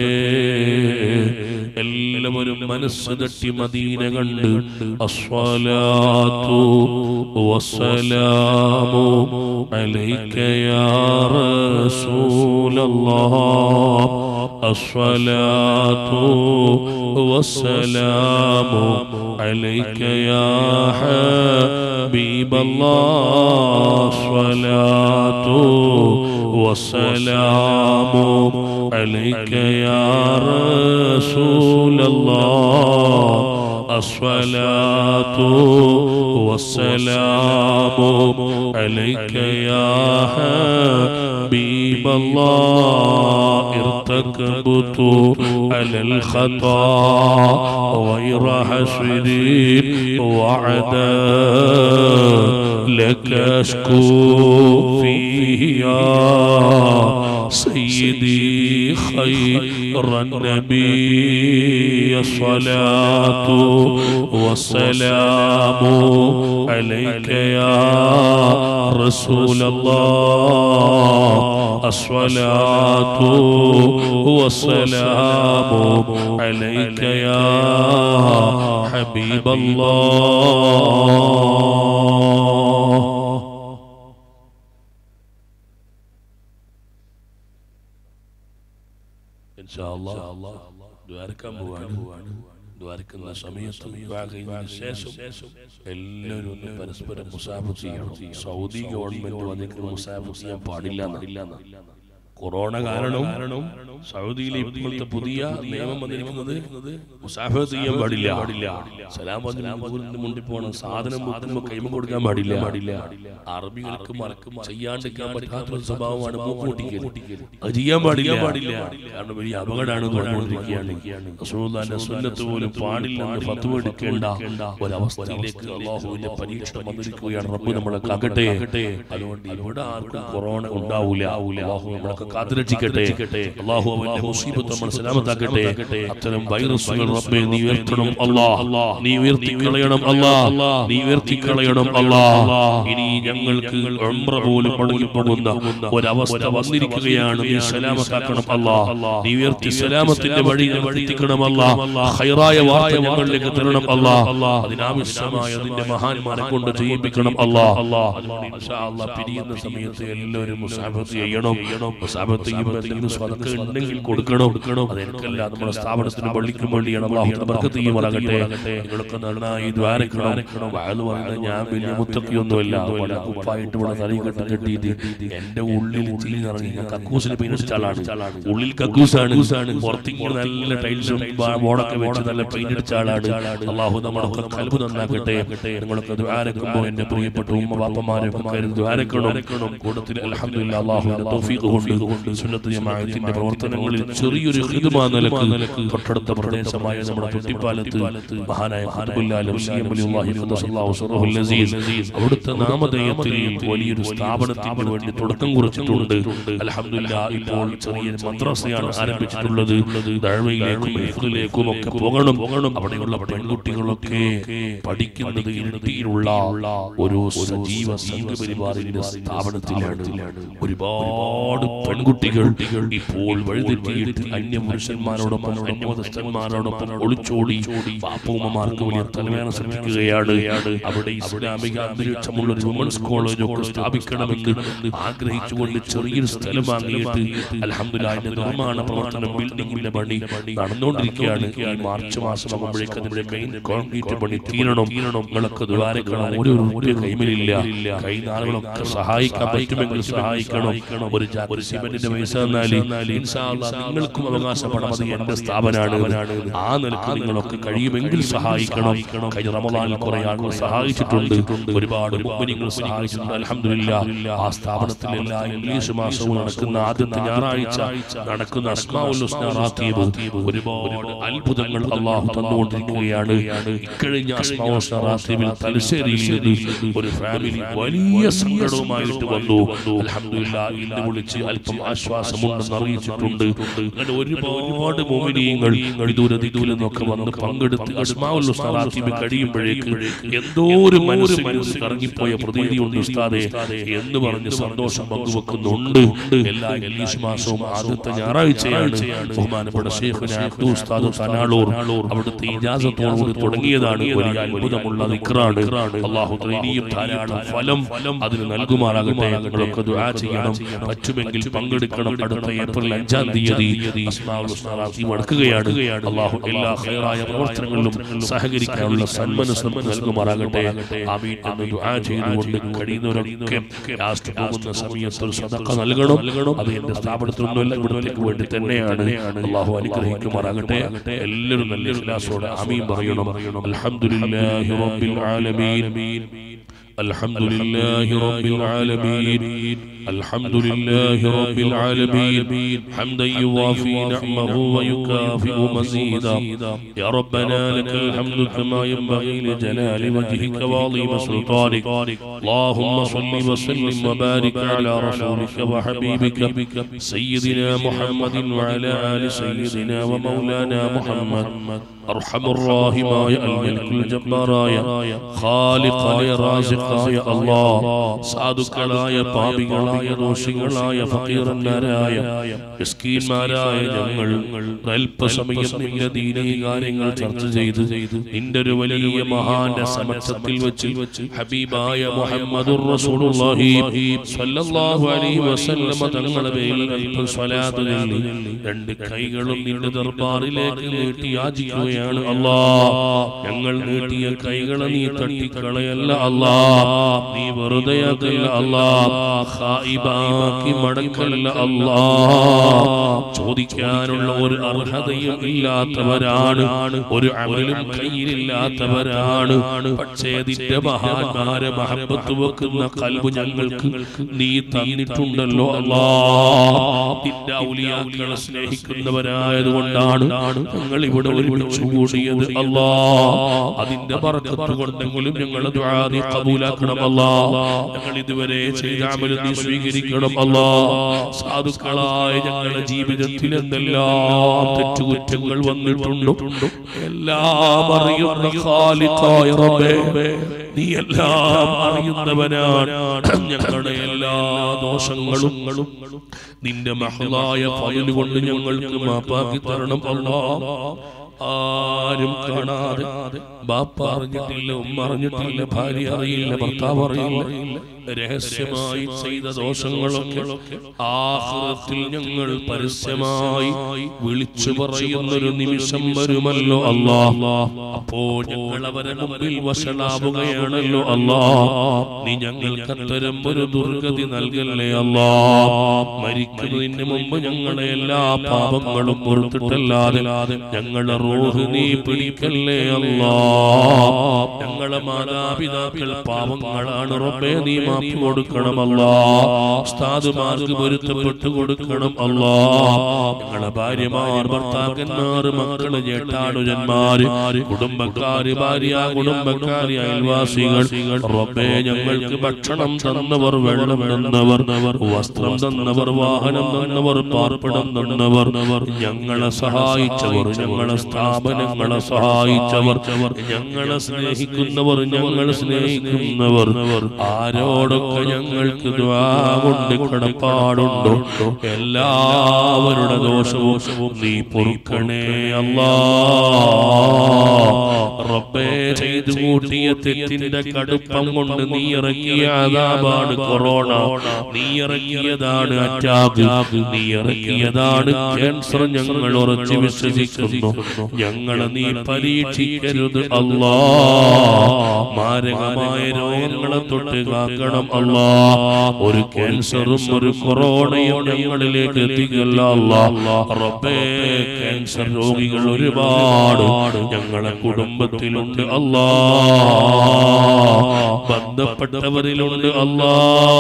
എല്ലാവരും മനസ്സ് തട്ടി മദീന കണ്ട് അസ്വലാത്തു വസ്സലാമു അലൈക യാ റസൂലല്ലാഹ് അസ്വലാത്തു വസ്സലാമു അലൈക യാ ഹബീബല്ലാഹ് അസ്വലാത്തു والسلام عليك يا رسول الله الصلاة والسلام عليك يا حبيب الله ارتكبت على الخطا غير حسر وعدا لك اشكو فيه يا سيدي خير النبي الصلاة والسلام عليك يا رسول الله الصلاة والسلام عليك يا حبيب الله ഇൻഷാ അല്ലാഹ് ദ്വാരക്കാൻ പോവാണ് ദ്വാരക്കുന്ന സമയത്ത് ദുആ കഴിഞ്ഞതിന് ശേഷം എല്ലാവരും ഒന്ന് പരസ്പരം മുസാഫ് ചെയ്യണം സൗദി ഗവൺമെന്റ് വന്നിട്ട് മുസാഫ് ചെയ്യാൻ പാടില്ല കൊറോണ കാരണം സൗദിയിലെ ഇപ്പോഴത്തെ പുതിയ നിയമം വന്നിരിക്കുന്നത് മുസാഫത്ത് ചെയ്യാൻ പാടില്ല പാടില്ല സലാം പറഞ്ഞ മുണ്ടിൽ പോകണം സാധനം വെക്കുമ്പോൾ കൈമ കൊടുക്കാൻ പാടില്ല പാടില്ല അറബികൾക്ക് മലക്കും ചെയ്യാണ്ടിരിക്കാൻ പറ്റാത്തൊരു സ്വഭാവമാണ് മൂക്കൂട്ടിക്കൽ അത് ചെയ്യാൻ പാടില്ല പാടില്ല കാരണം വലിയ അപകടമാണ് പറഞ്ഞുകൊണ്ടിരിക്കുകയാണ് റസൂലുള്ളാഹിന്റെ സുന്നത്ത് പോലും പാടില്ലെന്ന് ഫത്വ എടുക്കേണ്ട ഒരവസ്ഥയിലേക്ക് അള്ളാഹുവിന്റെ പരീക്ഷണം വന്നിരിക്കുകയാണ് റബ്ബ് നമ്മളെ കാക്കട്ടെ അതുകൊണ്ട് ഇവിടെ ആർക്കും കൊറോണ ഉണ്ടാവൂല അള്ളാഹു നമ്മളൊക്കെ കാത്തുരക്ഷിക്കട്ടെ അള്ളാഹു അവന്റെ മുസീബത്ത് നമ്മൾ സലാമത്താക്കട്ടെ അത്തരം വൈറസുകൾ റബ്ബെ നീ ഉയർത്തണം അല്ലാ നീ ഉയർത്തി കളയണം അല്ലാ നീ ഉയർത്തി കളയണം അല്ലാ ഇനി ഞങ്ങൾക്ക് ഉംറ പോലും മുടങ്ങി പോകുന്ന ഒരവസ്ഥ വന്നിരിക്കുകയാണ് നീ സലാമത്താക്കണം അല്ലാ നീ ഉയർത്തി സലാമത്തിന്റെ വഴി എത്തിക്കണം അല്ലാ ഹൈറായ വാർത്ത ഞങ്ങളിലേക്ക് തരണം അല്ലാ അതിനാവശ്യമായ അതിന്റെ മഹാന്മാരെ കൊണ്ട് ചെയ്യിപ്പിക്കണം അല്ലാ അതുകൊണ്ട് ഇൻഷാ അല്ലാ പിരിയുന്ന സമയത്ത് എല്ലാവരും മുസാഫത്ത് ചെയ്യണം മുസാഫത്ത് ചെയ്യുമ്പോൾ എന്തെങ്കിലും സ്വതക്ക ഉണ്ടെങ്കിൽ കൊടുക്കണം അത് എനിക്കല്ല നമ്മുടെ സ്ഥാപനത്തിന് പള്ളിക്കും വേണ്ടിയാണ് അള്ളാഹു ബർക്കത്ത് ചെയ്യുമാറാകട്ടെ നിങ്ങളൊക്കെ നന്നായി ദ്വാരക്കണം വയല് പറയുന്നത് ഞാൻ വലിയ മുത്തക്കിയൊന്നുമില്ല വളരെ കുപ്പായിട്ട് ഇവിടെ തലയിൽ കെട്ടി കെട്ടിയിട്ട് എന്റെ ഉള്ളിൽ തീ നിറങ്ങി ഞാൻ കക്കൂസിന് പെയിന്റ് ആളാണ് ഉള്ളിൽ കക്കൂസാണ് പുറത്തേക്ക് നല്ല ടൈൽസും ബോർഡൊക്കെ വെച്ച് നല്ല പെയിന്റ് അടിച്ച ആളാണ് അള്ളാഹു നമ്മളൊക്കെ കൽബ് നന്നാക്കട്ടെ നിങ്ങളൊക്കെ ദ്വാരക്കുമ്പോൾ എന്റെ പ്രിയപ്പെട്ട ഉമ്മ ബാപ്പമാരൊക്കെ കരുതി ദ്വാരക്കണം കൂട്ടത്തിൽ അൽഹംദുലില്ലാ അള്ളാഹുവിന്റെ തൗഫീഖ് കൊണ്ട് സുന്നത്ത് ജമാഅത്തിന്റെ പ്രവർത്തനങ്ങളിൽ ചെറിയൊരു ഹിദ്മ നിലക്ക് തൊട്ടടുത്ത പ്രദേശമായ നമ്മുടെ തൊട്ടിപ്പാലത്ത് മഹാനായ ഖുതുബുല്ലാലും സിയം വലിയുള്ളാഹി ഖദ്ദസല്ലാഹു സിറഹുൽ അസീസ് അവിടുത്തെ നാമധേയത്തിൽ വലിയൊരു സ്ഥാപനത്തിന് വേണ്ടി തുടക്കം കുറിച്ചിട്ടുണ്ട് അൽഹംദുലില്ലാ ഇപ്പോൾ ചെറിയ മദ്രസയാണ് ആരംഭിച്ചിട്ടുള്ളത് ദഴവയിലേക്കും ഹിഫ്ദിലേക്കും ഒക്കെ പോകണം അവിടെയുള്ള പെൺകുട്ടികളൊക്കെ പഠിക്കുന്നത് ഇരട്ടിയിലുള്ള ഒരു സജീവ സംഘപരിവാറിന്റെ സ്ഥാപനത്തിലാണ് ഒരുപാട് പെൺകുട്ടികൾ ഇപ്പോൾ വഴിതെറ്റിയിട്ട് അന്യപുരുഷന്മാരോടൊപ്പം അന്യമതസ്ഥന്മാരോടൊപ്പം ഒളിച്ചോടി പാപ്പൂമ്മമാർക്ക് വലിയ തലവേദന ശ്രമിക്കുകയാണ് അവിടെ ഇസ്ലാമിക അന്തരീക്ഷമുള്ള ഒരു വുമൻസ് കോളേജ് ഒക്കെ സ്ഥാപിക്കണമെന്ന് ആഗ്രഹിച്ചുകൊണ്ട് ചെറിയൊരു സ്ഥലം വാങ്ങിയിട്ട് അലഹമില്ല അതിന്റെ നിർമ്മാണ പ്രവർത്തനം ബിൽഡിംഗിന്റെ പണി നടന്നുകൊണ്ടിരിക്കുകയാണ് ഈ മാർച്ച് മാസം ആകുമ്പോഴേക്ക് അതിന്റെ മെയിൻ കോൺക്രീറ്റ് പണി തീരണം നിങ്ങളൊക്കെ ദ്വാരക്കണം ഒരു രൂപ കൈമിലില്ല കൈ നാളുകളൊക്കെ സഹായിക്കാൻ പറ്റുമെങ്കിൽ സഹായിക്കണം ഒരു ഒരു സിമന്റിന്റെ പൈസ തന്നാല് ഇൻഷാ അല്ലാഹ് നിങ്ങൾക്കും അവകാശപ്പെടാം അത് എന്റെ സ്ഥാപനമാണ് ആ നിലക്ക് നിങ്ങളൊക്കെ കഴിയുമെങ്കിൽ സഹായിക്കണം കഴിഞ്ഞ റമദാനിൽ കുറെ ആളുകൾ സഹായിച്ചിട്ടുണ്ട് ഒരുപാട് മുമ്പിനിങ്ങൾ സഹായിച്ചിട്ടുണ്ട് അലഹമില്ല ആ സ്ഥാപനത്തിൽ എല്ലാ ഇംഗ്ലീഷ് മാസവും നടക്കുന്ന ആദ്യത്തെ ഞായറാഴ്ച നടക്കുന്ന അസ്മാഉൽ ഹുസ്ന റാത്തീബ് ഒരുപാട് അത്ഭുതങ്ങൾ അള്ളാഹു തന്നുകൊണ്ടിരിക്കുകയാണ് ഇക്കഴിഞ്ഞ അസ്മാഉൽ ഹുസ്ന റാത്തീബിൽ തലശ്ശേരിയിൽ നിന്ന് ഒരു ഫാമിലി വലിയ സങ്കടവുമായിട്ട് വന്നു അലഹമില്ല ഇന്ന് വിളിച്ച് അല്പം ആശ്വാസമുണ്ടെന്ന് അറിയിച്ചിട്ടുണ്ട് അങ്ങനെ ഒരുപാട് മോമിനിയങ്ങൾ വിദൂര ദിദൂരിൽ നിന്നൊക്കെ വന്ന് പങ്കെടുത്ത് അസ്മാഉൽ ഹുസ്ന റാത്തീബ് കഴിയുമ്പോഴേക്ക് എന്തോ ഒരു മനസ്സ് മനസ്സ് കറങ്ങിപ്പോയ പ്രതീതിയുണ്ട് ഉസ്താദെ എന്ന് പറഞ്ഞ് സന്തോഷം പങ്കുവെക്കുന്നുണ്ട് എല്ലാ ഇംഗ്ലീഷ് മാസവും ആദ്യത്തെ ഞായറാഴ്ചയാണ് ബഹുമാനപ്പെട്ട ഷെയ്ഖുന അബ്ദു ഉസ്താദ് തനാളൂർ അവിടുത്തെ ഇജാസത്തോടുകൂടി തുടങ്ങിയതാണ് വലിയ അത്ഭുതമുള്ള ദിക്റാണ് അള്ളാഹു ഇനിയും ധാരാളം ഫലം അതിന് നൽകുമാറാകട്ടെ നിങ്ങളൊക്കെ ദുആ ചെയ്യണം പറ്റുമെങ്കിൽ പങ്കെടുക്കണം അടുത്ത ഏപ്രിൽ അഞ്ചാം തീയതി അസ്മാഉൽ ഹുസ്ന റാത്തീബ് നടക്കുകയാണ് അള്ളാഹു എല്ലാ ഖൈറായ പ്രവർത്തനങ്ങളിലും സഹകരിക്കാനുള്ള സന്മനസ് നമുക്ക് നൽകുമാറാകട്ടെ ആമീൻ എന്ന് ദുആ ചെയ്തുകൊണ്ട് കഴിയുന്നവരൊക്കെ ലാസ്റ്റ് പോകുന്ന സമയത്ത് ഒരു സദഖ നൽകണം അത് എന്റെ സ്ഥാപനത്തിലൊന്നുമല്ല ഇവിടത്തേക്ക് വേണ്ടി തന്നെയാണ് അള്ളാഹു അനുഗ്രഹിക്കുമാറാകട്ടെ എല്ലാവരും നല്ല ഇഖ്ലാസോടെ ആമീൻ പറയണം അൽഹംദുലില്ലാഹി റബ്ബിൽ ആലമീൻ الحمد لله رب العالمين الحمد لله رب العالمين حمدا يوافي نعمه ويكافئ مزيدا يا ربنا لك الحمد كما ينبغي لجلال وجهك وعظيم سلطانك اللهم صل وسلم وبارك على رسولك وحبيبك سيدنا محمد وعلى ال سيدنا ومولانا محمد أرحم الراحماയ الملك الجباراയ ഖാലിഖായ റാസിഖായ അല്ലാഹ് സാധുക്കളായ പാപികളായ ദോഷികളായ ഫക്കീറന്മാരായ മിസ്കീന്മാരായ ഞങ്ങൾ അല്പസമയം നിന്റെ ദീനീ കാര്യങ്ങൾ ചർച്ച ചെയ്ത് നിന്റെ ഒരു വലിയ മഹാന്റെ സമക്ഷത്തിൽ വെച്ച് ഹബീബായ മുഹമ്മദുർ റസൂലുള്ളാഹി സ്വല്ലല്ലാഹു അലൈഹി വസല്ലമ തങ്ങളുടെ പേരിൽ അല്പം സ്വലാത്ത് ചൊല്ലി രണ്ട് കൈകളും നിന്റെ ദർബാറിലേക്ക് നീട്ടി യാചിക്കുകയാണ് യാചിക്കുകയാണ് അല്ലാ ഞങ്ങൾ നീട്ടിയ കൈകളെ നീ തട്ടിക്കളയല്ല അല്ലാ നീ വെറുതെയാക്കല്ല അല്ലാ ഖായിബാക്കി മടക്കല്ല അല്ലാ ചോദിക്കാനുള്ള ഒരു അർഹതയും ഇല്ലാത്തവരാണ് ഒരു അമലും കയ്യിലില്ലാത്തവരാണ് പക്ഷേ നിന്റെ മഹാന്മാരെ മഹബത്ത് വെക്കുന്ന കൽബ് ഞങ്ങൾക്ക് നീ തന്നിട്ടുണ്ടല്ലോ അല്ലാ നിന്റെ ഔലിയാക്കളെ സ്നേഹിക്കുന്നവരായതുകൊണ്ടാണ് ഞങ്ങൾ ഇവിടെ ഒരുമിച്ച് കൂടിയത് അല്ലാ അതിന്റെ ബർക്കത്ത് കൊണ്ടെങ്കിലും ഞങ്ങൾ ദുആ നീ കബൂലാക്കണം അല്ലാ ഞങ്ങൾ ഇതുവരെ ചെയ്ത അമൽ നീ സ്വീകരിക്കണം അല്ലാ സാധുക്കളായ ഞങ്ങളുടെ ജീവിതത്തിൽ എന്തെല്ലാം തെറ്റുകുറ്റങ്ങൾ വന്നിട്ടുണ്ടോ എല്ലാം അറിയുന്ന ഖാലിഖായ റബ്ബേ നീ എല്ലാം അറിയുന്നവനാണ് ഞങ്ങളുടെ എല്ലാ ദോഷങ്ങളും നിന്റെ മഹളായ ഫയൽ കൊണ്ട് ഞങ്ങൾക്ക് മാപ്പാക്കി തരണം അല്ലാ ആരും കാണാതെ ബാപ്പ അറിഞ്ഞിട്ടില്ല ഉമ്മ അറിഞ്ഞിട്ടില്ല ഭാര്യ അറിയില്ല ഭർത്താവ് അറിയില്ല രഹസ്യമായി ചെയ്ത ദോഷങ്ങളൊക്കെ ആഹ്റത്തിൽ ഞങ്ങൾ പരസ്യമായി വിളിച്ചു പറയുന്നൊരു നിമിഷം വരുമല്ലോ അല്ലാ അപ്പോ ഞങ്ങൾ അവരെ മുമ്പിൽ വഷളാവുകയാണല്ലോ അല്ലാ നീ ഞങ്ങൾക്ക് അത്തരം ഒരു ദുർഗതി നൽകല്ലേ അല്ലാ മരിക്കുന്നതിന് മുമ്പ് ഞങ്ങളെ എല്ലാ പാപങ്ങളും പുറത്തിട്ടല്ലാതെ ഞങ്ങളെ റൂഹ് നീ പിടിക്കല്ലേ അല്ലാ ഞങ്ങളെ മാതാപിതാക്കൾ പാവങ്ങളാണ് റബ്ബേ നീ മാപ്പി കൊടുക്കണം അല്ലാ ഉസ്താദുമാർക്ക് പൊരുത്തപ്പെട്ട് കൊടുക്കണം അല്ലാ ഞങ്ങളെ ഭാര്യമാർ ഭർത്താക്കന്മാർ മക്കള് ജേട്ടാടുജന്മാര് കുടുംബക്കാര് ഭാര്യ കുടുംബക്കാര് അയൽവാസികൾ റബ്ബേ ഞങ്ങൾക്ക് ഭക്ഷണം തന്നവർ വെള്ളം തന്നവർ വസ്ത്രം തന്നവർ വാഹനം തന്നവർ പാർപ്പിടം തന്നവർ ഞങ്ങളെ സഹായിച്ചവർ ഞങ്ങളെ സ്ഥാപനങ്ങളെ സഹായിച്ചവർ ഞങ്ങളെ സ്നേഹിക്കുന്നവർ ഞങ്ങളെ സ്നേഹിക്കുന്നവർ ആരോടൊക്കെ ഞങ്ങൾക്ക് ദ്വാ കൊണ്ട് കടപ്പാടുണ്ടോ എല്ലാവരുടെ ദോഷവും നീ പൊറുക്കണേ അല്ലാ റബ്ബേ ചെയ്തു കൂട്ടിയ തെറ്റിന്റെ കടുപ്പം കൊണ്ട് നീ ഇറക്കിയ അതാപാണ് കൊറോണ നീ ഇറക്കിയതാണ് അറ്റാക്ക് നീ ഇറക്കിയതാണ് ക്യാൻസർ ഞങ്ങൾ ഉറച്ചു വിശ്വസിക്കുന്നു ഞങ്ങളെ നീ പരീക്ഷിക്കരുത് അല്ലാ മാരകമായ രോഗങ്ങളെ തൊട്ട് കാക്കണം അല്ലാ ഒരു ക്യാൻസറും ഒരു കൊറോണയും ഞങ്ങളിലേക്ക് എത്തിക്കല്ല അല്ലാ റബ്ബേ ക്യാൻസർ രോഗികൾ ഒരുപാട് ഞങ്ങളെ കുടുംബത്തിലുണ്ട് അല്ലാ ബന്ധപ്പെട്ടവരിലുണ്ട് അല്ലാ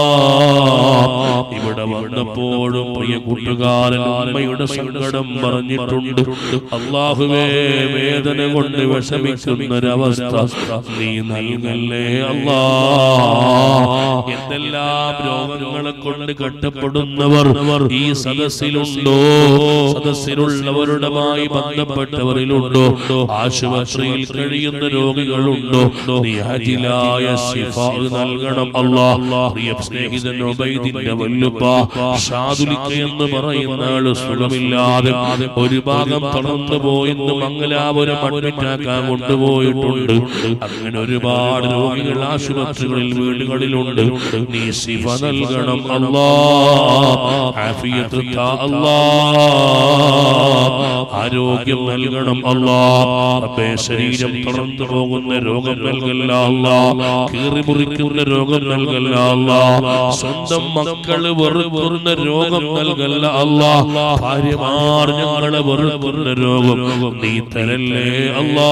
ഇവിടെ വന്നപ്പോഴും പ്രിയ കൂട്ടുകാരൻ അമ്മയുടെ സങ്കടം പറഞ്ഞിട്ടുണ്ട് അള്ളാഹുവേ വേദന കൊണ്ട് വിഷമിക്കുന്നൊരവസ്ഥ നീ നൽകല്ലേ അല്ലാ എന്തെല്ലാം രോഗങ്ങളെ കൊണ്ട് കട്ടപ്പെടുന്നവർ ഈ സദസ്സിലുണ്ടോ സദസ്സിലുള്ളവരുടമായി ബന്ധപ്പെട്ടവരിലുണ്ടോ ആശുപത്രിയിൽ കഴിയുന്ന രോഗികളുണ്ടോ നീ അജിലായ ശിഫ നൽകണം അല്ലാ പ്രിയ സ്നേഹിതൻ ഉബൈദിന്റെ വല്ലുപ്പ ഷാദുലിക്ക എന്ന് പറയുന്ന ആള് സുഖമില്ലാതെ ഒരു ഭാഗം തളർന്നു പോയിന്ന് മംഗലാപുരം അഡ്മിറ്റാക്കാൻ കൊണ്ടുപോയിട്ടുണ്ട് അങ്ങനെ ഒരുപാട് രോഗികൾ ആശുപത്രികളിൽ വീടുകളിലുണ്ട് നീ ശിവ നൽകണം അല്ലാ ആഫിയത്ത് താ അല്ലാ ആരോഗ്യം നൽകണം അല്ലാ റബ്ബേ ശരീരം തളർന്നു പോകുന്ന രോഗം നൽകല്ല അല്ലാ കീറി മുറിക്കുന്ന രോഗം നൽകല്ല അല്ലാ സ്വന്തം മക്കള് വെറുക്കുന്ന രോഗം നൽകല്ല അല്ലാ ഭാര്യമാർ ഞങ്ങളെ വെറുക്കുന്ന രോഗം നീ തരല്ലേ അല്ലാ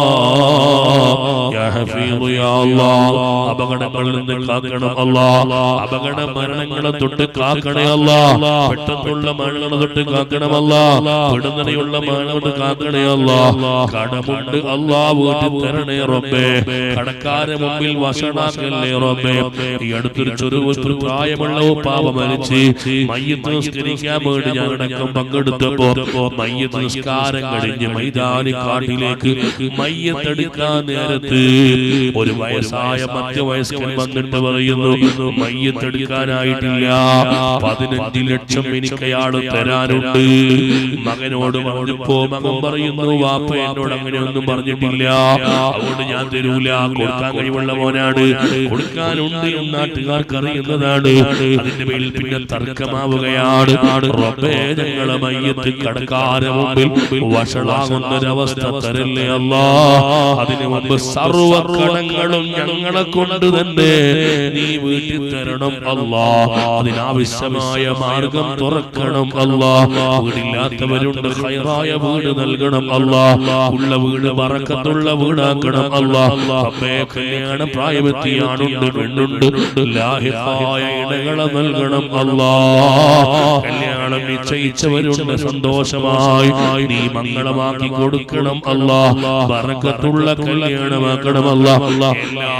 യാ ഹഫീദു യാ അല്ലാ അപകടങ്ങളിൽ നിന്ന് കാക്കണം അല്ലാ അപകട മരണങ്ങളെ തൊട്ട് കാക്കണേ അല്ലാ പെട്ടെന്നുള്ള മരണങ്ങളെ തൊട്ട് കാക്കണമല്ല പെടുന്നനെയുള്ള മരണം തൊട്ട് കാക്കണേ അല്ലാ കടമുണ്ട് അല്ലാ വീട്ടിൽ തരണേ റബ്ബേ കടക്കാരെ മുമ്പിൽ വഷണാക്കല്ലേ റബ്ബേ ഈ അടുത്തൊരു ചെറു ഒരു പ്രായമുള്ള പാവ മരിച്ച് മയ്യത്ത് നിസ്കരിക്കാൻ വേണ്ടി ഞാൻ അടക്കം പങ്കെടുത്തപ്പോ മയ്യത്ത് നിസ്കാരം കഴിഞ്ഞ് മൈതാനി കാട്ടിലേക്ക് മയ്യത്തെടുക്കാൻ നേരത്ത് ഒരു വയസ്സായ മധ്യവയസ്കൻ വന്നിട്ട് പറയും പറയുന്നു മയ്യത്തെടുക്കാനായിട്ടില്ല പതിനഞ്ച് ലക്ഷം എനിക്ക് അയാൾ തരാനുണ്ട് മകനോട് പറഞ്ഞപ്പോ മകൻ പറയുന്നു വാപ്പ എന്നോട് അങ്ങനെയൊന്നും പറഞ്ഞിട്ടില്ല അതുകൊണ്ട് ഞാൻ തരൂല കൊടുക്കാൻ കഴിവുള്ള മോനാണ് കൊടുക്കാനുണ്ട് എന്ന് നാട്ടുകാർക്ക് അറിയുന്നതാണ് അതിന്റെ പേരിൽ പിന്നെ തർക്കമാവുകയാണ് റബ്ബേ ഞങ്ങളെ മയ്യത്ത് കടക്കാരെ മുമ്പിൽ വഷളാകുന്നൊരവസ്ഥ തരല്ലേ അല്ലാ അതിനു മുമ്പ് സർവ കടങ്ങളും ഞങ്ങളെ കൊണ്ട് തന്നെ നീ വീട്ടിൽ തരണം അല്ലാ അതിനാവശ്യമായ മാർഗം തുറക്കണം അല്ലാ വീടില്ലാത്തവരുണ്ട് ഹൈറായ വീട് നൽകണം അല്ലാ ഉള്ള വീട് പറക്കത്തുള്ള വീടാക്കണം അല്ലാ അമ്മേ കല്യാണ പ്രായമെത്തിയാണുണ്ട് പെണ്ണുണ്ട് ലാഹിഹായ ഇണകളെ നൽകണം അല്ലാ കല്യാണം നിശ്ചയിച്ചവരുണ്ട് സന്തോഷമായി നീ മംഗളമാക്കി കൊടുക്കണം അല്ലാ ബറക്കത്തുള്ള കല്യാണമാക്കണം അല്ലാ എല്ലാ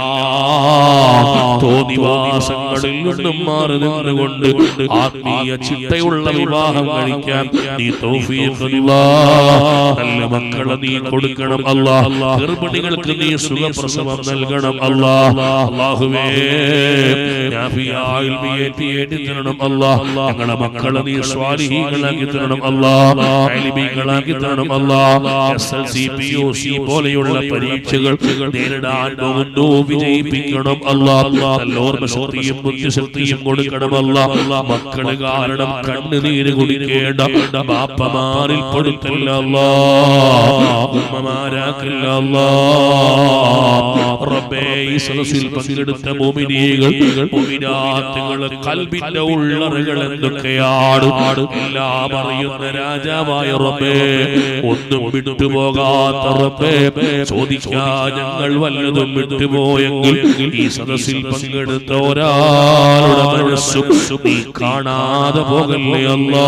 തോന്നിവാസങ്ങളിൽ നിന്നും മാറി നിന്നുകൊണ്ട് ആത്മീയ ചിട്ടയുള്ള വിവാഹം കഴിക്കാൻ നീ തൗഫീഖ് അല്ലാ. നല്ല മക്കളെ നീ കൊടുക്കണം അല്ലാ ഗർഭിണികൾക്ക് നീ സുഖപ്രസവം നൽകണം അല്ലാ അല്ലാഹുവേ നാഫിയായിൽ വിയേറ്റി തരണം അല്ലാ ഞങ്ങളെ മക്കളെ നീ സ്വാലിഹീകളാക്കി തരണം അല്ലാ അലിമീകളാക്കി തരണം അല്ലാ S L C P U C പോലെയുള്ള പരീക്ഷകൾ നേരിടാൻ പോകുന്നു വിജയിപ്പിക്കണം അല്ലാ നല്ല ഓർമ്മശക്തിയും ബുദ്ധിശക്തിയും കൊടുക്കണം അല്ലാ മക്കള് കാരണം കണ്ണുനീര് കുടിക്കേണ്ട ബാപ്പമാരിൽ കൊടുത്തല്ല അല്ലാ ഉമ്മമാരാക്കില്ല അല്ലാ റബ്ബേ ഈ സദസ്സിൽ പങ്കെടുത്ത മോമിനികൾ മോമിനാത്തുകൾ കൽബിന്റെ ഉള്ളറകൾ എന്തൊക്കെയാണ് എല്ലാം അറിയുന്ന രാജാവായ റബ്ബേ ഒന്നും വിട്ടുപോകാത്ത റബ്ബേ ചോദിക്കാൻ ഞങ്ങൾ വല്ലതും വിട്ടുപോയെങ്കിൽ ഈ സദസ്സിൽ പങ്കെടുത്ത ഒരാളുടെ മനസ്സും നീ കാണാതെ പോകല്ലേ അല്ലാ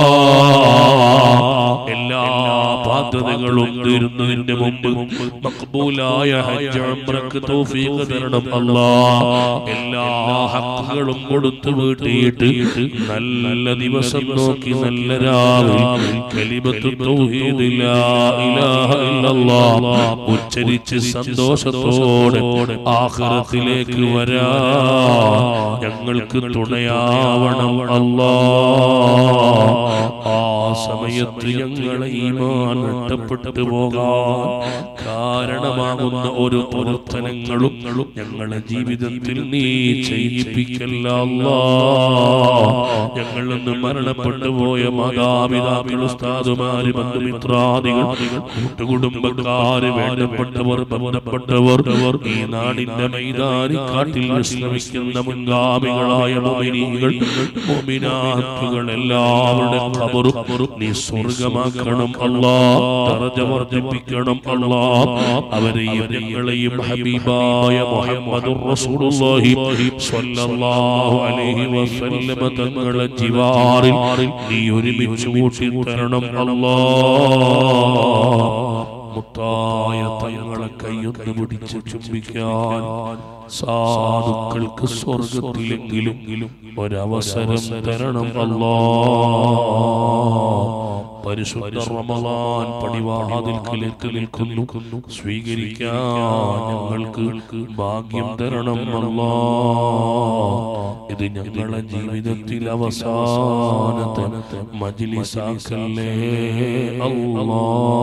എല്ലാ ബാധ്യതകളും തീരുന്നതിന്റെ മുമ്പ് മക്ബൂലായ ഹജ്ജ് ഉംറക്ക് തൗഫീഖ് തരണം അല്ലാ എല്ലാ ഹക്കുകളും കൊടുത്തു വീട്ടിയിട്ട് നല്ല ദിവസം നോക്കി നല്ല രാവിൽ കലിമത്തു തൗഹീദ് ലാ ഇലാഹ ഇല്ലല്ലാഹ് ഉച്ചരിച്ച് സന്തോഷത്തോടെ ആഖിറത്തിലേക്ക് വരാ ഞങ്ങൾക്ക് തുണയാവണം അല്ലാ ആ സമയത്ത് ഞങ്ങളെ ഈമാൻ നഷ്ടപ്പെട്ടു പോകാൻ കാരണമാകുന്ന ഒരു പ്രവർത്തനങ്ങളും ഞങ്ങളെ ജീവിതത്തിൽ നീ ചെയ്യിപ്പിക്കല്ല അല്ലാ. ഞങ്ങളിൽ നിന്ന് മരണപ്പെട്ടു പോയ മാതാപിതാക്കൾ ഉസ്താദുമാര് ബന്ധുമിത്രാദികൾ കൂട്ടുകുടുംബക്കാര് വേണ്ടപ്പെട്ടവർ ബന്ധപ്പെട്ടവർ ഈ നാടിന്റെ മൈതാനി കാട്ടിൽ വിശ്രമിക്കുന്ന മുൻഗാമികളായ മോമിനികൾ മോമിനാത്തുകൾ എല്ലാവരുടെ ഖബറും നീ സ്വർഗമാക്കണം അല്ലാ ദറജ വർദ്ധിപ്പിക്കണം അല്ലാ അവരെയും ഞങ്ങളെയും ഹബീബായ മുഹമ്മദുർ റസൂലുള്ളാഹി സ്വല്ലല്ലാഹു അലൈഹി വസല്ലമ തങ്ങളെ ജിവാറിൽ നീ ഒരുമിച്ച് കൂട്ടി തരണം അല്ലാ മുത്തായ തങ്ങളെ കൈയൊന്ന് പിടിച്ച് ചുംബിക്കാൻ സാധുക്കൾക്ക് സ്വർഗത്തിലെങ്കിലും ഒരവസരം തരണം അല്ലാ പരിശുദ്ധ റമളാൻ പടിവാതിൽക്കലേക്ക് നിൽക്കുന്നു സ്വീകരിക്കാൻ ഞങ്ങൾക്ക് ഭാഗ്യം തരണം അല്ലാ ഇത് ഞങ്ങളെ ജീവിതത്തിൽ അവസാനത്തെ മജ്ലിസാക്കല്ലേ അല്ലാ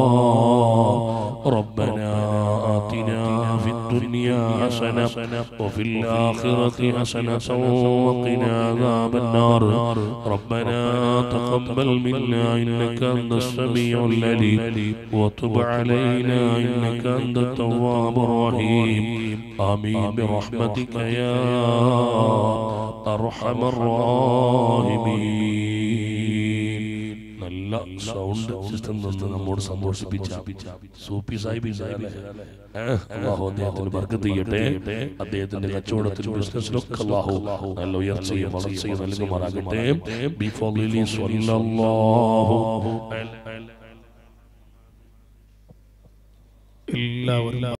ربنا آتنا في الدنيا حسنة وفي الآخرة حسنة وقنا عذاب النار ربنا تقبل منا إنك أنت السميع العليم وتب علينا إنك أنت التواب الرحيم آمين برحمتك يا أرحم الراحمين നല്ല സൗണ്ട് സിസ്റ്റം തന്ന് നമ്മോട് സന്തോഷിപ്പിച്ച സൂപ്പി സാഹിബിന്റെ അല്ലേ? ഏഹ്, അള്ളാഹു അദ്ദേഹത്തിന് ബർക്കത്ത് ചെയ്യട്ടെ അദ്ദേഹത്തിന്റെ കച്ചവടത്തിലും ബിസിനസ്സിലൊക്കെ അള്ളാഹു നല്ല ഉയർച്ചയും വളർച്ചയും നൽകുമാറാകട്ടെ ബിഫളിലി സ്വല്ലല്ലാഹു എല്ലാവരും